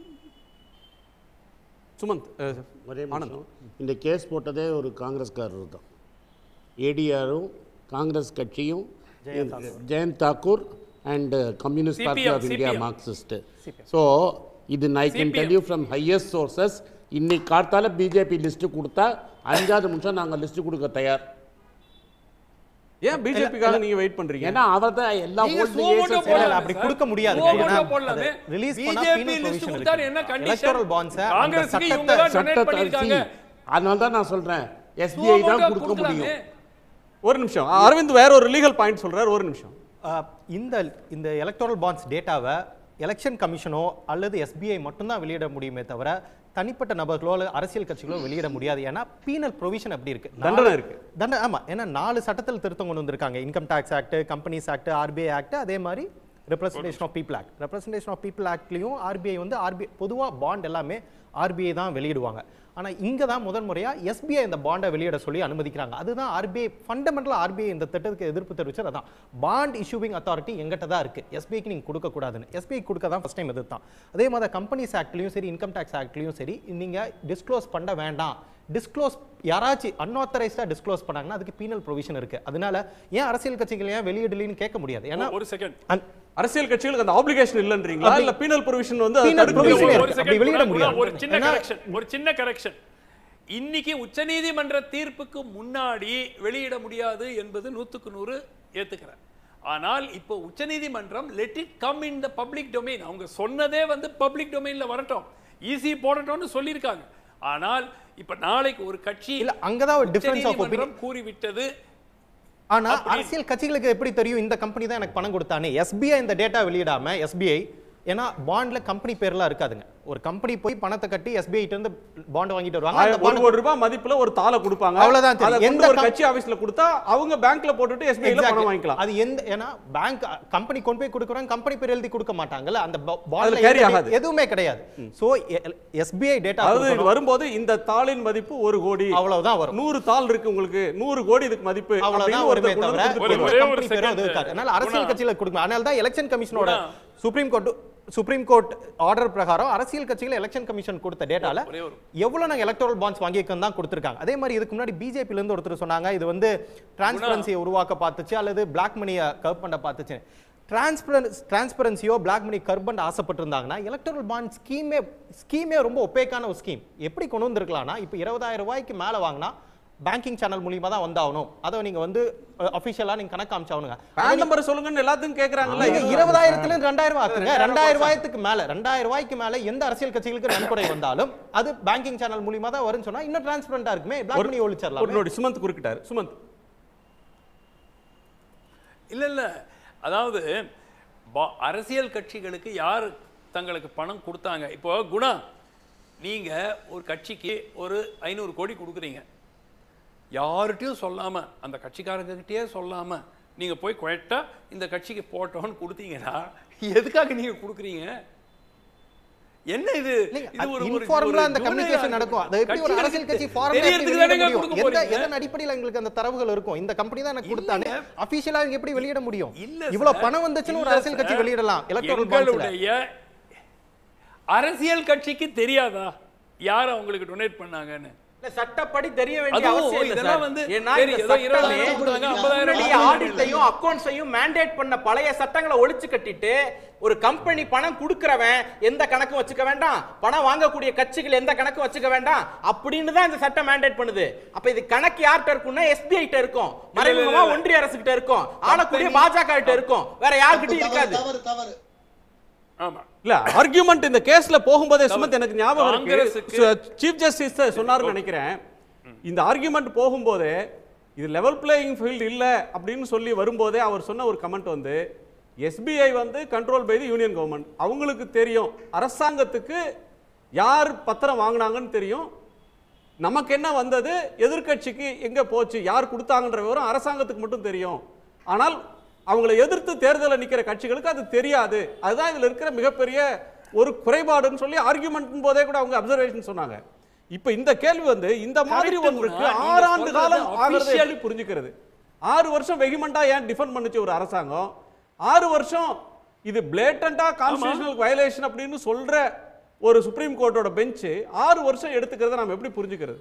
சுமந்த் அஹ், ஒரே ஆனந்த் நிமிஷம் இந்த கேஸ் போட்டதே ஒரு காங்கிரஸ்காரர் தான் ஏடிஆரும் காங்கிரஸ் கட்சியும் Jayant Thakur and communist party CPM, of India CPM. Marxist so இது I can tell you from highest sources இன்னைக்கு காத்தால பிஜேபி லிஸ்ட் கொடுத்தா அஞ்சாவது நிமிஷம் நாங்கள் லிஸ்ட் கொடுக்க தயார் ஏன் பிஜேபிக்காக நீங்க வெயிட் பண்றீங்க ஏன்னா அவர் தான் எல்லா நீங்க old suo ages vote and- இல்ல, போடலாமே அப்படி சார். கொடுக்க முடியாது. suo ஏன்னா, vote போடலாமே. அது release பண்ணா BJP penal list provision கொடுத்தா இருக்கு. என்ன condition? Electoral bonds அ அந்த காங்கிரஸுக்கு இவங்க சட்டத்தை- தான் donate சட்டத்தை பண்ணிருக்காங்க. அதனால தான் நான் சொல்றேன் Suo எஸ்பிஐ தான் vote கொடுக்க கொடுக்கலாமே. முடியும் ஒரு நிமிஷம் அரவிந்த் வேற ஒரு லீகல் பாயிண்ட் சொல்றாரு ஒரு நிமிஷம் அஹ், இந்த இந்த எலக்டோரல் பாண்ட்ஸ் டேட்டாவை எலெக்ஷன் கமிஷனோ அல்லது எஸ்பிஐ மட்டும்தான் வெளியிட முடியுமே தவிர தனிப்பட்ட நபர்களோ அல்லது அரசியல் கட்சிகளோ வெளியிட முடியாது ஏன்னா பீனல் ப்ரொவிஷன் அப்படி இருக்கு தண்டனை நாலு- இருக்கு. தண்டனை ஆமா ஏன்னா நாலு சட்டத்தில் திருத்தம் கொண்டு வந்திருக்காங்க income tax act companies act RBI act அதே மாதிரி representation of people act representation of people ஆக்ட்லையும் ஆர்பிஐ வந்து ஆர்பிஐ பொதுவாக பாண்ட் எல்லாமே ஆர்பிஐ தான் வெளியிடுவாங்க ஆனா இங்க தான் முதல் முறையா எஸ்பிஐ இந்த பாண்டை வெளியிட சொல்லி அனுமதிக்கிறாங்க அதுதான் ஆர்பிஐ ஃபண்டமெண்டலாக ஆர்பிஐ இந்த திட்டத்துக்கு எதிர்ப்பு தெரிவிச்சது அதான் பாண்ட் இஷ்யூவிங் அத்தாரிட்டி எங்கிட்ட தான் இருக்கு எஸ்பிஐக்கு நீங்க கொடுக்க கூடாதுன்னு எஸ்பிஐ கொடுக்க தான் ஃபர்ஸ்ட் டைம் எதிர்த்தான் அதே மாதிரி கம்பெனிஸ் ஆக்ட்லயும் சரி இன்கம் டேக்ஸ் ஆக்ட்லயும் சரி நீங்க டிஸ்க்ளோஸ் பண்ண வேண்டாம் டிஸ்க்ளோஸ் யாராச்சும் அன்ஆத்தரைஸ்டா டிஸ்க்ளோஸ் பண்ணாங்கன்னா அதுக்கு பீனல் ப்ரொவிஷன் இருக்கு அதனால ஏன் அரசியல் கட்சிகள் ஏன் வெளியிடலின்னு கேட்க முடியாது ஏன்னா ஒரு செகண்ட் அந்- அரசியல் கட்சிகளுக்கு அந்த ஆப்ளிகேஷன் இல்லன்றீங்களா அப்படி- இல்ல பீனல் ப்ரொவிஷன் வந்து அதை Penal தடுக்க provision முடியுமா? இருக்கு. அப்படி வெளியிட முடியாது. ஒரு சின்ன ஏன்னா- கரெக்ஷன் ஒரு சின்ன கரெக்ஷன் இன்னைக்கு உச்சநீதிமன்ற தீர்ப்புக்கு முன்னாடி வெளியிட முடியாது என்பது நூத்துக்கு நூறு ஏத்துக்கிறேன் ஆனால் இப்போ உச்சநீதிமன்றம் let it come in the public domain அவங்க சொன்னதே வந்து பப்ளிக் டொமைன்ல வரட்டும் ஈஸி போடட்டும்னு சொல்லியிருக்காங்க ஆனால் இப்ப நாளைக்கு ஒரு கட்சி இல்ல, அங்கதான் ஒரு difference of உச்சநீதிமன்றம் கூறிவிட்டது ஆனா அப்படி- அரசியல் கட்சிகளுக்கு எப்படி தெரியும் இந்த கம்பெனி தான் எனக்கு பணம் கொடுத்தானே எஸ்பிஐ இந்த டேட்டா வெளியிடாம எஸ்பிஐ ஏன்னா பாண்ட்ல கம்பெனி பேர்லாம் இருக்காதுங்க ஒரு கம்பெனி போய் பணத்தை கட்டி எஸ்பிஐ இருந்து பாண்ட் வாங்கிட்டு வருவாங்க அந்த ஆயிரம் ஒரு bond கோடி ரூபாய் மதிப்புல ஒரு தாளை கொடுப்பாங்க அவ்வளவுதான் தெரியும். அதை கொண்டு எந்த ஒரு கம்- கட்சி ஆபீஸ்ல கொடுத்தா அவங்க பேங்க்ல போட்டுட்டு எஸ்பிஐல Exactly. பணம் வாங்கிக்கலாம் அது எந்த ஏன்னா பேங்க் கம்பெனி கொண்டு போய் கொடுக்குறாங்க கம்பெனி பேர் எழுதி கொடுக்க மாட்டாங்கல்ல அந்த அதுல பாண்ட்ல carry ஆகாது. எதுவுமே கிடையாது சோ எஸ்பிஐ டேட்டா அதாவது இது வரும்போது இந்த தாளின் மதிப்பு ஒரு கோடி அவ்வளவுதான் வரும் நூறு தாள் இருக்கு உங்களுக்கு நூறு கோடி இதுக்கு மதிப்பு அவ்வளவுதான் அப்படின்னு வருமே ஒருத்தர் கொண்டு தவிர வந்து ஒரு- எந்த ஒரே ஒரு company பேரும் அது second. இருக்காது அதனால அரசியல் குணா. கட்சியில கொடுக்கும் அதனால தான் எலெக்ஷன் கமிஷனோட குணா. Supreme court supreme court order பிரகாரம் அரசியல் கட்சிகள் எலெக்ஷன் கமிஷன் கொடுத்த டேட்டால ஒரே ஒரு- எவ்வளவு நாங்க எலக்டோரல் பாண்ட்ஸ் வாங்கியிருக்கோம் தான் கொடுத்திருக்காங்க அதே மாதிரி இதுக்கு முன்னாடி பிஜேபில இருந்து ஒருத்தர் சொன்னாங்க இது வந்து டிரான்ஸ்பரன்சியை உருவாக்க பார்த்துச்சு அல்லது பிளாக் மணியை கர்ப் பண்ண பார்த்துச்சு டிரான்ஸ்பரன்ஸ் டிரான்ஸ்பரன்சியோ பிளாக் மணி கர்ப் பண்ண ஆசைப்பட்டிருந்தாங்கன்னா எலக்டோரல் பாண்ட் ஸ்கீமே ஸ்கீமே ரொம்ப ஒப்பேக்கான ஒரு ஸ்கீம் எப்படி கொண்டு வந்திருக்கலாம்னா இப்போ இருபதாயிரம் ரூபாய்க்கு மேல வாங்கினா பேங்கிங் சேனல் மூலியமா தான் வந்தாகணும் அதை நீங்க வந்து அஃபிஷியலா நீங்க கணக்கு காமிச்சாகணுங்க பேன் நம்பர் சொல்லுங்கன்னு எல்லாத்துக்கும் கேக்குறாங்கல்ல நீங்க இருபதாயிரத்துல இருந்து ரெண்டாயிரம் ரூபாய் ஆக்குங்க ரெண்டாயிரம் ரூபாயத்துக்கு மேல ரெண்டாயிரம் ரூபாய்க்கு மேல எந்த அரசியல் கட்சிகளுக்கு நன்கொடை வந்தாலும் அது பேங்கிங் சேனல் மூலியமா தான் வரும்னு சொன்னா இன்னும் டிரான்ஸ்பரண்டா இருக்குமே பிளாக் மணி ஒரு ஒழிச்சிடலாம் நோடி சுமந்த் குறுக்கிட்டாரு சுமந்த் இல்ல இல்ல அதாவது பா- அரசியல் கட்சிகளுக்கு யார் தங்களுக்கு பணம் கொடுத்தாங்க இப்போ குணா நீங்க ஒரு கட்சிக்கு ஒரு ஐநூறு கோடி கொடுக்குறீங்க யார்கிட்டயும் சொல்லாம அந்த கட்சிக்காரங்ககிட்டயே சொல்லாம நீங்க போய் குவைட்டா இந்த கட்சிக்கு போட்டோன்னு கொடுத்தீங்கன்னா எதுக்காக நீங்க கொடுக்குறீங்க என்ன இது இது ஒரு- ஒரு இன்ஃபார்மலா அந்த ஒரு கம்யூனிகேஷன் ஜூனியர் நடக்கும் அது எப்படி ஒரு கட்சிகளுக்கு அரசியல் கட்சி ஃபார்மலா எப்படி தெரியறதுக்கு வெளியிட தானேங்க முடியும் கொடுக்க எந்த போறீங்க? எதன் அடிப்படையில் எங்களுக்கு அந்த தரவுகள் இருக்கும் இந்த கம்பெனி தான் எனக்கு கொடுத்தானே இல்லைங்க. அபிஷியலா இவங்க எப்படி வெளியிட முடியும் இல்ல இவ்வளவு சார். பணம் வந்துச்சுன்னு ஒரு இல்ல அரசியல் கட்சி சார். வெளியிடலாம் எலக்ட்ரல் பாண்ட்ஸ்ல எங்களுடைய அரசியல் கட்சிக்கு தெரியாதா யார் அவங்களுக்கு டொனேட் பண்ணாங்கன்னு இல்ல சட்டப்படி தெரிய வேண்டிய அதுவும் அவசியம் இல்ல இதெல்லாம் சார் வந்து ஏன்னா சரி, இந்த ஏதோ சட்டமே இருபதாயிரம் கொடுத்தாங்க, ஐம்பதாயிரம் முன்னாடி கொடுத்தாங்க. ஆடிட்டையும் அக்கவுண்ட்ஸையும் மேண்டேட் பண்ண பழைய சட்டங்களை ஒழிச்சு கட்டிட்டு ஒரு கம்பெனி பணம் கொடுக்கறவன் எந்த கணக்கும் வச்சுக்க வேண்டாம் பணம் வாங்கக்கூடிய கட்சிகள் எந்த கணக்கும் வச்சுக்க வேண்டாம் அப்படின்னு தான் இந்த சட்டம் மேண்டேட் பண்ணுது அப்ப இது கணக்கு யார்கிட்ட இருக்கும்னா எஸ்பிஐ கிட்ட இருக்கும் மறைமுகமா இல்ல. ஒன்றிய அரசு கிட்ட இருக்கும் ஆளக்கூடிய Company- பாஜக கிட்ட இருக்கும் வேற யார்கிட்டயும் தவறு இருக்காது தவறு தவறு ஆமா இல்ல ஆர்கியூமெண்ட் இந்த கேஸ்ல போகும்போதே சுமத் எனக்கு ஞாபகம் காங்கிரஸுக்கு- இருக்கு சீஃப் ஜஸ்டிஸ் சொன்னாருன்னு நினைக்கிறேன் இந்த ஆர்கியூமெண்ட் போகும்போதே இது லெவல் பிளேயிங் ஃபீல்டு இல்ல அப்படின்னு சொல்லி வரும்போதே அவர் சொன்ன ஒரு கமெண்ட் வந்து எஸ்பிஐ வந்து control by the union government அவங்களுக்கு தெரியும் அரசாங்கத்துக்கு யார் பத்திரம் வாங்கினாங்கன்னு தெரியும் நமக்கு என்ன வந்தது எதிர்க்கட்சிக்கு எங்க போச்சு யார் கொடுத்தாங்கன்ற விவரம் அரசாங்கத்துக்கு மட்டும் தெரியும் ஆனால் அவங்களை எதிர்த்து தேர்தலில் நிக்கிற கட்சிகளுக்கு அது தெரியாது அதுதான் இதுல இருக்கிற மிகப்பெரிய ஒரு குறைபாடுன்னு சொல்லி ஆர்குமெண்ட் போதே கூட அவங்க அப்சர்வேஷன் சொன்னாங்க இப்ப இந்த கேள்வி வந்து இந்த மாதிரி Correct ஒன்றுக்கு குணா. நீங்க ஆறு ஆண்டு சொல்றது காலம் ஆகிறதை official- எப்படி புரிஞ்சுக்கிறது ஆறு வருஷம் வெகுமெண்டா ஏன் டிஃபெண்ட் பண்ணுச்சு ஒரு அரசாங்கம் ஆறு வருஷம் இது பிளேட்டண்டா கான்ஸ்டியூஷனல் வயலேஷன் அப்படின்னு சொல்ற ஒரு சுப்ரீம் கோர்ட்டோட பெஞ்ச் ஆறு வருஷம் எடுத்துக்கிறத நம்ம எப்படி புரிஞ்சுக்கிறது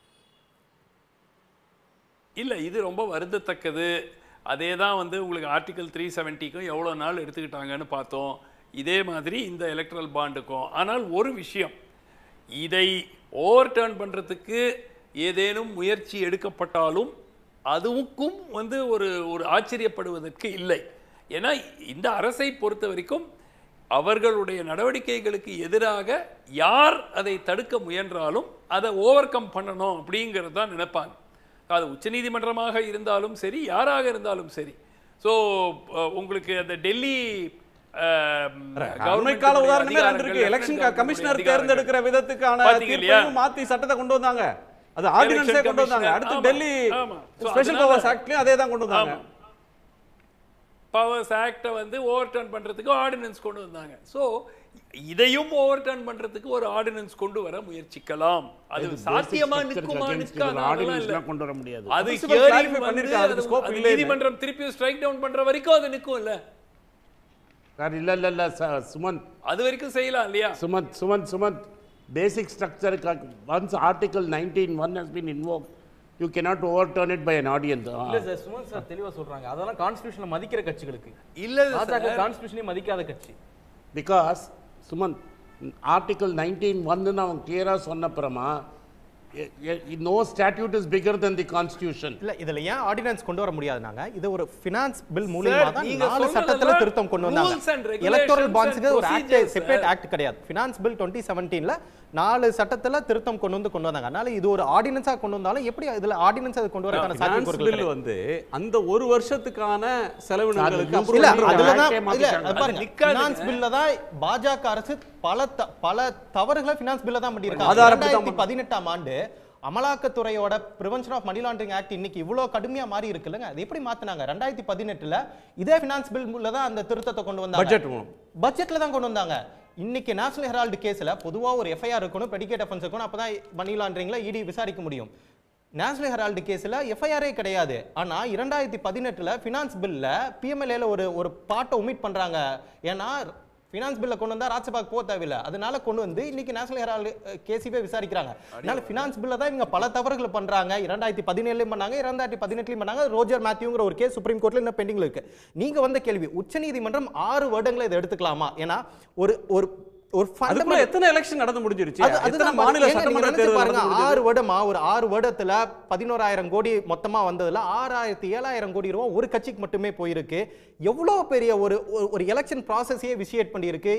இல்ல இது ரொம்ப வருந்தத்தக்கது அதே தான் வந்து உங்களுக்கு ஆர்டிகல் த்ரீ செவன்ட்டிக்கும் எவ்வளோ நாள் எடுத்துக்கிட்டாங்கன்னு பார்த்தோம் இதே மாதிரி இந்த எலக்ட்ரல் பாண்டுக்கும் ஆனால் ஒரு விஷயம் இதை ஓவர் டேர்ன் பண்ணுறதுக்கு ஏதேனும் முயற்சி எடுக்கப்பட்டாலும் அதுவுக்கும் வந்து ஒரு ஒரு ஆச்சரியப்படுவதற்கு இல்லை ஏன்னா இந்த அரசை பொறுத்த வரைக்கும் அவர்களுடைய நடவடிக்கைகளுக்கு எதிராக யார் அதை தடுக்க முயன்றாலும் அதை ஓவர் கம் பண்ணணும் அப்படிங்கிறது தான் நினைப்பாங்க அது உச்சநீதிமன்றமாக இருந்தாலும் சரி யாராக இருந்தாலும் சரி ஸோ உங்களுக்கு அந்த டெல்லி அண்மைக்கால உதாரணமே ரெண்டு இருக்கு எலெக்ஷன் கமிஷனர் தேர்ந்தெடுக்கிற விதத்துக்கான பாத்தீங்க இல்லையா? தீர்ப்பையும் மாத்தி சட்டத்தை கொண்டு வந்தாங்க அது ஆர்டினன்ஸே Election கொண்டு வந்தாங்க commissioner, அடுத்து ஆமா, டெல்லி ஆமா. So ஸ்பெஷல் அதனால- பவர்ஸ் ஆக்ட்லயும் அதே தான் கொண்டு வந்தாங்க பவர்ஸ் ஆக்டை வந்து ஓவர் டர்ன் பண்ணுறதுக்கு ஆர்டினன்ஸ் கொண்டு வந்தாங்க ஸோ இதையும் ஓவர் டர்ன் பண்ணுறதுக்கு ஒரு ஆர்டினன்ஸ் கொண்டு வர முயற்சிக்கலாம் அது சாத்தியமா நிற்குமா நிற்காதா அதெல்லாம் இல்ல. ஆர்டினன்ஸ்லாம் கொண்டு வர முடியாது அது Principal hearing clarify வந்து பண்ணிருக்காரு, அதுக்கு அது- scope அது இல்லைன்னு. நீதிமன்றம் திருப்பி ஸ்ட்ரைக் டவுன் பண்ற வரைக்கும் அது நிற்கும் இல்ல சார் இல்லை இல்லை இல்லை சார் சுமந்த் அது வரைக்கும் செய்யலாம் இல்லையா Sumanth Sumanth Sumanth basic structure once article nineteen one has been invoke you cannot overturn it by an audience இல்ல சார் சுமன் சார் தெளிவா சொல்றாங்க அதெல்லாம் கான்ஸ்டிடியூஷனை மதிக்கிற கட்சிகளுக்கு இல்ல பாஜக கான்ஸ்டிடியூஷனே மதிக்காத கட்சி பிகாஸ் சுமந்த் ஆர்டிகல் நைன்டீன் ஒன்னு அவன் கிளியராக சொன்னப்புறமா no statute is bigger than the constitution இல்ல இதுல ஏன் ஆர்டினன்ஸ் கொண்டு வர முடியாது நாங்க இது ஒரு ஃபினான்ஸ் பில் மூலியமா தான் நீங்க நாலு சொல்றதெல்லாம் சட்டத்துல திருத்தம் கொண்டு rules and வந்தாங்க regulations எலக்டோரல் and பாண்ட்ஸ்க்கு ஒரு act procedures, separate sir. Act கிடையாது ஃபினான்ஸ் பில் டுவெண்ட்டி செவன்டீன்ல நாலு சட்டத்துல திருத்தம் கொண்டு வந்து கொண்டு வந்தாங்க அதனால இது ஒரு ஆர்டினன்ஸா கொண்டு வந்தாலும் எப்படி இதுல ஆர்டினன்ஸ் அது கொண்டு வரக்கான ஃபினான்ஸ் சாத்தியக்கூறுகள் பில் கிடையாது. வந்து அந்த ஒரு வருஷத்துக்கான செலவினங்களுக்கு அது அப்புறம் இல்ல பண்ற அதுலதான் வாழ்க்கையை இல்ல மாத்திட்டாங்க. அது பாருங்க நிக்காதுங்க. ஃபினான்ஸ் பில்ல தான் பாஜக அரசு பல த- பல தவறுகளை ஃபினான்ஸ் பில்ல தான் பண்ணிருக்காங்க ஆதாரப்படி தான் ரெண்டாயிரத்தி பதினெட்டாம் ஆண்டு அமலாக்கத்துறையோட prevention of money laundering act இன்னைக்கு இவ்வளவு கடுமையா மாறி இருக்குல்லங்க அது எப்படி மாத்துனாங்க ரெண்டாயிரத்தி பதினெட்டுல இதே ஃபினான்ஸ் பில் தான் அந்த திருத்தத்தை கொண்டு வந்தாங்க பட்ஜெட் மூலம் பட்ஜெட்ல தான் கொண்டு வந்தாங்க இன்னைக்கு நேஷனல் ஹெரால்டு கேஸ்ல பொதுவா ஒரு எஃப்ஐஆர் இருக்கணும் பெடிகேட் அஃபென்ஸ் இருக்கணும் அப்பதான் மணி லாண்டரிங்ல இடி விசாரிக்க முடியும் நேஷனல் ஹெரால்டு கேஸ்ல எஃப்ஐஆரே கிடையாது ஆனா இரண்டாயிரத்தி பதினெட்டுல ஃபினான்ஸ் பில்ல பிஎம்எல்ஏல ஒரு ஒரு பாட்டை ஒமிட் பண்றாங்க ஏன்னா ஃபினான்ஸ் பில்ல கொண்டு வந்தா ராஜ்சபாக்கு போக தேவையில்லை அதனால கொண்டு வந்து இன்னைக்கு நேஷனல் ஹெரால்டு கேசிவே விசாரிக்கிறாங்க அதனால ஃபினான்ஸ் பில்ல தான் இவங்க பல தவறுகள் பண்றாங்க இரண்டாயிரத்தி பதினேழுலயும் பண்ணாங்க இரண்டாயிரத்தி பதினெட்டுலயும் பண்ணாங்க ரோஜர் மேத்யூங்கிற ஒரு கேஸ் சுப்ரீம் கோர்ட்ல இன்னும் பெண்டிங்ல இருக்கு நீங்க வந்த கேள்வி உச்சநீதிமன்றம் ஆறு வருடங்களை இதை எடுத்துக்கலாமா ஏன்னா ஒரு ஒரு ஒரு அதுக்குள்ள fundamental- எத்தனை எலெக்ஷன் நடந்து முடிஞ்சிருச்சு அது- எத்தனை அதுதான் மாநில ஏங்க, நீங்க சட்டமன்ற நினைச்சு தேர்தல் பாருங்க நடந்து முடிஞ்சது? ஆறு வருடமா ஒரு ஆறு வருடத்துல பதினோராயிரம் கோடி மொத்தமா வந்ததுல ஆறாயிரத்தி ஏழாயிரம் கோடி ரூபாய் ஒரு கட்சிக்கு மட்டுமே போயிருக்கு எவ்வளவு பெரிய ஒரு ஒரு- ஒரு எலெக்ஷன் ப்ராசஸையே விஷியேட் பண்ணியிருக்கு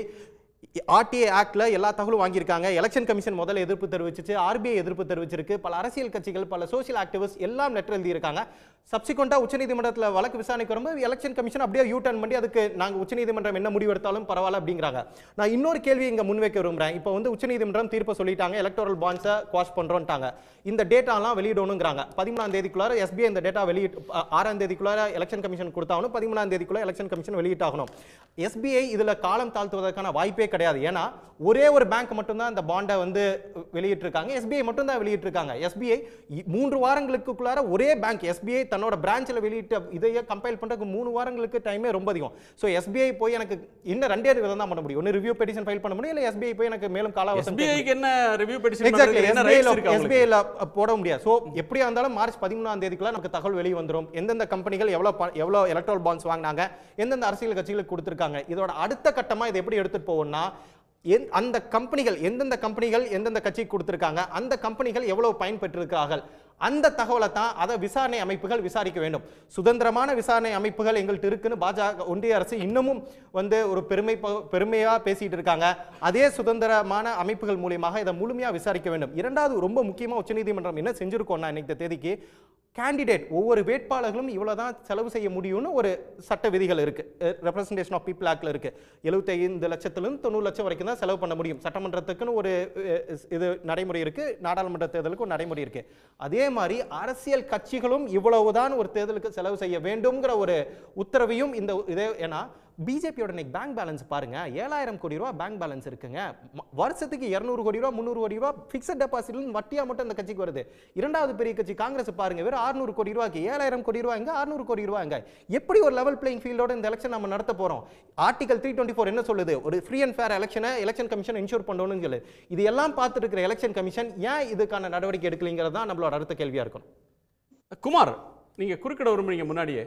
ஆர்டிஏ ஆக்ட்ல எல்லா தகவலும் வாங்கியிருக்காங்க எலெக்ஷன் கமிஷன் முதல்ல எதிர்ப்பு தெரிவிச்சிச்சு ஆர்பிஐ எதிர்ப்பு தெரிவிச்சிருக்கு பல அரசியல் கட்சிகள் பல சோஷியல் ஆக்டிவிஸ்ட் எல்லாம் லெட்டர் எழுதியிருக்காங்க சப்சிக்வெண்டா உச்சநீதிமன்றத்துல வழக்கு விசாரணைக்கு வரும்போது எலெக்ஷன் கமிஷன் அப்படியே யூ டர்ன் பண்ணி அதுக்கு நாங்க உச்சநீதிமன்றம் என்ன முடிவு எடுத்தாலும் பரவாயில்ல அப்படிங்கிறாங்க நான் இன்னொரு கேள்வி இங்க முன்வைக்க விரும்புறேன் இப்போ வந்து உச்சநீதிமன்றம் தீர்ப்பு சொல்லிட்டாங்க எலக்டோரல் பாண்ட்ஸை குவாஷ் பண்றோம்ட்டாங்க இந்த டேட்டாலாம் வெளியிடணுங்கிறாங்க பதிமூணாம் தேதிக்குள்ளார எஸ்பிஐ இந்த டேட்டா வெளியிட்டு ஆ- ஆறாம் தேதிக்குள்ளார எலெக்ஷன் கமிஷன் கொடுத்தாகணும் பதிமூணாம் தேதிக்குள்ள எலெக்ஷன் கமிஷன் வெளியிட்டாகணும் எஸ்பிஐ இதுல காலம் தாழ்த்துவதற்கான வாய்ப்பே கிடையாது ஏன்னா ஒரே ஒரு பேங்க் மட்டும்தான் இந்த பாண்டை வந்து வெளியிட்டிருக்காங்க எஸ்பிஐ மட்டும் தான் வெளியிட்டிருக்காங்க எஸ்பிஐ மூன்று வாரங்களுக்குள்ளார ஒரே பேங்க் எஸ்பிஐ தன்னோட பிரான்ச்சில் வெளியிட்ட இதையே கம்பைல் பண்றதுக்கு மூணு வாரங்களுக்கு டைமே ரொம்ப அதிகம் ஸோ எஸ்பிஐ போய் எனக்கு இன்னும் ரெண்டே விதம் தான் பண்ண முடியும் ஒன்று ரிவ்யூ பெட்டிஷன் ஃபைல் பண்ண முடியும் இல்லை எஸ்பிஐ போய் எனக்கு மேலும் காலாவசம் கேட்க SBI க்கு என்ன ரிவ்யூ பெட்டிஷன் எக்ஸாக்ட்லி என்ன ரைட்ஸ் இருக்கு அவங்களுக்கு? எஸ்பிஐல போட முடியாது ஸோ எப்படியா இருந்தாலும் மார்ச் பதிமூணாம் தேதிக்குள்ள நமக்கு தகவல் வெளியே வந்துரும் எந்தெந்த கம்பெனிகள் எவ்வளோ ப- எவ்வளோ எலக்ட்ரல் பாண்ட்ஸ் வாங்கினாங்க எந்தெந்த அரசியல் கட்சிகளுக்கு கொடுத்துருக்காங்க இதோட அடுத்த கட்டமா இதை எப்படி எடுத்துட்டு போவோம்னா எந்- அந்த கம்பெனிகள் எந்தெந்த கம்பெனிகள் எந்தெந்த கட்சிக்கு கொடுத்துருக்காங்க அந்த கம்பெனிகள் எவ்வளவு பயன்பெற்றிருக்கிறார்கள் அந்த தகவலை தான் அதை விசாரணை அமைப்புகள் விசாரிக்க வேண்டும் சுதந்திரமான விசாரணை அமைப்புகள் எங்கள்கிட்ட இருக்குன்னு பாஜக ஒன்றிய அரசு இன்னமும் வந்து ஒரு பெருமை ப- பெருமையா பேசிட்டு இருக்காங்க அதே சுதந்திரமான அமைப்புகள் மூலியமாக இதை முழுமையா விசாரிக்க வேண்டும் இரண்டாவது ரொம்ப முக்கியமா உச்சநீதிமன்றம் என்ன செஞ்சிருக்கோம்னா இன்னைக்கு தேதிக்கு கேண்டிடேட் ஒவ்வொரு வேட்பாளர்களும் இவ்வளவுதான் செலவு செய்ய முடியும்னு ஒரு சட்ட விதிகள் இருக்கு ரெப்ரசன்டேஷன் ஆஃப் பீப்புள் ஆக்ட்ல இருக்கு 75 லட்சத்திலிருந்து தொண்ணூறு லட்சம் வரைக்கும் தான் செலவு பண்ண முடியும் சட்டமன்றத்துக்குன்னு ஒரு அஹ், இது நடைமுறை இருக்கு நாடாளுமன்ற தேர்தலுக்கு ஒரு நடைமுறை இருக்கு அதே மாதிரி அரசியல் கட்சிகளும் இவ்வளவுதான் ஒரு தேர்தலுக்கு செலவு செய்ய வேண்டும்ங்கிற ஒரு உத்தரவையும் இந்த இதே ஏன்னா பிஜேபியோட இன்னைக்கு பேங்க் பேலன்ஸ் பாருங்க ஏழாயிரம் கோடி ரூபா பேங்க் பேலன்ஸ் இருக்குங்க ம- வருஷத்துக்கு இருநூறு கோடி ரூபா முந்நூறு கோடி ரூபா பிக்சட் டெபாசிட்ல வட்டியா மட்டும் அந்த கட்சிக்கு வருது இரண்டாவது பெரிய கட்சி காங்கிரஸ் பாருங்க வெறும் 600 கோடி ரூபாய்க்கு ஏழாயிரம் கோடி ரூபாய் எங்க 600 கோடி ரூபாய் எங்க எப்படி ஒரு லெவல் பிளேயிங் ஃபீல்டோட இந்த எலெக்ஷன் நம்ம நடத்த போறோம் ஆர்டிகல் த்ரீ டுவெண்ட்டி ஃபோர் என்ன சொல்லுது ஒரு ஃப்ரீ அண்ட் ஃபேர் எலெக்ஷனை எலெக்ஷன் கமிஷன் இன்ஷூர் பண்ணணும்னு சொல்லு இது எல்லாம் பார்த்துட்டு இருக்கிற எலெக்ஷன் கமிஷன் ஏன் இதுக்கான நடவடிக்கை எடுக்கலைங்கிறது தான் நம்மளோட அடுத்த கேள்வியா இருக்கும் குமார் நீங்க குறுக்கிட விரும்புறீங்க முன்னாடியே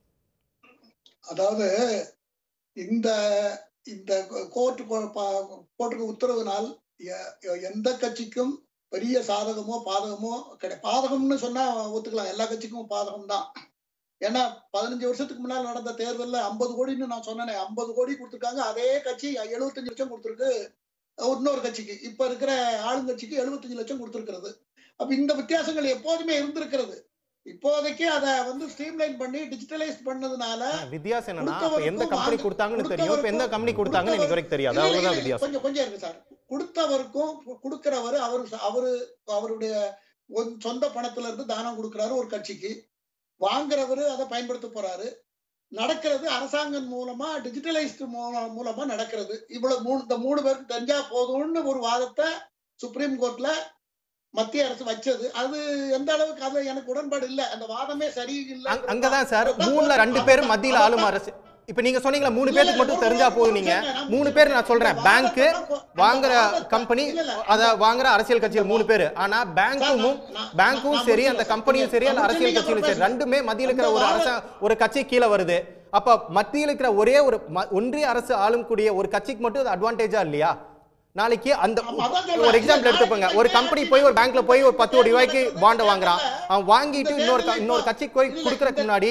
அதாவது இந்த இந்த கோர்ட்டு கோர்ட்டுக்கு உத்தரவினால் எ- எ- எந்த கட்சிக்கும் பெரிய சாதகமோ பாதகமோ கிடை பாதகம்னு சொன்னா ஒத்துக்கலாம் எல்லா கட்சிக்கும் பாதகம் தான் ஏன்னா பதினஞ்சு வருஷத்துக்கு முன்னால் நடந்த தேர்தல்ல ஐம்பது கோடின்னு நான் சொன்னேனே ஐம்பது கோடி கொடுத்துருக்காங்க அதே கட்சி எழுபத்தஞ்சு லட்சம் கொடுத்துருக்கு இன்னொரு கட்சிக்கு இப்ப இருக்கிற ஆளுங்கட்சிக்கு எழுபத்தஞ்சு லட்சம் கொடுத்துருக்கிறது அப்ப இந்த வித்தியாசங்கள் எப்போதுமே இருந்திருக்கிறது இப்போதைக்கு அதை வந்து ஸ்ட்ரீம்லைன் பண்ணி டிஜிட்டலைஸ் பண்ணதுனால வித்தியாசம் என்னன்னா இப்ப கொடுத்தவருக்கும் எந்த கம்பெனி வாங்க- கொடுத்தாங்கன்னு தெரியும் இப்ப எந்த கம்பெனி கொடுத்தாங்கன்னு எனக்கு வரைக்கும் தெரியாது இல்ல, இல்ல, அவ்வளவுதான் இல்ல, வித்தியாசம் கொஞ்சம் கொஞ்சம் இருக்கு சார் கொடுத்தவருக்கும் கு- கொடுக்கிறவரு அவரு அவரு அவருடைய ஒன்- சொந்த பணத்துல இருந்து தானம் கொடுக்கிறாரு ஒரு கட்சிக்கு வாங்குறவரு அதை பயன்படுத்த போறாரு நடக்கிறது அரசாங்கம் மூலமா டிஜிட்டலைஸ்டு மூலமா நடக்கிறது இவ்வளவு மூணு இந்த மூணு பேருக்கு தெரிஞ்சா போதும்னு ஒரு வாதத்தை சுப்ரீம் கோர்ட்ல மத்திய அரசு வச்சது அது எந்த அளவுக்கு அது எனக்கு உடன்பாடு இல்ல அந்த வாதமே சரியில்லை அங்க- அங்கதான் சார் மூணுல ரெண்டு பேரும் மத்தியில ஆளும் அரசு இப்ப நீங்க சொன்னீங்களா மூணு பேருக்கு மட்டும் தெரிஞ்சா போதும் நீங்க மூணு பேர் நான் சொல்றேன் பேங்க் வாங்குற கம்பெனி அத வாங்குற அரசியல் கட்சிகள் மூணு பேர் ஆனா பேங்க்கும் பேங்க்கும் சரி அந்த கம்பெனியும் சரி அந்த அரசியல் கட்சியும் சரி ரெண்டுமே மத்தியில் இருக்கிற ஒரு அரச ஒரு கட்சி கீழே வருது அப்ப மத்தியில் இருக்கிற ஒரே ஒரு ம- ஒன்றிய அரசு ஆளும் கூடிய ஒரு கட்சிக்கு மட்டும் அது அட்வான்டேஜா இல்லையா நாளைக்கு அந்த ஆமா, அதான் சொல்றேன். ஒரு எக்ஸாம்பிள் எடுத்துப்போங்க ஒரு கம்பெனி போய் ஒரு பேங்க்ல போய் ஒரு பத்து கோடி ரூபாய்க்கு பாண்டை வாங்குறான் அவன் வாங்கிட்டு இன்னொரு க- இன்னொரு கட்சிக்கு போய் கொடுக்கறதுக்கு முன்னாடி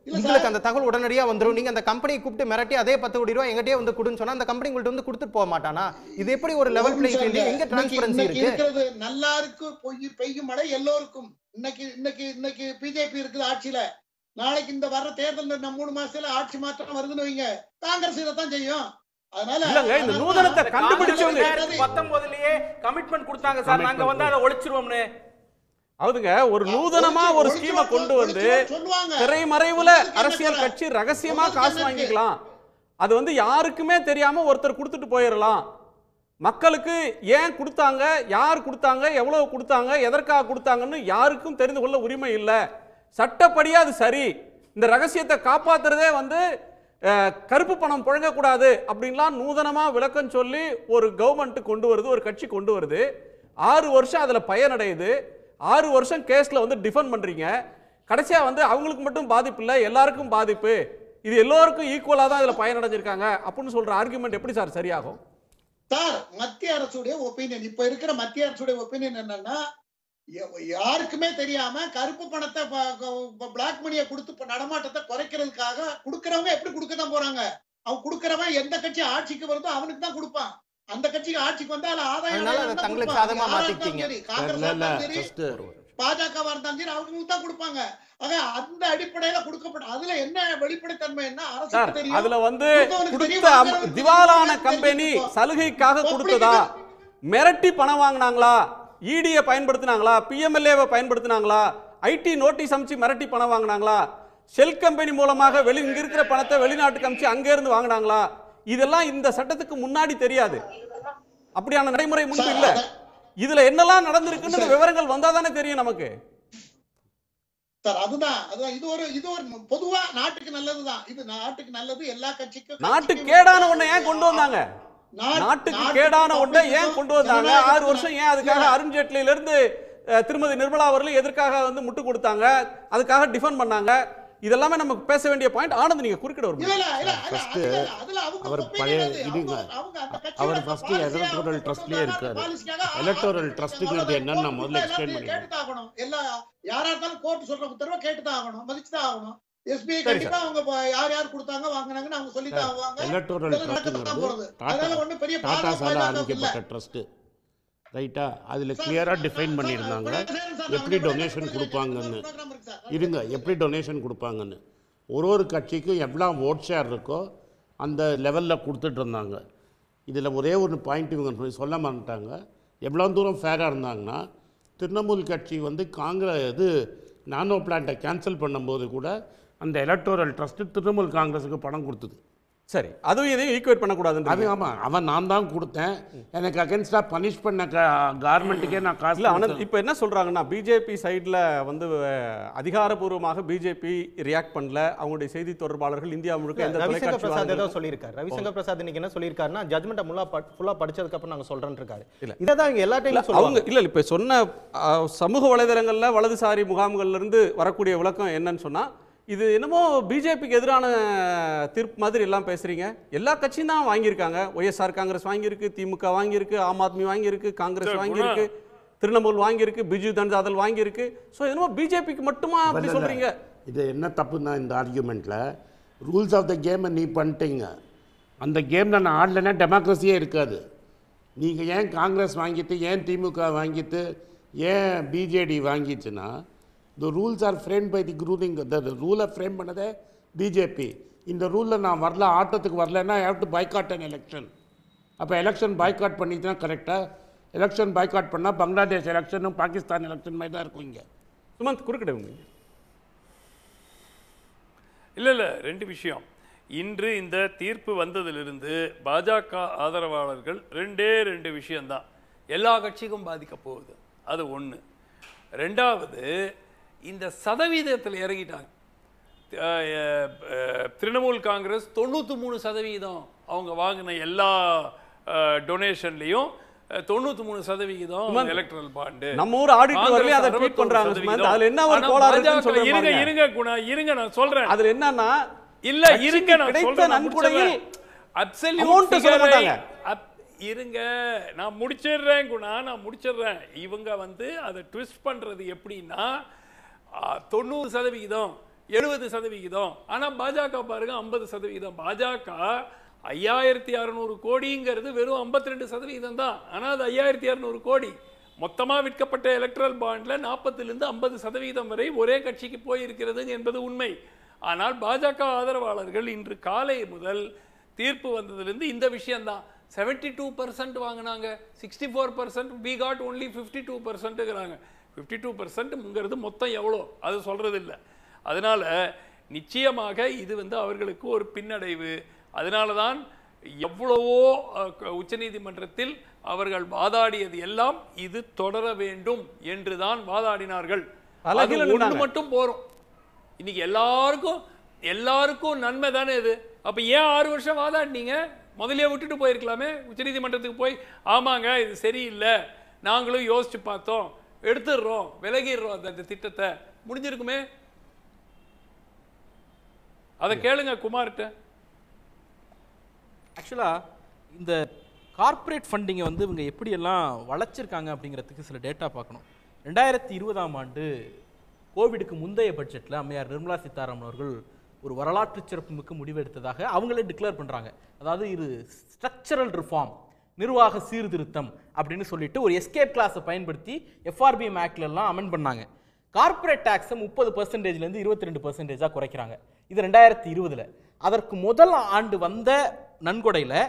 இல்ல உங்களுக்கு சார். அந்த தகவல் உடனடியா வந்துரும் நீங்க அந்த கம்பெனியை கூப்பிட்டு மிரட்டி அதே பத்து கோடி ரூபாய் எங்கிட்டே வந்து கொடுன்னு சொன்னா அந்த கம்பெனி உங்கள்ட்ட வந்து கொடுத்துட்டு போக மாட்டானா இது எப்படி ஒரு லெவல் ஒரு பிளேயிங் நிமிஷம் ஃபீல்டு இல்ல. எங்க இன்னைக்கு- டிரான்ஸ்பரன்சி இன்னைக்கு இருக்கு இருக்கிறது நல்லாருக்கு பொய் பெய்யும் மழை எல்லோருக்கும் இன்னைக்கு இன்னைக்கு இன்னைக்கு பிஜேபி இருக்குது ஆட்சியில நாளைக்கு இந்த வர்ற தேர்தல் இந்த மூணு மாசத்துல ஆட்சி மாற்றம் வருதுன்னு வைங்க காங்கிரஸ் இதைத்தான் செய்யும் அதனால இல்லங்க இந்த அதனால நூதனத்தை தான் கண்டுபிடிச்சவங்க காங்கிரஸ் பத்தொன்பதுலயே கமிட்மெண்ட் கொடுத்தாங்க சார் நாங்க வந்து அதை ஒழிச்சிருவோம்னு அவுதுங்க ஒரு நூதனமா ஒழிச்சு- ஒரு ஒழிச்சு ஸ்கீமை வா- கொண்டு வந்து ஒழிச்சு சொல்லுவாங்க. திரைமறைவுல ஒழிச்சு என்ன அரசியல் குறை? கட்சி ரகசியமா ஒழிச்சு காசு என்ன இருக்கு? வாங்கிக்கலாம் அது வந்து யாருக்குமே தெரியாம ஒருத்தர் கொடுத்துட்டு போயிடலாம் மக்களுக்கு ஏன் கொடுத்தாங்க யார் கொடுத்தாங்க எவ்வளவு கொடுத்தாங்க எதற்காக கொடுத்தாங்கன்னு யாருக்கும் தெரிந்து கொள்ள உரிமை இல்லை சட்டப்படியா அது சரி இந்த ரகசியத்தை காப்பாத்துறதே வந்து அஹ், கருப்பு பணம் புழங்கக்கூடாது அப்படின்லாம் நூதனமா விளக்கம் சொல்லி ஒரு கவர்மெண்ட் கொண்டு வருது ஒரு கட்சி கொண்டு வருது ஆறு வருஷம் அதுல பயனடையுது ஆறு வருஷம் கேஸ்ல வந்து டிஃபெண்ட் பண்றீங்க கடைசியா வந்து அவங்களுக்கு மட்டும் பாதிப்பு இல்லை எல்லாருக்கும் பாதிப்பு இது எல்லோருக்கும் ஈக்குவலா தான் இதுல பயனடைஞ்சிருக்காங்க அப்படின்னு சொல்ற ஆர்குமெண்ட் எப்படி சார் சரியாகும் சார் மத்திய அரசுடைய ஒப்பீனியன் இப்ப இருக்கிற மத்திய அரசுடைய ஒப்பீனியன் என்னன்னா யா- யாருக்குமே தெரியாம கருப்பு பணத்தை பிளாக் மணியை கொடுத்து இப்ப நடமாட்டத்தை குறைக்கிறதுக்காக கொடுக்கறவங்க எப்படி கொடுக்க தான் போறாங்க அவன் கொடுக்கறவன் எந்த கட்சி ஆட்சிக்கு வருதோ அவனுக்கு தான் கொடுப்பான் அந்த கட்சிக்கு ஆட்சிக்கு வந்தா அதுல ஆதாயம் அதனால அதை அடையாளம் தான் தங்களுக்கு கொடுப்பான். சாதகமா யாரா இருந்தாலும் மாத்திக்கிட்டீங்க. சரி, காங்கிரஸா இல்ல இல்ல இருந்தாலும் சரி, ஃபர்ஸ்ட் பாஜகவா இருந்தாலும் சரி அவங்களுக்கு தான் கொடுப்பாங்க ஆக அந்த அடிப்படையில கொடுக்கப்பட்ட அதுல என்ன வெளிப்படைத்தன்மை என்ன சார் அரசுக்கு தெரியும் அதுல வந்து கொடுத்தவனுக்கு கொடுத்த தெரியும், அம்- வாங்குறவனுக்கு திவாலான தெரியும், கம்பெனி தெரிஞ்சுக்கோ. சலுகைக்காக கொடுத்ததா மிரட்டி பணம் வாங்கினாங்களா இடியை பயன்படுத்தினாங்களா பிஎம்எல்ஏவை பயன்படுத்தினாங்களா ஐடி நோட்டீஸ் அமைச்சு மிரட்டி பணம் வாங்கினாங்களா ஷெல் கம்பெனி மூலமாக வெளி இங்க இருக்கிற பணத்தை வெளிநாட்டுக்கு அமைச்சு அங்கே இருந்து வாங்கினாங்களா இதெல்லாம் இந்த சட்டத்துக்கு முன்னாடி தெரியாது அப்படியான நடைமுறை முன்பு இல்ல இதுல என்னெல்லாம் நடந்திருக்குன்னு விவரங்கள் வந்தா தானே தெரியும் நமக்கு சார் அதுதான் அதுதான் இது ஒரு இது ஒரு பொதுவா நாட்டுக்கு நல்லதுதான் இது நாட்டுக்கு நல்லது எல்லா கட்சிக்கும் நாட்டு கட்சிக்கும் கேடான ஒண்ணை ஏன் கொண்டு வந்தாங்க நாட்டு- நாட்டுக்கு நாட்டுக்கு கேடான ஒன்றை ஏன் public கொண்டு வந்தாங்க ஜனநாயகத்துக்கு ஆறு வருஷம் ஏன் அதுக்காக இல்ல. அருண்ஜேட்லியில இருந்து அஹ், திருமதி நிர்மலா அவர்கள் எதற்காக வந்து முட்டு கொடுத்தாங்க அதுக்காக டிஃபெண்ட் பண்ணாங்க இதெல்லாமே நமக்கு பேச வேண்டிய பாயிண்ட் ஆனந்த் நீங்க குறுக்கிட ஒரு இல்ல, இல்ல, இல்ல, இல்ல, First, அதுல- அதுல அவங்க அவர் opinion பழைய அது. இதுங்க. அவங்க- அவங்க அந்த கட்சியோட அவர் first policy யா electoral அவங்க trustலயே கொண்டு இருக்காரு. வந்தாங்க, policy-க்காக electoral ஆ- trustங்கிறது அவ்வளவுதான். என்னன்னு நான் court முதல்ல எல்லாம் explain கேட்டு பண்ணிடுறேன். தான் ஆகணும். எல்லா யாரா இருந்தாலும் கோர்ட் சொல்ற உத்தரவை கேட்டு தான் ஆகணும் மதிச்சு தான் ஆகணும் எஸ்பிஐ சரி, கண்டிப்பா அவங்க ப- யார் யார் கொடுத்தாங்க வாங்குனாங்கன்னு அவங்க சொல்லி தான் ஆவாங்க எலக்டோரல் இதெல்லாம் நடக்கத்தான் ட்ரஸ்ட்டுங்கிறது போறது. டாடா அதனால ஒண்ணும் பெரிய டாடாஸால பாதுகாப்பு இல்ல. ஆரம்பிக்கப்பட்ட ட்ரஸ்ட்டு ரைட்டா அதில் சார், கிளியராக சார், டிஃபைன் சார், பண்ணியிருந்தாங்க சார், சார், சார், எப்படி சார், டொனேஷன் சார், கொடுப்பாங்கன்னு program இருக்கு சார். இருங்க எப்படி டொனேஷன் கொடுப்பாங்கன்னு ஒரு ஒரு கட்சிக்கும் எவ்வளோ ஓட் ஷேர் இருக்கோ அந்த லெவலில் கொடுத்துட்டு இருந்தாங்க இதில் ஒரே ஒரு பாயிண்ட் இவங்க சொல்ல மாட்டாங்க எவ்வளோ தூரம் ஃபேராக இருந்தாங்கன்னா திரிணாமுல் கட்சி வந்து காங்கிரஸ் இது நானோ பிளான்ட்டை கேன்சல் பண்ணும்போது கூட அந்த எலக்டோரல் ட்ரஸ்ட்டு திரிணாமுல் காங்கிரஸுக்கு பணம் கொடுத்தது சரி அதுவும் இதையும் ஈக்குவேட் அது பண்ணக்கூடாதுன்னு ஆமாம் அவன் நான் தான் கொடுத்தேன் எனக்கு அகேன்ஸ்டாக பனிஷ் பண்ண கவர்மெண்ட்டுக்கே நான் காசு இல்ல ஆனந்த் கொடுத்தேன். இப்போ என்ன சொல்றாங்கன்னா பிஜேபி சைடுல வந்து அஹ், அதிகாரப்பூர்வமாக பிஜேபி ரியாக்ட் பண்ணல அவங்களுடைய செய்தி தொடர்பாளர்கள் இந்தியா முழுக்க எந்த ரவிசங்கர் தொலைக்காட்சி பிரசாத் ஏதோ வானொலியிலும் சொல்லியிருக்காரு ரவிசங்கர் பிரசாத் இன்னைக்கு என்ன சொல்லியிருக்காருன்னா ஜட்மெண்ட்டை முல்லா ஃபுல்லா படிச்சதுக்கு அப்புறம் நாங்க சொல்றேன்னு இருக்காரு இல்ல. இதை தான் இவங்க எல்லா இல்ல, டைமும் அவங்க சொல்லுவாங்க இல்ல இல்ல, இப்ப சொன்ன அஹ், சமூக வலைதளங்கள்ல வலதுசாரி முகாம்கள்ல இருந்து வரக்கூடிய விளக்கம் என்னன்னு சொன்னா இது என்னமோ பிஜேபிக்கு எதிரான தீர்ப்பு மாதிரி எல்லாம் பேசுறீங்க எல்லா கட்சியும் தான் வாங்கியிருக்காங்க ஒய்எஸ்ஆர் காங்கிரஸ் வாங்கியிருக்கு திமுக வாங்கியிருக்கு ஆம் ஆத்மி வாங்கியிருக்கு காங்கிரஸ் சரி, வாங்கியிருக்கு திரிணாமுல் வாங்கியிருக்கு பிஜு ஜனதாதள் வாங்கியிருக்கு ஸோ என்னமோ பிஜேபிக்கு மட்டுமா அப்படி இல்ல, இல்ல. சொல்றீங்க இது என்ன தப்புன்னா இந்த ஆர்கியூமெண்ட்டில் ரூல்ஸ் ஆஃப் த கேமை நீ பண்ணிட்டீங்க அந்த கேமில் நான் ஆடலைன்னா டெமோக்ரஸியே இருக்காது நீங்கள் ஏன் காங்கிரஸ் வாங்கிட்டு ஏன் திமுக வாங்கிட்டு ஏன் பிஜேடி வாங்கிச்சுன்னா the rules are frame by the ruling the ரூலை ஃப்ரேம் பண்ணதே பிஜேபி இந்த ரூலில் நான் வரல ஆட்டத்துக்கு வரலன்னா have to boycott an election அப்போ எலெக்ஷன் பாய்காட் பண்ணிட்டுனா கரெக்டாக எலெக்ஷன் பாய்காட் பண்ணால் பங்களாதேஷ் எலெக்ஷனும் பாகிஸ்தான் எலெக்ஷன் மாதிரி தான் இருக்கும் இங்கே சுமந்த் குறுக்கிடுங்க இல்லை இல்லை ரெண்டு விஷயம் இன்று இந்த தீர்ப்பு வந்ததிலிருந்து பாஜக ஆதரவாளர்கள் ரெண்டே ரெண்டு விஷயம்தான் எல்லா கட்சிக்கும் பாதிக்க போகுது அது ஒன்று ரெண்டாவது இந்த சதவீதத்தில் இறங்கிட்டாங்க அஹ், அஹ், திரிணாமுல் காங்கிரஸ் தொண்ணூற்றி மூணு சதவீதம் அவங்க வாங்கின எல்லா டொனேஷன்லையும் தொண்ணூற்றி மூணு சதவிகிதம் சுமந்த், எலக்ட்ரல் பாண்டு நம்ம ஊர் ஆடிட்டர் வரலையும் அதை ட்வீட் பண்றாங்க சுமந்த் அதுல என்ன ஒரு கோளாறு இருக்குன்னு சொல்றேன் இருங்க பாருங்க. இருங்க குணா இருங்க நான் சொல்றேன் அதுல என்னன்னா இல்ல கட்சிக்கு இருங்க நான் கிடைத்த சொல்றேன் நான் நன்கொடையில் அப்சல்யூட் amount சொல்ல மாட்டாங்க. இருங்க நான் முடிச்சிடுறேன் குணா நான் முடிச்சிடுறேன் இவங்க வந்து அதை ட்விஸ்ட் பண்றது எப்படின்னா ஆ, தொண்ணூறு சதவிகிதம் எழுபது சதவிகிதம் ஆனால் பாஜக பாருங்க ஐம்பது சதவிகிதம் பாஜக ஐயாயிரத்தி அறநூறு கோடிங்கிறது வெறும் 52% ரெண்டு சதவிகிதம் தான் ஆனால் அது ஐயாயிரத்தி அறநூறு கோடி மொத்தமாக விற்கப்பட்ட எலக்ட்ரல் பாண்டில் நாற்பதுலேருந்து ஐம்பது சதவிகிதம் வரை ஒரே கட்சிக்கு போயிருக்கிறது என்பது உண்மை ஆனால் பாஜக ஆதரவாளர்கள் இன்று காலை முதல் தீர்ப்பு வந்ததுலேருந்து இந்த விஷயம்தான் செவன்டி டூ பர்சன்ட் வாங்கினாங்க sixty four percent we got only fifty two பர்சன்ட்டுங்கிறாங்க ஃபிஃப்டி டூ பர்சன்ட்ங்கிறது மொத்தம் எவ்வளோ அது சொல்கிறது இல்லை அதனால் நிச்சயமாக இது வந்து அவர்களுக்கு ஒரு பின்னடைவு அதனால தான் எவ்வளவோ அஹ், க- உச்சநீதிமன்றத்தில் அவர்கள் வாதாடியது எல்லாம் இது தொடர வேண்டும் என்று தான் வாதாடினார்கள் பல அது கீழ ஒண்ணு நின்னாங்க. மட்டும் போறோம் இன்னைக்கு எல்லாருக்கும் எல்லாருக்கும் நன்மை தானே இது அப்ப ஏன் ஆறு வருஷம் வாதாடினீங்க முதல்லயே விட்டுட்டு போயிருக்கலாமே உச்சநீதிமன்றத்துக்கு போய் ஆமாங்க இது சரியில்லை நாங்களும் யோசிச்சு பார்த்தோம் எடுத்துடுறோம் விலகிடுறோம் அந்த அந்த திட்டத்தை முடிஞ்சிருக்குமே அதை கேளுங்க குமார்கிட்ட ஆக்சுவலாக இந்த கார்ப்பரேட் ஃபண்டிங்கை வந்து இவங்க எப்படியெல்லாம் வளைச்சிருக்காங்க அப்படிங்கிறதுக்கு சில டேட்டா பார்க்கணும் ரெண்டாயிரத்தி இருபதாம் ஆண்டு கோவிடுக்கு முந்தைய பட்ஜெட்டில் அம்மையார் நிர்மலா சீதாராமன் அவர்கள் ஒரு வரலாற்று சிறப்புமிக்க முடிவு எடுத்ததாக அவங்களே டிக்ளேர் பண்ணுறாங்க அதாவது இது ஸ்ட்ரக்சரல் ரிஃபார்ம் நிர்வாக சீர்திருத்தம் அப்படின்னு சொல்லிட்டு ஒரு எஸ்கேப் கிளாஸை பயன்படுத்தி எஃப்ஆர்பிஎம் எல்லாம் அமெண்ட் பண்ணாங்க கார்ப்பரேட் டேக்ஸை முப்பது பர்சன்டேஜ்லேருந்து இருபத்தி ரெண்டு பர்சன்டேஜாக குறைக்கிறாங்க இது ரெண்டாயிரத்தி இருபதுல அதற்கு முதல் ஆண்டு வந்த நன்கொடையில்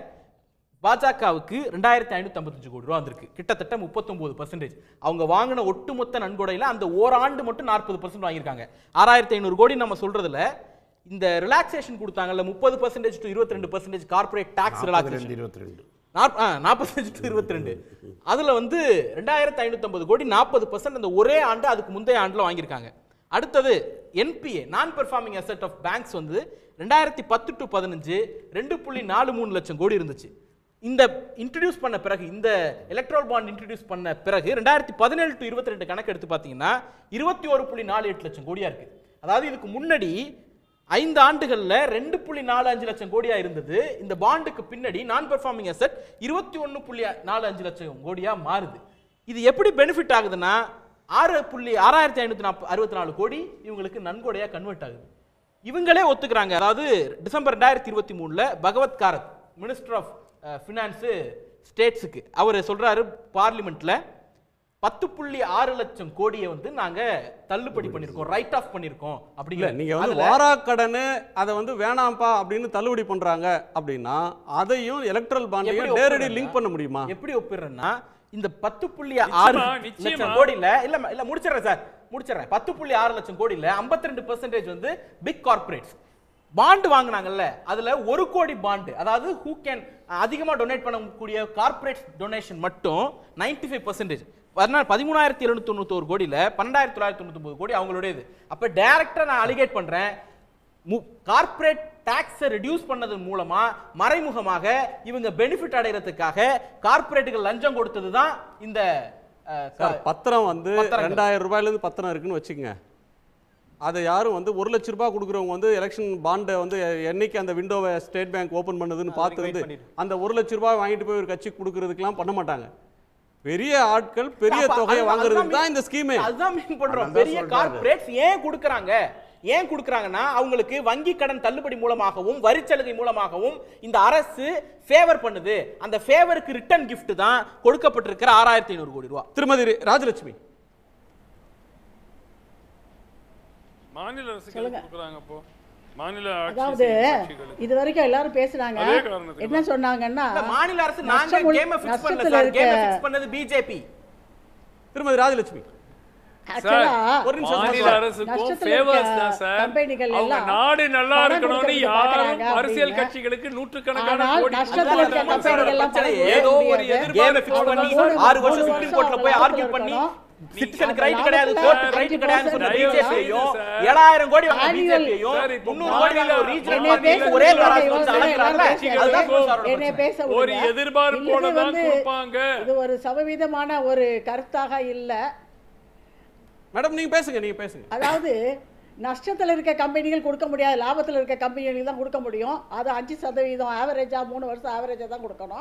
பாஜகவுக்கு ரெண்டாயிரத்தி ஐநூற்றி ஐம்பத்தஞ்சு கோடி ரூபா வந்திருக்கு கிட்டத்தட்ட முப்பத்தொம்போது பர்சன்டேஜ் அவங்க வாங்கின ஒட்டுமொத்த நன்கொடையில் அந்த ஓராண்டு மட்டும் நாற்பது பர்சன்ட் வாங்கியிருக்காங்க ஆறாயிரத்தி ஐநூறு கோடி நம்ம சொல்றதுல இந்த ரிலாக்ஸேஷன் கொடுத்தாங்கல்ல முப்பது பர்சன்டேஜ் டு இருபத்தி ரெண்டு பர்சன்டேஜ் கார்பரேட் டாக்ஸ் ரிலாக்ஸேஷன் இருபத்தி ரெண்டு நாற்பத்தஞ்சு டு இருபத்தி ரெண்டு அதுல வந்து ரெண்டாயிரத்தி ஐநூத்தி கோடி நாற்பது பர்சன்ட் அந்த ஒரே ஆண்டு அதுக்கு முந்தைய ஆண்டுல வாங்கியிருக்காங்க அடுத்தது என்பிஏ நான் பெர்ஃபார்மிங் அசெட் ஆஃப் பேங்க்ஸ் வந்து ரெண்டாயிரத்தி பத்து டு பதினஞ்சு ரெண்டு புள்ளி நாலு மூணு லட்சம் கோடி இருந்துச்சு இந்த இன்ட்ரடியூஸ் பண்ண பிறகு இந்த எலக்ட்ரல் பாண்ட் இன்ட்ரடியூஸ் பண்ண பிறகு ரெண்டாயிரத்தி பதினேழு டு இருபத்தி ரெண்டு கணக்கு எடுத்து பார்த்தீங்கன்னா இருபத்தி ஒரு புள்ளி நாலு எட்டு லட்சம் கோடியா இருக்கு அதாவது இதுக்கு முன்னாடி ஐந்து ஆண்டுகள்ல ரெண்டு புள்ளி நாலு அஞ்சு லட்சம் கோடியா இருந்தது இந்த பாண்டுக்கு பின்னாடி நான் பெர்ஃபார்மிங் அசெட் இருபத்தி ஒன்று புள்ளி நாலு அஞ்சு லட்சம் கோடியா மாறுது இது எப்படி பெனிஃபிட் ஆகுதுன்னா ஆறு புள்ளி ஆறாயிரத்தி ஐநூத்தி நாற்பது அறுபத்தி நாலு கோடி இவங்களுக்கு நன்கொடையா கன்வெர்ட் ஆகுது இவங்களே ஒத்துக்கிறாங்க அதாவது டிசம்பர் ரெண்டாயிரத்தி இருபத்தி மூணுல Bhagwat Karad minister of finance ஸ்டேட்ஸுக்கு அவர் சொல்றாரு பார்லிமெண்ட்ல பத்து புள்ளி ஆறு லட்சம் கோடியை வந்து நாங்க தள்ளுபடி பண்ணியிருக்கோம் ரைட் ஆஃப் பண்ணியிருக்கோம் இல்ல அப்படிங்கிற நீங்க வந்து அதுல- வாராக்கடனு அதை வந்து வேணாம்ப்பா அப்படின்னு தள்ளுபடி பண்றாங்க அப்படின்னா அதையும் எலக்ட்ரல் எப்படி பாண்டையும் நேரடி ஒப்பிடுறேன்னா- லிங்க் பண்ண முடியுமா எப்படி ஒப்பிடுறேன்னா இந்த பத்து புள்ளி ஆறு நிச்சயமா. லட்சம் கோடியில இல்ல இல்ல முடிச்சிடுறேன் சார் முடிச்சிடுறேன் பத்து புள்ளி ஆறு லட்சம் கோடியில 52% ரெண்டு பெர்சன்டேஜ் வந்து பிக் கார்பரேட்ஸ் பாண்டு வாங்குனாங்கல்ல அதுல ஒரு கோடி பாண்டு அதாவது ஹூ கேன் அதிகமா டொனேட் பண்ணக்கூடிய கார்ப்பரேட் டொனேஷன் மட்டும் 95% ஃபைவ் பர்சன்டேஜ் பதிமூணாயிரத்தி எழுநூத்தி தொண்ணூத்தோரு கோடியில பன்னெண்டாயிரத்தி தொள்ளாயிரத்தி தொண்ணூத்தி கோடி அவங்களுடையது அப்ப டைரக்டா நான் அலிகேட் பண்றேன் கார்ப்பரேட் டாக்ஸை ரெடியூஸ் பண்ணதன் மூலமா மறைமுகமாக இவங்க பெனிஃபிட் அடைகிறதுக்காக கார்ப்பரேட்டுகள் லஞ்சம் கொடுத்தது தான் இந்த அஹ், சார் பத்திரம் வந்து பத்திரங்கள். ரெண்டாயிரம் ரூபாயிலேருந்து பத்திரம் இருக்குன்னு வச்சுக்கங்க அதை யாரும் வந்து ஒரு லட்ச ரூபாய் கொடுக்குறவங்க வந்து எலெக்ஷன் பாண்டை வந்து என்னைக்கு அந்த விண்டோவை ஸ்டேட் பேங்க் ஓபன் பண்ணுதுன்னு பார்த்து வந்து பண்ணிட்டு. அந்த ஒரு லட்ச ரூபாய் வாங்கிட்டு போய் ஒரு கட்சிக்கு கொடுக்கறதுக்கெல்லாம் பண்ண மாட்டாங்க பெரிய ஆட்கள் பெரிய அப்ப தொகையை அதுதான் வாங்குறதுக்கு தான் மீன்- இந்த ஸ்கீமே அதுதான் மீன் பண்றோம் அதான் பெரிய சொல்றாரு. கார்ப்பரேட்ஸ் ஏன் கொடுக்கறாங்க ஏன் கொடுக்கறாங்கன்னா அவங்களுக்கு வங்கி கடன் தள்ளுபடி மூலமாகவும் வரி சலுகை மூலமாகவும் இந்த அரசு ஃபேவர் பண்ணுது அந்த ஃபேவருக்கு ரிட்டர்ன் gift தான் கொடுக்கப்பட்டிருக்கிற ஆறாயிரத்தி ஐநூறு கோடி ரூபாய் திருமதி ராஜலட்சுமி மாநில அரசுக்கு சொல்லுங்க. கொடுக்குறாங்க அப்போ மாநில ஆட்சி அதாவது செய்யும் கட்சிகளுக்கு. இது வரைக்கும் எல்லாரும் பேசுனாங்க அதே காரணத்துக்கு என்ன சொன்னாங்கன்னா இந்த மாநில அரசு நாங்க நஷ்டமுள்- கேம் ஃபிக்ஸ் பண்ணல நஷ்டத்துல சார் இருக்க கேம் ஃபிக்ஸ் பண்ணது பிஜேபி திருமதி ராஜலட்சுமி ஆக்சுவலா ஒரு நிமிஷம் மாநில சார். அரசுக்கும் நஷ்டத்துல ஃபேவர்ஸ் இருக்க தான் சார் கம்பெனிகள் அவங்க எல்லாம் நாடு நல்லா பணம் இருக்கணும்னு கொடுக்கறதுக்கு யாரும் பார்க்கறாங்க அரசியல் அப்படின்னு. கட்சிகளுக்கு நூற்றுக்கணக்கான ஆனால் கோடி நஷ்டத்துல இருக்க கொடுக்கறாங்க. கம்பெனிகள் எல்லாம் பணம் கொடுக்க ஏதோ ஒரு முடியாது. எதிர்பார்ப்பு கேம் ஃபிக்ஸ் பண்ணி அவங்க மூணு- ஆறு வருஷம் மூணு சுப்ரீம் கோர்ட்ல போய் வருஷம் ஆர்கியூ பண்ணி இருக்கணும். சிட்டிசனுக்கு அந்த ரைட் கிடையாது லாபத்துல கோர்ட் ரைட் 20% கிடையாது சொன்ன தயவு பிஜேபியையும் செய்து சார். ஏழாயிரம் கோடி வாங்க Annual- பிஜேபியையும் சார், இப்போ முந்நூறு கோடி வாங்க ஒரு மாநில- ரீஜனல் என்னை பார்ட்டியில பேச ஒரே விடுங்க, தராசு இவங்க வச்சு அளக்குறாங்கல்ல எல்லாரும் அதுதான் பேச சாரோட என்னை பிரச்சனை. பேச ஒரு விடுங்க. எதிர்பார்ப்போட இது தான் வந்து- கொடுப்பாங்க. இது ஒரு சதவீதமான ஒரு கருத்தாக இல்ல மேடம் நீங்க பேசுங்க நீங்க பேசுங்க அதாவது நஷ்டத்தில் இருக்க கம்பெனிகள் கொடுக்க முடியாது லாபத்தில் இருக்க கம்பெனிகள் தான் கொடுக்க முடியும் அது அஞ்சு சதவீதம் ஆவரேஜாக மூணு வருஷம் ஆவரேஜாக தான் கொடுக்கணும்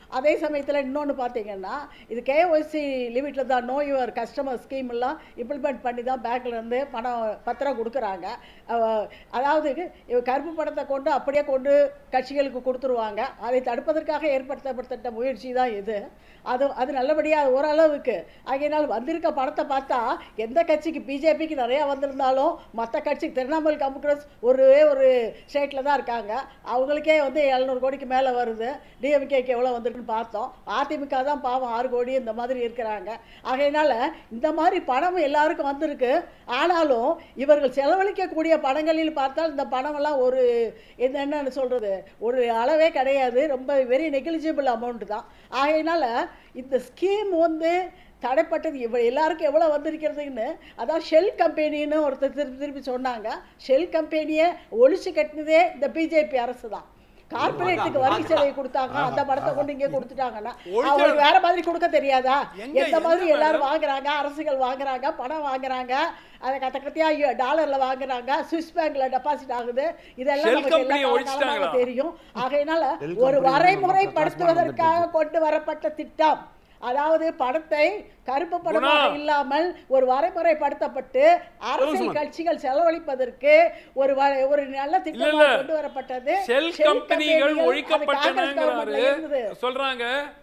அதே சமயத்தில் இன்னொன்று பார்த்தீங்கன்னா இது கேஒய்சி லிமிட்டில் தான் நோ யுவர் கஸ்டமர் ஸ்கீம் எல்லாம் இம்ப்ளிமெண்ட் பண்ணி தான் பேங்க்ல இருந்து பணம் பத்திரம் கொடுக்குறாங்க அவ- அதாவது இவ கருப்பு பணத்தை கொண்டு அப்படியே கொண்டு கட்சிகளுக்கு கொடுத்துருவாங்க அதை தடுப்பதற்காக ஏற்படுத்தப்பட்ட முயற்சி தான் இது அது அது நல்லபடியாக ஓரளவுக்கு ஆகையினால் வந்திருக்க பணத்தை பார்த்தா எந்த கட்சிக்கு பிஜேபிக்கு நிறையா வந்திருந்தாலும் மற்ற கட்சிக்கு திரிணாமுல் காங்கிரஸ் ஒரே ஒரு ஸ்டேட்டில் தான் இருக்காங்க அவங்களுக்கே வந்து எழுநூறு கோடிக்கு மேலே வருது டிஎம்கேக்கு எவ்வளோ வந்திருக்குன்னு பார்த்தோம் அதிமுக தான் பாவம் ஆறு கோடி இந்த மாதிரி இருக்கிறாங்க ஆகையினால இந்த மாதிரி பணம் எல்லாருக்கும் வந்திருக்கு ஆனாலும் இவர்கள் செலவழிக்கக்கூடிய பணங்களில் பார்த்தால் இந்த பணமெல்லாம் ஒரு இது என்னன்னு சொல்கிறது ஒரு அளவே கிடையாது ரொம்ப வெரி நெகிழிஜிபிள் அமௌண்ட் தான் ஆகையினால இந்த ஸ்கீம் வந்து தடைப்பட்டது இவ எல்லாருக்கும் எவ்வளோ வந்திருக்கிறதுன்னு அதான் ஷெல் கம்பெனின்னு ஒருத்தர் திருப்பி திருப்பி சொன்னாங்க ஷெல் கம்பெனியை ஒழிச்சு கட்டினதே இந்த பிஜேபி அரசு தான் கார்பரேட்டுக்கு வரி செலவு கொடுத்தாங்க அந்த பணத்தை கொண்டு இங்கே கொடுத்துட்டாங்கன்னா அவங்களுக்கு வேற மாதிரி கொடுக்க தெரியாதா எங்க- எந்த மாதிரி எங்க எல்லாரும் வாங்குறாங்க அரசுகள் வாங்குறாங்க பணம் வாங்குறாங்க அதை கத்த கத்தியா டாலர்ல வாங்குறாங்க சுவிஸ் பேங்க்ல டெபாசிட் ஆகுது இதெல்லாம் Shell நமக்கு company எல்லா ஒழிச்சிட்டாங்களா? காலகாலமாக தெரியும் ஆகையினால Shell ஒரு company வரைமுறைப்படுத்துவதற்காக கொண்டு வரப்பட்ட திட்டம் அதாவது பணத்தை கருப்பு பணமாக குணா. இல்லாமல் ஒரு வரைமுறைப்படுத்தப்பட்டு அரசியல் சுமன். கட்சிகள் செலவழிப்பதற்கு ஒரு வ- ஒரு நல்ல இல்ல திட்டமாக இல்ல கொண்டு வரப்பட்டது ஷெல் Shell கம்பெனிகள் companyகள், அது காங்கிரஸ் ஒழிக்கப்பட்டனங்கிறாரு governmentல இருந்தது. சொல்றாங்க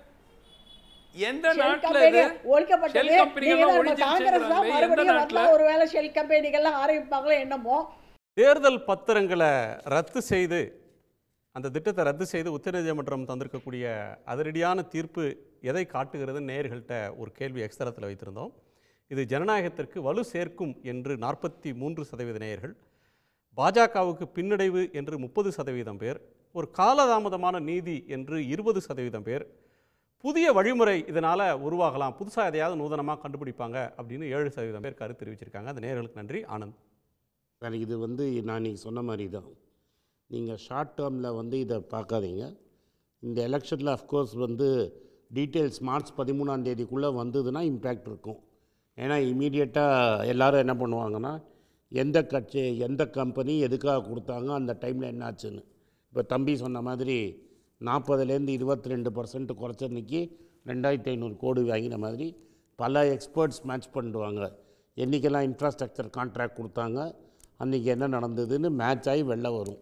எந்த ஷெல் நாட்டுல கம்பெனி இது ஒழிக்கப்பட்டது ஷெல் நீங்க கம்பெனிகள்லாம் தான் நம்ம காங்கிரஸ் தான் ஒழிஞ்சிருச்சுங்கிறாங்களே, எந்த மறுபடியும் நாட்டுல வந்தா ஒருவேளை ஷெல் கம்பெனிகள்லாம் ஆரம்பிப்பாங்களோ என்னமோ தேர்தல் பத்திரங்களை ரத்து செய்து அந்த திட்டத்தை ரத்து செய்து உச்சநீதிமன்றம் தந்திருக்கக்கூடிய அதிரடியான தீர்ப்பு எதை காட்டுகிறது நேயர்கள்ட்ட ஒரு கேள்வி எக்ஸ்தரத்தில் வைத்திருந்தோம் இது ஜனநாயகத்திற்கு வலு சேர்க்கும் என்று நாற்பத்தி மூன்று சதவீத நேயர்கள் பாஜகவுக்கு பின்னடைவு என்று முப்பது சதவீதம் பேர் ஒரு காலதாமதமான நீதி என்று இருபது சதவீதம் பேர் புதிய வழிமுறை இதனால் உருவாகலாம் புதுசாக எதையாவது நூதனமாக கண்டுபிடிப்பாங்க அப்படின்னு ஏழு சதவீதம் பேர் கருத்து தெரிவிச்சிருக்காங்க அந்த நேயர்களுக்கு நன்றி ஆனந்த் சார் இது வந்து நான் இன்னைக்கு சொன்ன மாதிரி தான் நீங்கள் ஷார்ட் டேர்மில் வந்து இதை பார்க்காதீங்க இந்த எலெக்ஷனில் அஃப்கோர்ஸ் வந்து டீட்டெயில்ஸ் மார்ச் பதிமூணாம் தேதிக்குள்ளே வந்ததுன்னா இம்பேக்ட் இருக்கும் ஏன்னா இமீடியட்டாக எல்லாரும் என்ன பண்ணுவாங்கன்னா எந்த கட்சி எந்த கம்பெனி எதுக்காக கொடுத்தாங்க அந்த டைமில் என்னாச்சுன்னு இப்போ தம்பி சொன்ன மாதிரி நாற்பதுலேருந்து இருபத்தி ரெண்டு பர்சன்ட் குறைச்சன்னைக்கு ரெண்டாயிரத்தி ஐநூறு கோடி வாங்கின மாதிரி பல எக்ஸ்பர்ட்ஸ் மேட்ச் பண்ணிடுவாங்க என்றைக்கெல்லாம் இன்ஃப்ராஸ்ட்ரக்சர் கான்ட்ராக்ட் கொடுத்தாங்க அன்றைக்கி என்ன நடந்ததுன்னு மேட்ச் ஆகி வெளில வரும்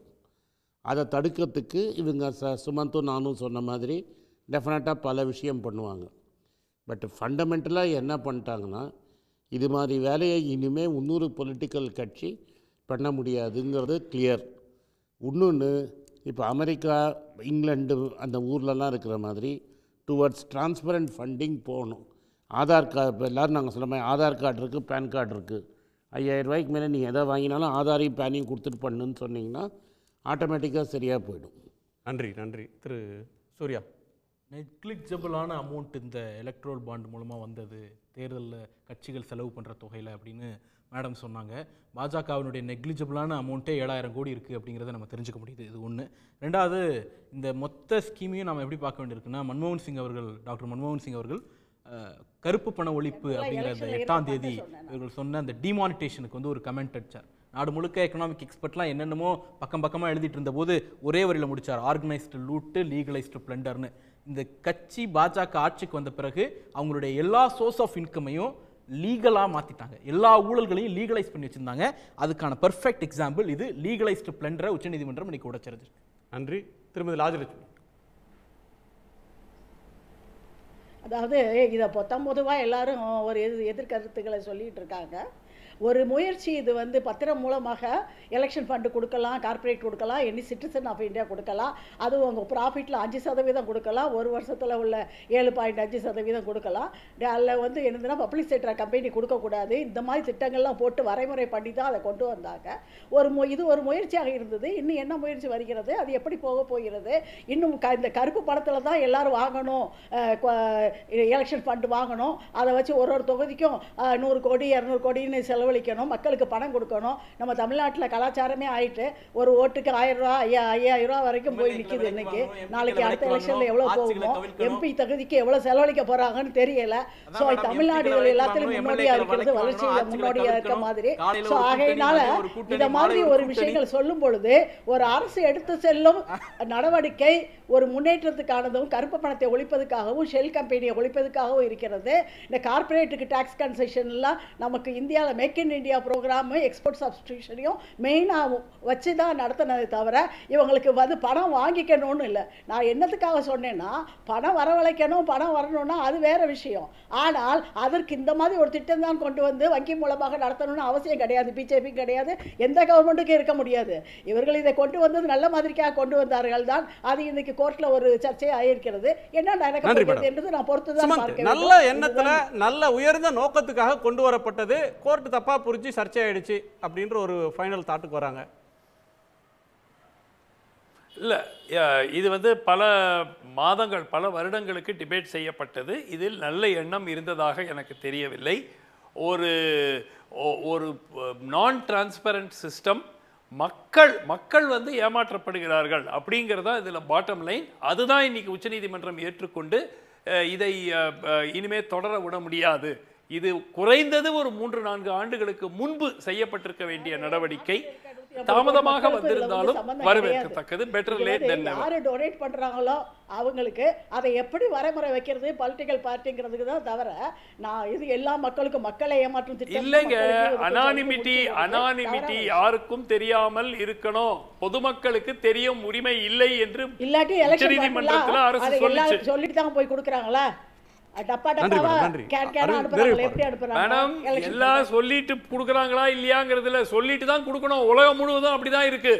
அதை தடுக்கிறதுக்கு இவங்க ச சுமந்தும் நானும் சொன்ன மாதிரி டெஃபினட்டாக பல விஷயம் பண்ணுவாங்க பட் ஃபண்டமெண்டலாக என்ன பண்ணிட்டாங்கன்னா இது மாதிரி வேலையை இனிமேல் இன்னொரு பொலிட்டிக்கல் கட்சி பண்ண முடியாதுங்கிறது கிளியர் இன்னொன்று இப்போ அமெரிக்கா இங்கிலாந்து அந்த ஊர்லலாம் இருக்கிற மாதிரி டுவர்ட்ஸ் டிரான்ஸ்பரண்ட் ஃபண்டிங் போகணும் ஆதார் கார்டு இப்போ எல்லோரும் நாங்கள் சொல்ல மாதிரி ஆதார் கார்டு இருக்குது பேன் கார்டு இருக்குது ஐயாயிரம் ரூபாய்க்கு மேலே நீங்கள் எதை வாங்கினாலும் ஆதாரையும் பேனையும் கொடுத்துட்டு பண்ணுன்னு சொன்னீங்கன்னா ஆட்டோமேட்டிக்காக சரியாக போயிடும் நன்றி நன்றி திரு சூர்யா நெக்லிஜிபிளான அமௌண்ட் இந்த எலக்ட்ரோல் பாண்ட் மூலமாக வந்தது தேர்தலில் கட்சிகள் செலவு பண்ணுற தொகையில் அப்படின்னு மேடம் சொன்னாங்க பாஜகவினுடைய நெக்லிஜிபிளான அமௌண்ட்டே ஏழாயிரம் கோடி இருக்குது அப்படிங்கிறத நம்ம தெரிஞ்சுக்க முடியுது இது ஒன்று ரெண்டாவது இந்த மொத்த ஸ்கீமையும் நம்ம எப்படி பார்க்க வேண்டியிருக்குன்னா மன்மோகன் சிங் அவர்கள் டாக்டர் மன்மோகன் சிங் அவர்கள் அஹ், கருப்பு பண ஒழிப்பு அப்படிங்கிற அந்த electionல எட்டாம் இருக்கப்ப தேதி சொன்னேன் இவர்கள் சொன்ன அந்த டிமானிட்டேஷனுக்கு வந்து ஒரு கமெண்ட் அடிச்சார் நாடு முழுக்க எக்கனாமிக் எக்ஸ்பர்ட்லாம் என்னென்னமோ பக்கம் பக்கமாக எழுதிட்டு இருந்தபோது ஒரே வரியில் முடிச்சார் ஆர்கனைஸ்டு லூட்டு லீகலைஸ்டு பிளண்டர்னு இந்த கட்சி பாஜக ஆட்சிக்கு வந்த பிறகு அவங்களுடைய எல்லா சோர்ஸ் ஆஃப் இன்கமையும் லீகலாக மாற்றிட்டாங்க எல்லா ஊழல்களையும் லீகலைஸ் பண்ணி வச்சிருந்தாங்க அதுக்கான பெர்ஃபெக்ட் எக்ஸாம்பிள் இது லீகலைஸ்டு பிளண்டரை உச்சநீதிமன்றம் இன்னைக்கு உடைச்சிருது நன்றி திருமதி ராஜலட்சுமி அதாவது இதை பொத்தம் பொதுவாக எல்லாரும் ஒரு எதிர் எதிர்கருத்துக்களை சொல்லிட்டு இருக்காங்க ஒரு முயற்சி இது வந்து பத்திரம் மூலமாக எலெக்ஷன் ஃபண்டு கொடுக்கலாம் கார்ப்பரேட் கொடுக்கலாம் எனி சிட்டிசன் ஆஃப் இந்தியா கொடுக்கலாம் அதுவும் உங்கள் ப்ராஃபிட்டில் அஞ்சு சதவீதம் கொடுக்கலாம் ஒரு வருஷத்தில் உள்ள ஏழு பாயிண்ட் அஞ்சு சதவீதம் கொடுக்கலாம் அதில் வந்து என்னதுன்னா பப்ளிக் செக்டர் கம்பெனி கொடுக்கக்கூடாது இந்த மாதிரி திட்டங்கள்லாம் போட்டு வரைமுறை பண்ணி தான் அதை கொண்டு வந்தாங்க ஒரு மு இது ஒரு முயற்சியாக இருந்தது இன்னும் என்ன முயற்சி வருகிறது அது எப்படி போக போகிறது இன்னும் க இந்த கருப்பு பணத்தில் தான் எல்லாரும் வாங்கணும் எலெக்ஷன் ஃபண்டு வாங்கணும் அதை வச்சு ஒரு ஒரு தொகுதிக்கும் அஹ், நூறு கோடி இரநூறு கோடின்னு செலவு செலவழிக்கணும் மக்களுக்கு பணம் கொடுக்கணும் நம்ம தமிழ்நாட்டில் கலாச்சாரமே ஆயிட்டு ஒரு ஓட்டுக்கு ஆயிரம் ரூபா ஐயா ஐயாயிரம் ரூபா வரைக்கும் போய் MLA க்களை நிற்கிது விலைக்கு இன்னைக்கு வாங்கணும், நாளைக்கு MP அடுத்த க்களை எலெக்ஷனில் எவ்வளோ வாங்கணும், போகுமோ ஆட்சிகளை கவிழ்க்கணும். எம்பி தகுதிக்கு எவ்வளோ செலவழிக்க போகிறாங்கன்னு தெரியல அதான் ஸோ மேடம், தமிழ்நாடு MP இதில் க்களை எல்லாத்திலும் வாங்கணும், முன்னோடியாக MLA க்களை இருக்கிறது வாங்கணும், வளர்ச்சியில் ஆட்சிகளை முன்னோடியாக இருக்க கவிழ்க்கணும். மாதிரி காலையில ஸோ ஒரு கூட்டணி, ஆகையினால மதியம் ஒரு கூட்டணி, இந்த மாதிரி மாலை ஒரு ஒரு கூட்டணி. விஷயங்கள் சொல்லும் பொழுது ஒரு அரசு எடுத்து செல்லும் நடவடிக்கை ஒரு முன்னேற்றத்துக்கானதும் கருப்பு பணத்தை ஒழிப்பதற்காகவும் ஷெல் கம்பெனியை ஒழிப்பதற்காகவும் இருக்கிறது இந்த கார்ப்பரேட்டுக்கு டாக்ஸ் கன்செஷன்லாம் நமக்கு இந்தியாவில் make in India programme export சப்ஸ்டியூஷனையும் மெயினாக வச்சு தான் நடத்தினதை தவிர இவங்களுக்கு வந்து பணம் வாங்கிக்கணும்னு இல்லை நான் என்னத்துக்காக சொன்னேன்னா பணம் வரவழைக்கணும் பணம் வரணும்னா அது வேற விஷயம் ஆனால் அதற்கு இந்த மாதிரி ஒரு திட்டம் தான் கொண்டு வந்து வங்கி மூலமாக நடத்தணும்னு அவசியம் கிடையாது பிஜேபி கிடையாது எந்த கவர்மெண்ட்டுக்கும் இருக்க முடியாது இவர்கள் இதை கொண்டு வந்தது நல்ல மாதிரிக்காக கொண்டு வந்தார்கள் தான் அது இன்னைக்கு கோர்ட்ல ஒரு சர்ச்சை ஆயிருக்கிறது என்ன நன்றி நடக்கிறது மேடம். என்றது நான் பொறுத்து தான் சுமந்த் பார்க்க நல்ல வேண்டும். எண்ணத்துல இதுதான் நல்ல உயர்ந்த நோக்கத்துக்காக கொண்டு வரப்பட்டது கோர்ட் தப்பா புரிஞ்சு சர்ச்சை ஆயிடுச்சு அப்படின்ற ஒரு ஃபைனல் தாட்டுக்கு வராங்க இல்லை இது வந்து பல மாதங்கள் பல வருடங்களுக்கு டிபேட் செய்யப்பட்டது இதில் நல்ல எண்ணம் இருந்ததாக எனக்கு தெரியவில்லை ஒரு ஒ- ஒரு நான் டிரான்ஸ்பரண்ட் சிஸ்டம் மக்கள் மக்கள் வந்து ஏமாற்றப்படுகிறார்கள் அப்படிங்கிறது தான் இதில் பாட்டம் லைன் அதுதான் இன்னைக்கு உச்சநீதிமன்றம் ஏற்றுக்கொண்டு அஹ், இதை அஹ், அஹ், இனிமே தொடர விட முடியாது இது குறைந்தது ஒரு மூன்று நான்கு ஆண்டுகளுக்கு முன்பு செய்யப்பட்டிருக்க வேண்டிய நடவடிக்கை தாமதமாக மக்களுக்கு இதுல வந்து வந்திருந்தாலும் சம்பந்தம் வரவேற்கத்தக்கது பெட்டர் இது லேட் வந்து தென் யாரு டொனேட் பண்றாங்களோ அவங்களுக்கு அதை எப்படி வரைமுறை வைக்கிறது பொலிட்டிக்கல் பார்ட்டிங்கிறதுக்கு தான் தவிர நான் இது எல்லா மக்களுக்கும் மக்களை ஏமாற்றும் திட்டம் இல்லைங்க மக்களுக்கு இது கொஞ்சம் அனானிமிட்டி கொடுத்து கொடுத்து அனானிமிட்டி தவறான யாருக்கும் தெரியாமல் இருக்கணும் பொதுமக்களுக்கு தெரியும் உரிமை இல்லை என்று இல்லாட்டி எலெக்ஷன் உச்சநீதிமன்றத்துல அரசு அதை சொல்லுச்சு எல்லாரும் சொல்லிட்டு தான் போய் கொடுக்குறாங்களா டப்பா நன்றி டப்பாவா மேடம், நன்றி. கேன் கேன் அருண், அனுப்புறாங்களா நிறைவு எப்படி அனுப்புறாங்க மேடம் Election எல்லாம் சொல்லிட்டு கொடுக்குறாங்களா இல்லையாங்கிறதுல சொல்லிட்டு தான் கொடுக்கணும் உலகம் முழுவதும் அப்படிதான் இருக்கு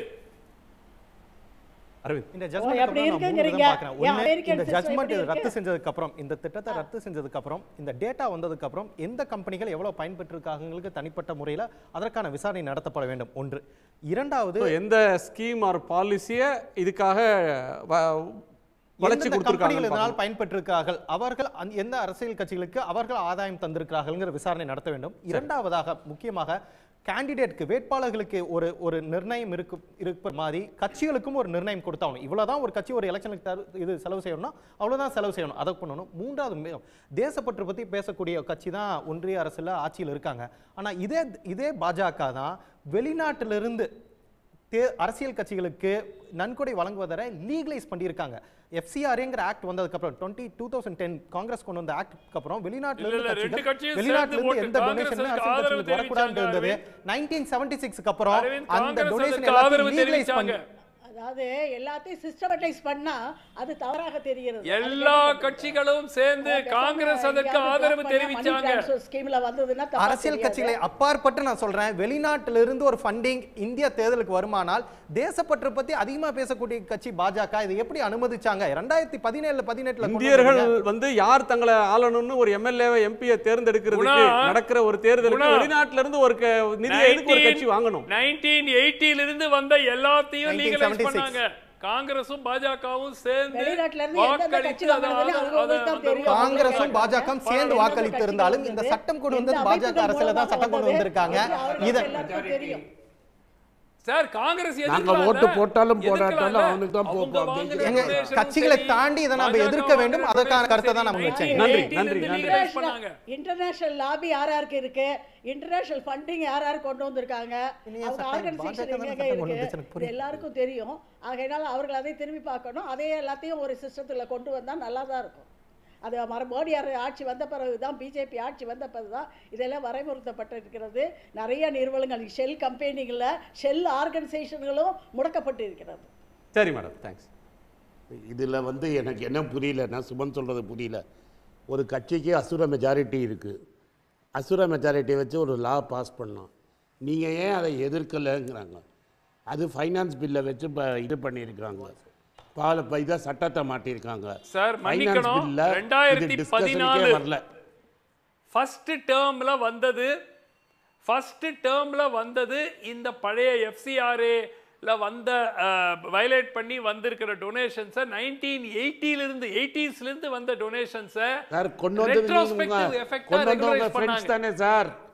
அரவிந்த் இந்த ஓ, ஜட்மெண்ட் எப்படி அப்புறம் நான் மூணு இருக்குங்கிறீங்க? விதம் பார்க்கறேன். ஏன் ஒண்ணு, American இந்த system ஜட்மெண்ட் எப்படி ரத்து இருக்கு? செஞ்சதுக்கு அப்புறம் இந்த திட்டத்தை ரத்து செஞ்சதுக்கு அப்புறம் இந்த டேட்டா வந்ததுக்கு அப்புறம் எந்த கம்பெனிகள் எவ்வளவு பயன்பெற்றிருக்காங்களுக்கு தனிப்பட்ட முறையில் அதற்கான விசாரணை நடத்தப்பட வேண்டும் ஒன்று இரண்டாவது So, எந்த ஸ்கீம் ஆர் பாலிசியை இதுக்காக வ- வளைச்சு எந்தெந்த கம்பெனிகள் கொடுத்துருக்காங்க இதனால் பயன்பெற்றிருக்கார்கள் அவர்கள் அந்த- எந்த அரசியல் கட்சிகளுக்கு அவர்கள் ஆதாயம் தந்திருக்கிறார்கள்ங்கிற விசாரணை நடத்த வேண்டும் இரண்டாவதாக முக்கியமாக கேண்டிடேட்க்கு வேட்பாளர்களுக்கு ஒரு ஒரு நிர்ணயம் இருக்கு இருப்ப மாதிரி கட்சிகளுக்கும் ஒரு நிர்ணயம் கொடுத்தாகணும் இவ்வளவுதான் ஒரு கட்சி ஒரு எலெக்ஷனுக்கு தரு இது செலவு செய்யணும்னா அவ்வளவுதான் செலவு செய்யணும் அதை பண்ணணும் மூன்றாவது மே- தேசப்பற்று பற்றி பேசக்கூடிய கட்சி தான் ஒன்றிய அரசுல ஆட்சியில் இருக்காங்க ஆனா இதே இதே பாஜக தான் வெளிநாட்டிலிருந்து தே அரசியல் கட்சிகளுக்கு நன்கொடை வழங்குவதை லீகலைஸ் பண்ணியிருக்காங்க எஃப்சிஆர்ங்கிற ஆக்ட் வந்ததுக்கு அப்புறம் twenty two thousand ten Congress கொண்டு வந்த ஆக்ட்க்கு அப்புறம் வெளிநாட்டுல இல்ல, இருந்து இல்ல, ரெண்டு கட்சிகள் கட்சியும் வெளிநாட்டுல சேர்ந்து இருந்து எந்த ஓட்டு. டொனேஷனுமே காங்கிரஸுக்கு அரசியல் ஆதரவு கட்சிகளுக்கு வரக்கூடாது தெரிவிச்சாங்க, இருந்தது நைன்டீன் செவன்டி சிக்ஸ்க்கு அப்புறம் அரவிந்த், அந்த காங்கிரஸ் டொனேஷன் அதுக்கு எல்லாத்தையும் ஆதரவு லீகலைஸ் தெரிவிச்சாங்க. பண்ணி அதாவது எல்லாத்தையும் சிஸ்டமேட்டைஸ் பண்ணா அது தவறாக தெரிகிறது எல்லா கட்சிகளும் சேர்ந்து காங்கிரஸ் அதற்கு ஆதரவு தெரிவிச்சாங்க ஸ்கீம்ல வந்ததுன்னா தப்பா அரசியல் தெரியாது. கட்சிகளை அப்பாற்பட்டு நான் சொல்றேன் வெளிநாட்டிலிருந்து ஒரு ஃபண்டிங் இந்திய தேர்தலுக்கு வருமானால் தேசப்பற்று பத்தி அதிகமா பேசக்கூடிய கட்சி பாஜக இதை எப்படி அனுமதிச்சாங்க ரெண்டாயிரத்தி பதினேழு பதினெட்டுல கொண்டு இந்தியர்கள் வந்தீங்க. வந்து யார் தங்களை ஆளணும்னு ஒரு எம்எல்ஏவை எம்பியை தேர்ந்தெடுக்கிறதுக்கு குணா, நடக்கிற ஒரு தேர்தலுக்கு குணா, வெளிநாட்டுல இருந்து ஒரு க- நிதியை எதுக்கு ஒரு கட்சி வாங்கணும் 1980 ல இருந்து வந்த எல்லாத்தையும் லீகலைஸ் 1976. பண்ணாங்க காங்கிரஸும் பாஜகவும் சேர்ந்து வெளிநாட்டுல இருந்து எந்தெந்த கட்சி வாக்களித்து அதை வாங்குறதுன்னு ஆதரவு- அவங்களுக்கு தான் அதை தெரியும். வந்து காங்கிரசும் பாஜக சேர்ந்து வாக்களித்து இருந்தாலும் இந்த சட்டம் கொண்டு வந்தது பாஜக அரசுல தான் சட்டம் கொண்டு வந்திருக்காங்க இத எல்லாருக்கும் தெரியும் சார் காங்கிரஸ் நாங்க எதிர்க்கலாம்ல? ஓட்டு போட்டாலும் போடாட்டாலும் எதிர்க்கலாம்ல? அவனுக்கு தான் அவங்க போகும் வாங்குற அப்படின்னு எங்க donation கட்சிகளை சரி, தாண்டி இதை நம்ம பாஜக எதிர்க்க வேண்டும் வாங்குற அதற்கான donation கருத்தை தான் சரி, நம்ம வச்சேன். நன்றி, 1980 நன்றி, ல நன்றி. legalize பண்ணாங்க இன்டர்நேஷனல் லாபி யார் யாருக்கு இருக்கு இன்டர்நேஷனல் ஃபண்டிங் யார் யார் கொண்டு வந்திருக்காங்க இனிய அவங்க சட்டம் ஆர்கனைசேஷன் பாஜக தான் எங்க சட்டம் கொண்டு இருக்கு வந்துச்சு, எனக்கு இது புரியுது. எல்லாருக்கும் தெரியும் ஆகையினால அவர்கள் அதை திரும்பி பார்க்கணும் அதே எல்லாத்தையும் ஒரு சிஸ்டத்துல கொண்டு வந்தா நல்லா தான் இருக்கும் அது மர மோடி அர- ஆட்சி வந்த பிறகு தான் பிஜேபி ஆட்சி வந்த பிறகு தான் இதெல்லாம் வரைமுறுத்தப்பட்டிருக்கிறது நிறைய நிறுவனங்கள் ஷெல் கம்பெனிகளில் ஷெல் ஆர்கனைசேஷன்களும் முடக்கப்பட்டு இருக்கிறது சரி மேடம் தேங்க்ஸ் இதில் வந்து எனக்கு என்ன புரியலன்னா சுமன் சொல்கிறது புரியல ஒரு கட்சிக்கு அசுர மெஜாரிட்டி இருக்குது அசுர மெஜாரிட்டியை வச்சு ஒரு லா பாஸ் பண்ணோம் நீங்கள் ஏன் அதை எதிர்க்கலைங்கிறாங்க அது ஃபைனான்ஸ் பில்லை வச்சு இப்போ இது பண்ணியிருக்காங்க பால இப்போ இதை சட்டத்தை மாட்டியிருக்காங்க சார், Finance மன்னிக்கணும். bill ல இது 2014 discussion-க்கே வரல ஃபர்ஸ்ட் டேர்ம்ல வந்தது ஃபர்ஸ்ட் டேர்ம்ல வந்தது இந்த பழைய எஃப்சிஆர்ஏல வந்த வயலேட் பண்ணி வந்திருக்கிற டொனேஷன்ஸை நைன்டீன் இருந்து 80s ல இருந்து வந்த டொனேஷன்ஸை சார் கொண்டு வந்தது நீங்க Retrospective உங்க- effect ஆ கொண்டு வந்தவங்க regularize ஃப்ரெண்ட்ஸ் பண்ணாங்க. தானே சார்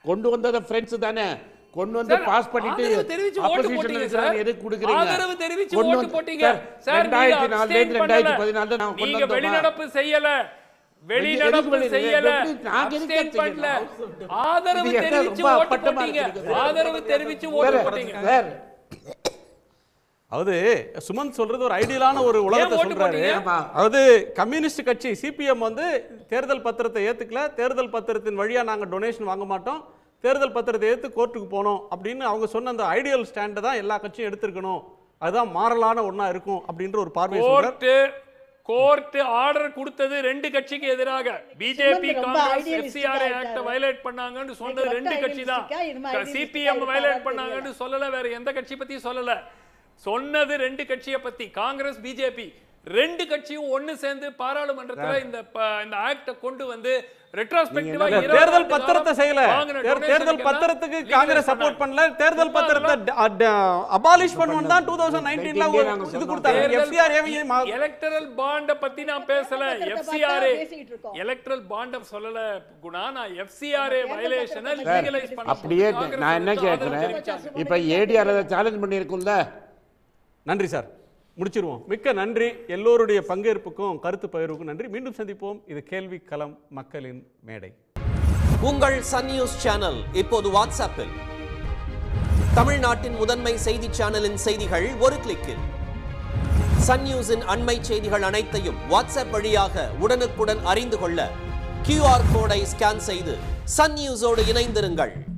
கொண்டு வந்தத ஃப்ரெண்ட்ஸ் தானே கொண்டு வந்து சார், பாஸ் பண்ணிட்டு ஆதரவு தெரிவிச்சு ஓட்டு opposition போட்டீங்க இருக்கிறவங்க சார். எதுக்கு கொடுக்குறீங்க ஆதரவு தெரிவிச்சு கொண்டு ஓட்டு வந்து- போட்டீங்க சார், சார், நீங்க ரெண்டாயிரத்தி நாலுல இருந்து abstain ரெண்டாயிரத்தி பண்ணல. பதினாலுல நான் கொண்டு நீங்க வந்தோமா? வெளிநடப்பு செய்யல வெளி- வெளிநடப்பு வெளி- செய்யல எப்படி நாங்க எதுக்கு abstain பண்ணல செய்யணும்? ஆதரவு இது என்ன தெரிவிச்சு ரொம்ப ஓட்டு அப்பட்டமா போட்டீங்க இருக்குது சார். ஆதரவு தெரிவிச்சு ஓட்டு சார், போட்டீங்க சார், அதாவது சுமந்த் சொல்றது ஒரு ஐடியலான ஒரு உலகத்தை ஓட்டு சொல்றாரு போட்டீங்க? ஆமா. அதாவது கம்யூனிஸ்ட் கட்சி சிபிஎம் வந்து தேர்தல் பத்திரத்தை ஏத்துக்கல தேர்தல் பத்திரத்தின் வழியா நாங்க டொனேஷன் வாங்க மாட்டோம் தேர்தல் பத்திரத்தை ஏத்து கோர்ட்டுக்கு போனோம் அப்படின்னு அவங்க சொன்ன அந்த ஐடியல் ஸ்டாண்டை தான் எல்லா கட்சியும் எடுத்திருக்கணும் அதுதான் மாறலான ஒண்ணா இருக்கும் அப்படின்ற ஒரு பார்வை சொல்றார் கோர்ட் கோர்ட் ஆர்டர் கொடுத்தது ரெண்டு கட்சிக்கு எதிராக பிஜேபி சுமந்த் ரொம்ப காங்கிரஸ் idealistic எஃப்சிஆர் ஆயிட்டாரு. ஆக்ட வயலேட் பண்ணாங்கன்னு சொன்னது இது ரெண்டு மட்டும் கட்சி தான் idealistic-ஆ, இனிமே idealistic-ஆ சிபிஎம் இருப்பாரா வயலேட் தெரியல. பண்ணாங்கன்னு சொல்லல வேற எந்த கட்சி பத்தி சொல்லல சொன்னது ரெண்டு கட்சியை பத்தி காங்கிரஸ் பிஜேபி ரெண்டு கட்சியும் ஒண்ணு சேர்ந்து பாராளுமன்றத்துல இந்த ப- இந்த ஆக்ட கொண்டு வந்து ரெட்ரோஸ்பெக்டிவா இல்ல, தேர்தல் பத்திரத்தை செய்யல தேர்- தேர்தல் பத்திரத்துக்கு காங்கிரஸ் சப்போர்ட் பண்ணல தேர்தல் பத்திரத்தை அபாலிஷ் பண்ணுவோம் தான் டூ தௌசண்ட் நைன்டீன்ல இங்கே நாங்க இது சொன்னோம். கொடுத்தாங்க எஃப்சிஆர் எலக்டரல் பாண்ட பத்தி நான் பேசல பத்திரத்தை எஃப்சிஆர் பார்த்தா பேசிக்கிட்டு இருக்கோம். எலக்ட்ரல் பாண்ட சொல்லல குணா நான் எஃப்சிஆர் வயலேஷனை சார், லீகலைஸ் பண்ண அப்படியே காங்கிரஸ் நான் என்ன வந்து ஆதரவு கேட்குறேன் தெரிவிச்சாங்க. இப்போ ஏடிஆர் அதை சேலஞ்ச் பண்ணியிருக்கும்ல நன்றி சார் முடிச்சிருவோம் மிக்க நன்றி எல்லோருடைய பங்கேற்புக்கும் கருத்து பகிர்வுக்கும் நன்றி மீண்டும் சந்திப்போம் இது கேள்வி களம் மக்களின் மேடை உங்கள் சன் நியூஸ் சேனல் இப்போது வாட்ஸ்அப்பில் தமிழ்நாட்டின் முதன்மை செய்தி சேனலின் செய்திகள் ஒரு கிளிக்கில் சன் நியூஸின் அண்மை செய்திகள் அனைத்தையும் வாட்ஸ்அப் வழியாக உடனுக்குடன் அறிந்து கொள்ள கியூஆர் கோடை ஸ்கேன் செய்து சன் நியூஸோடு இணைந்திருங்கள்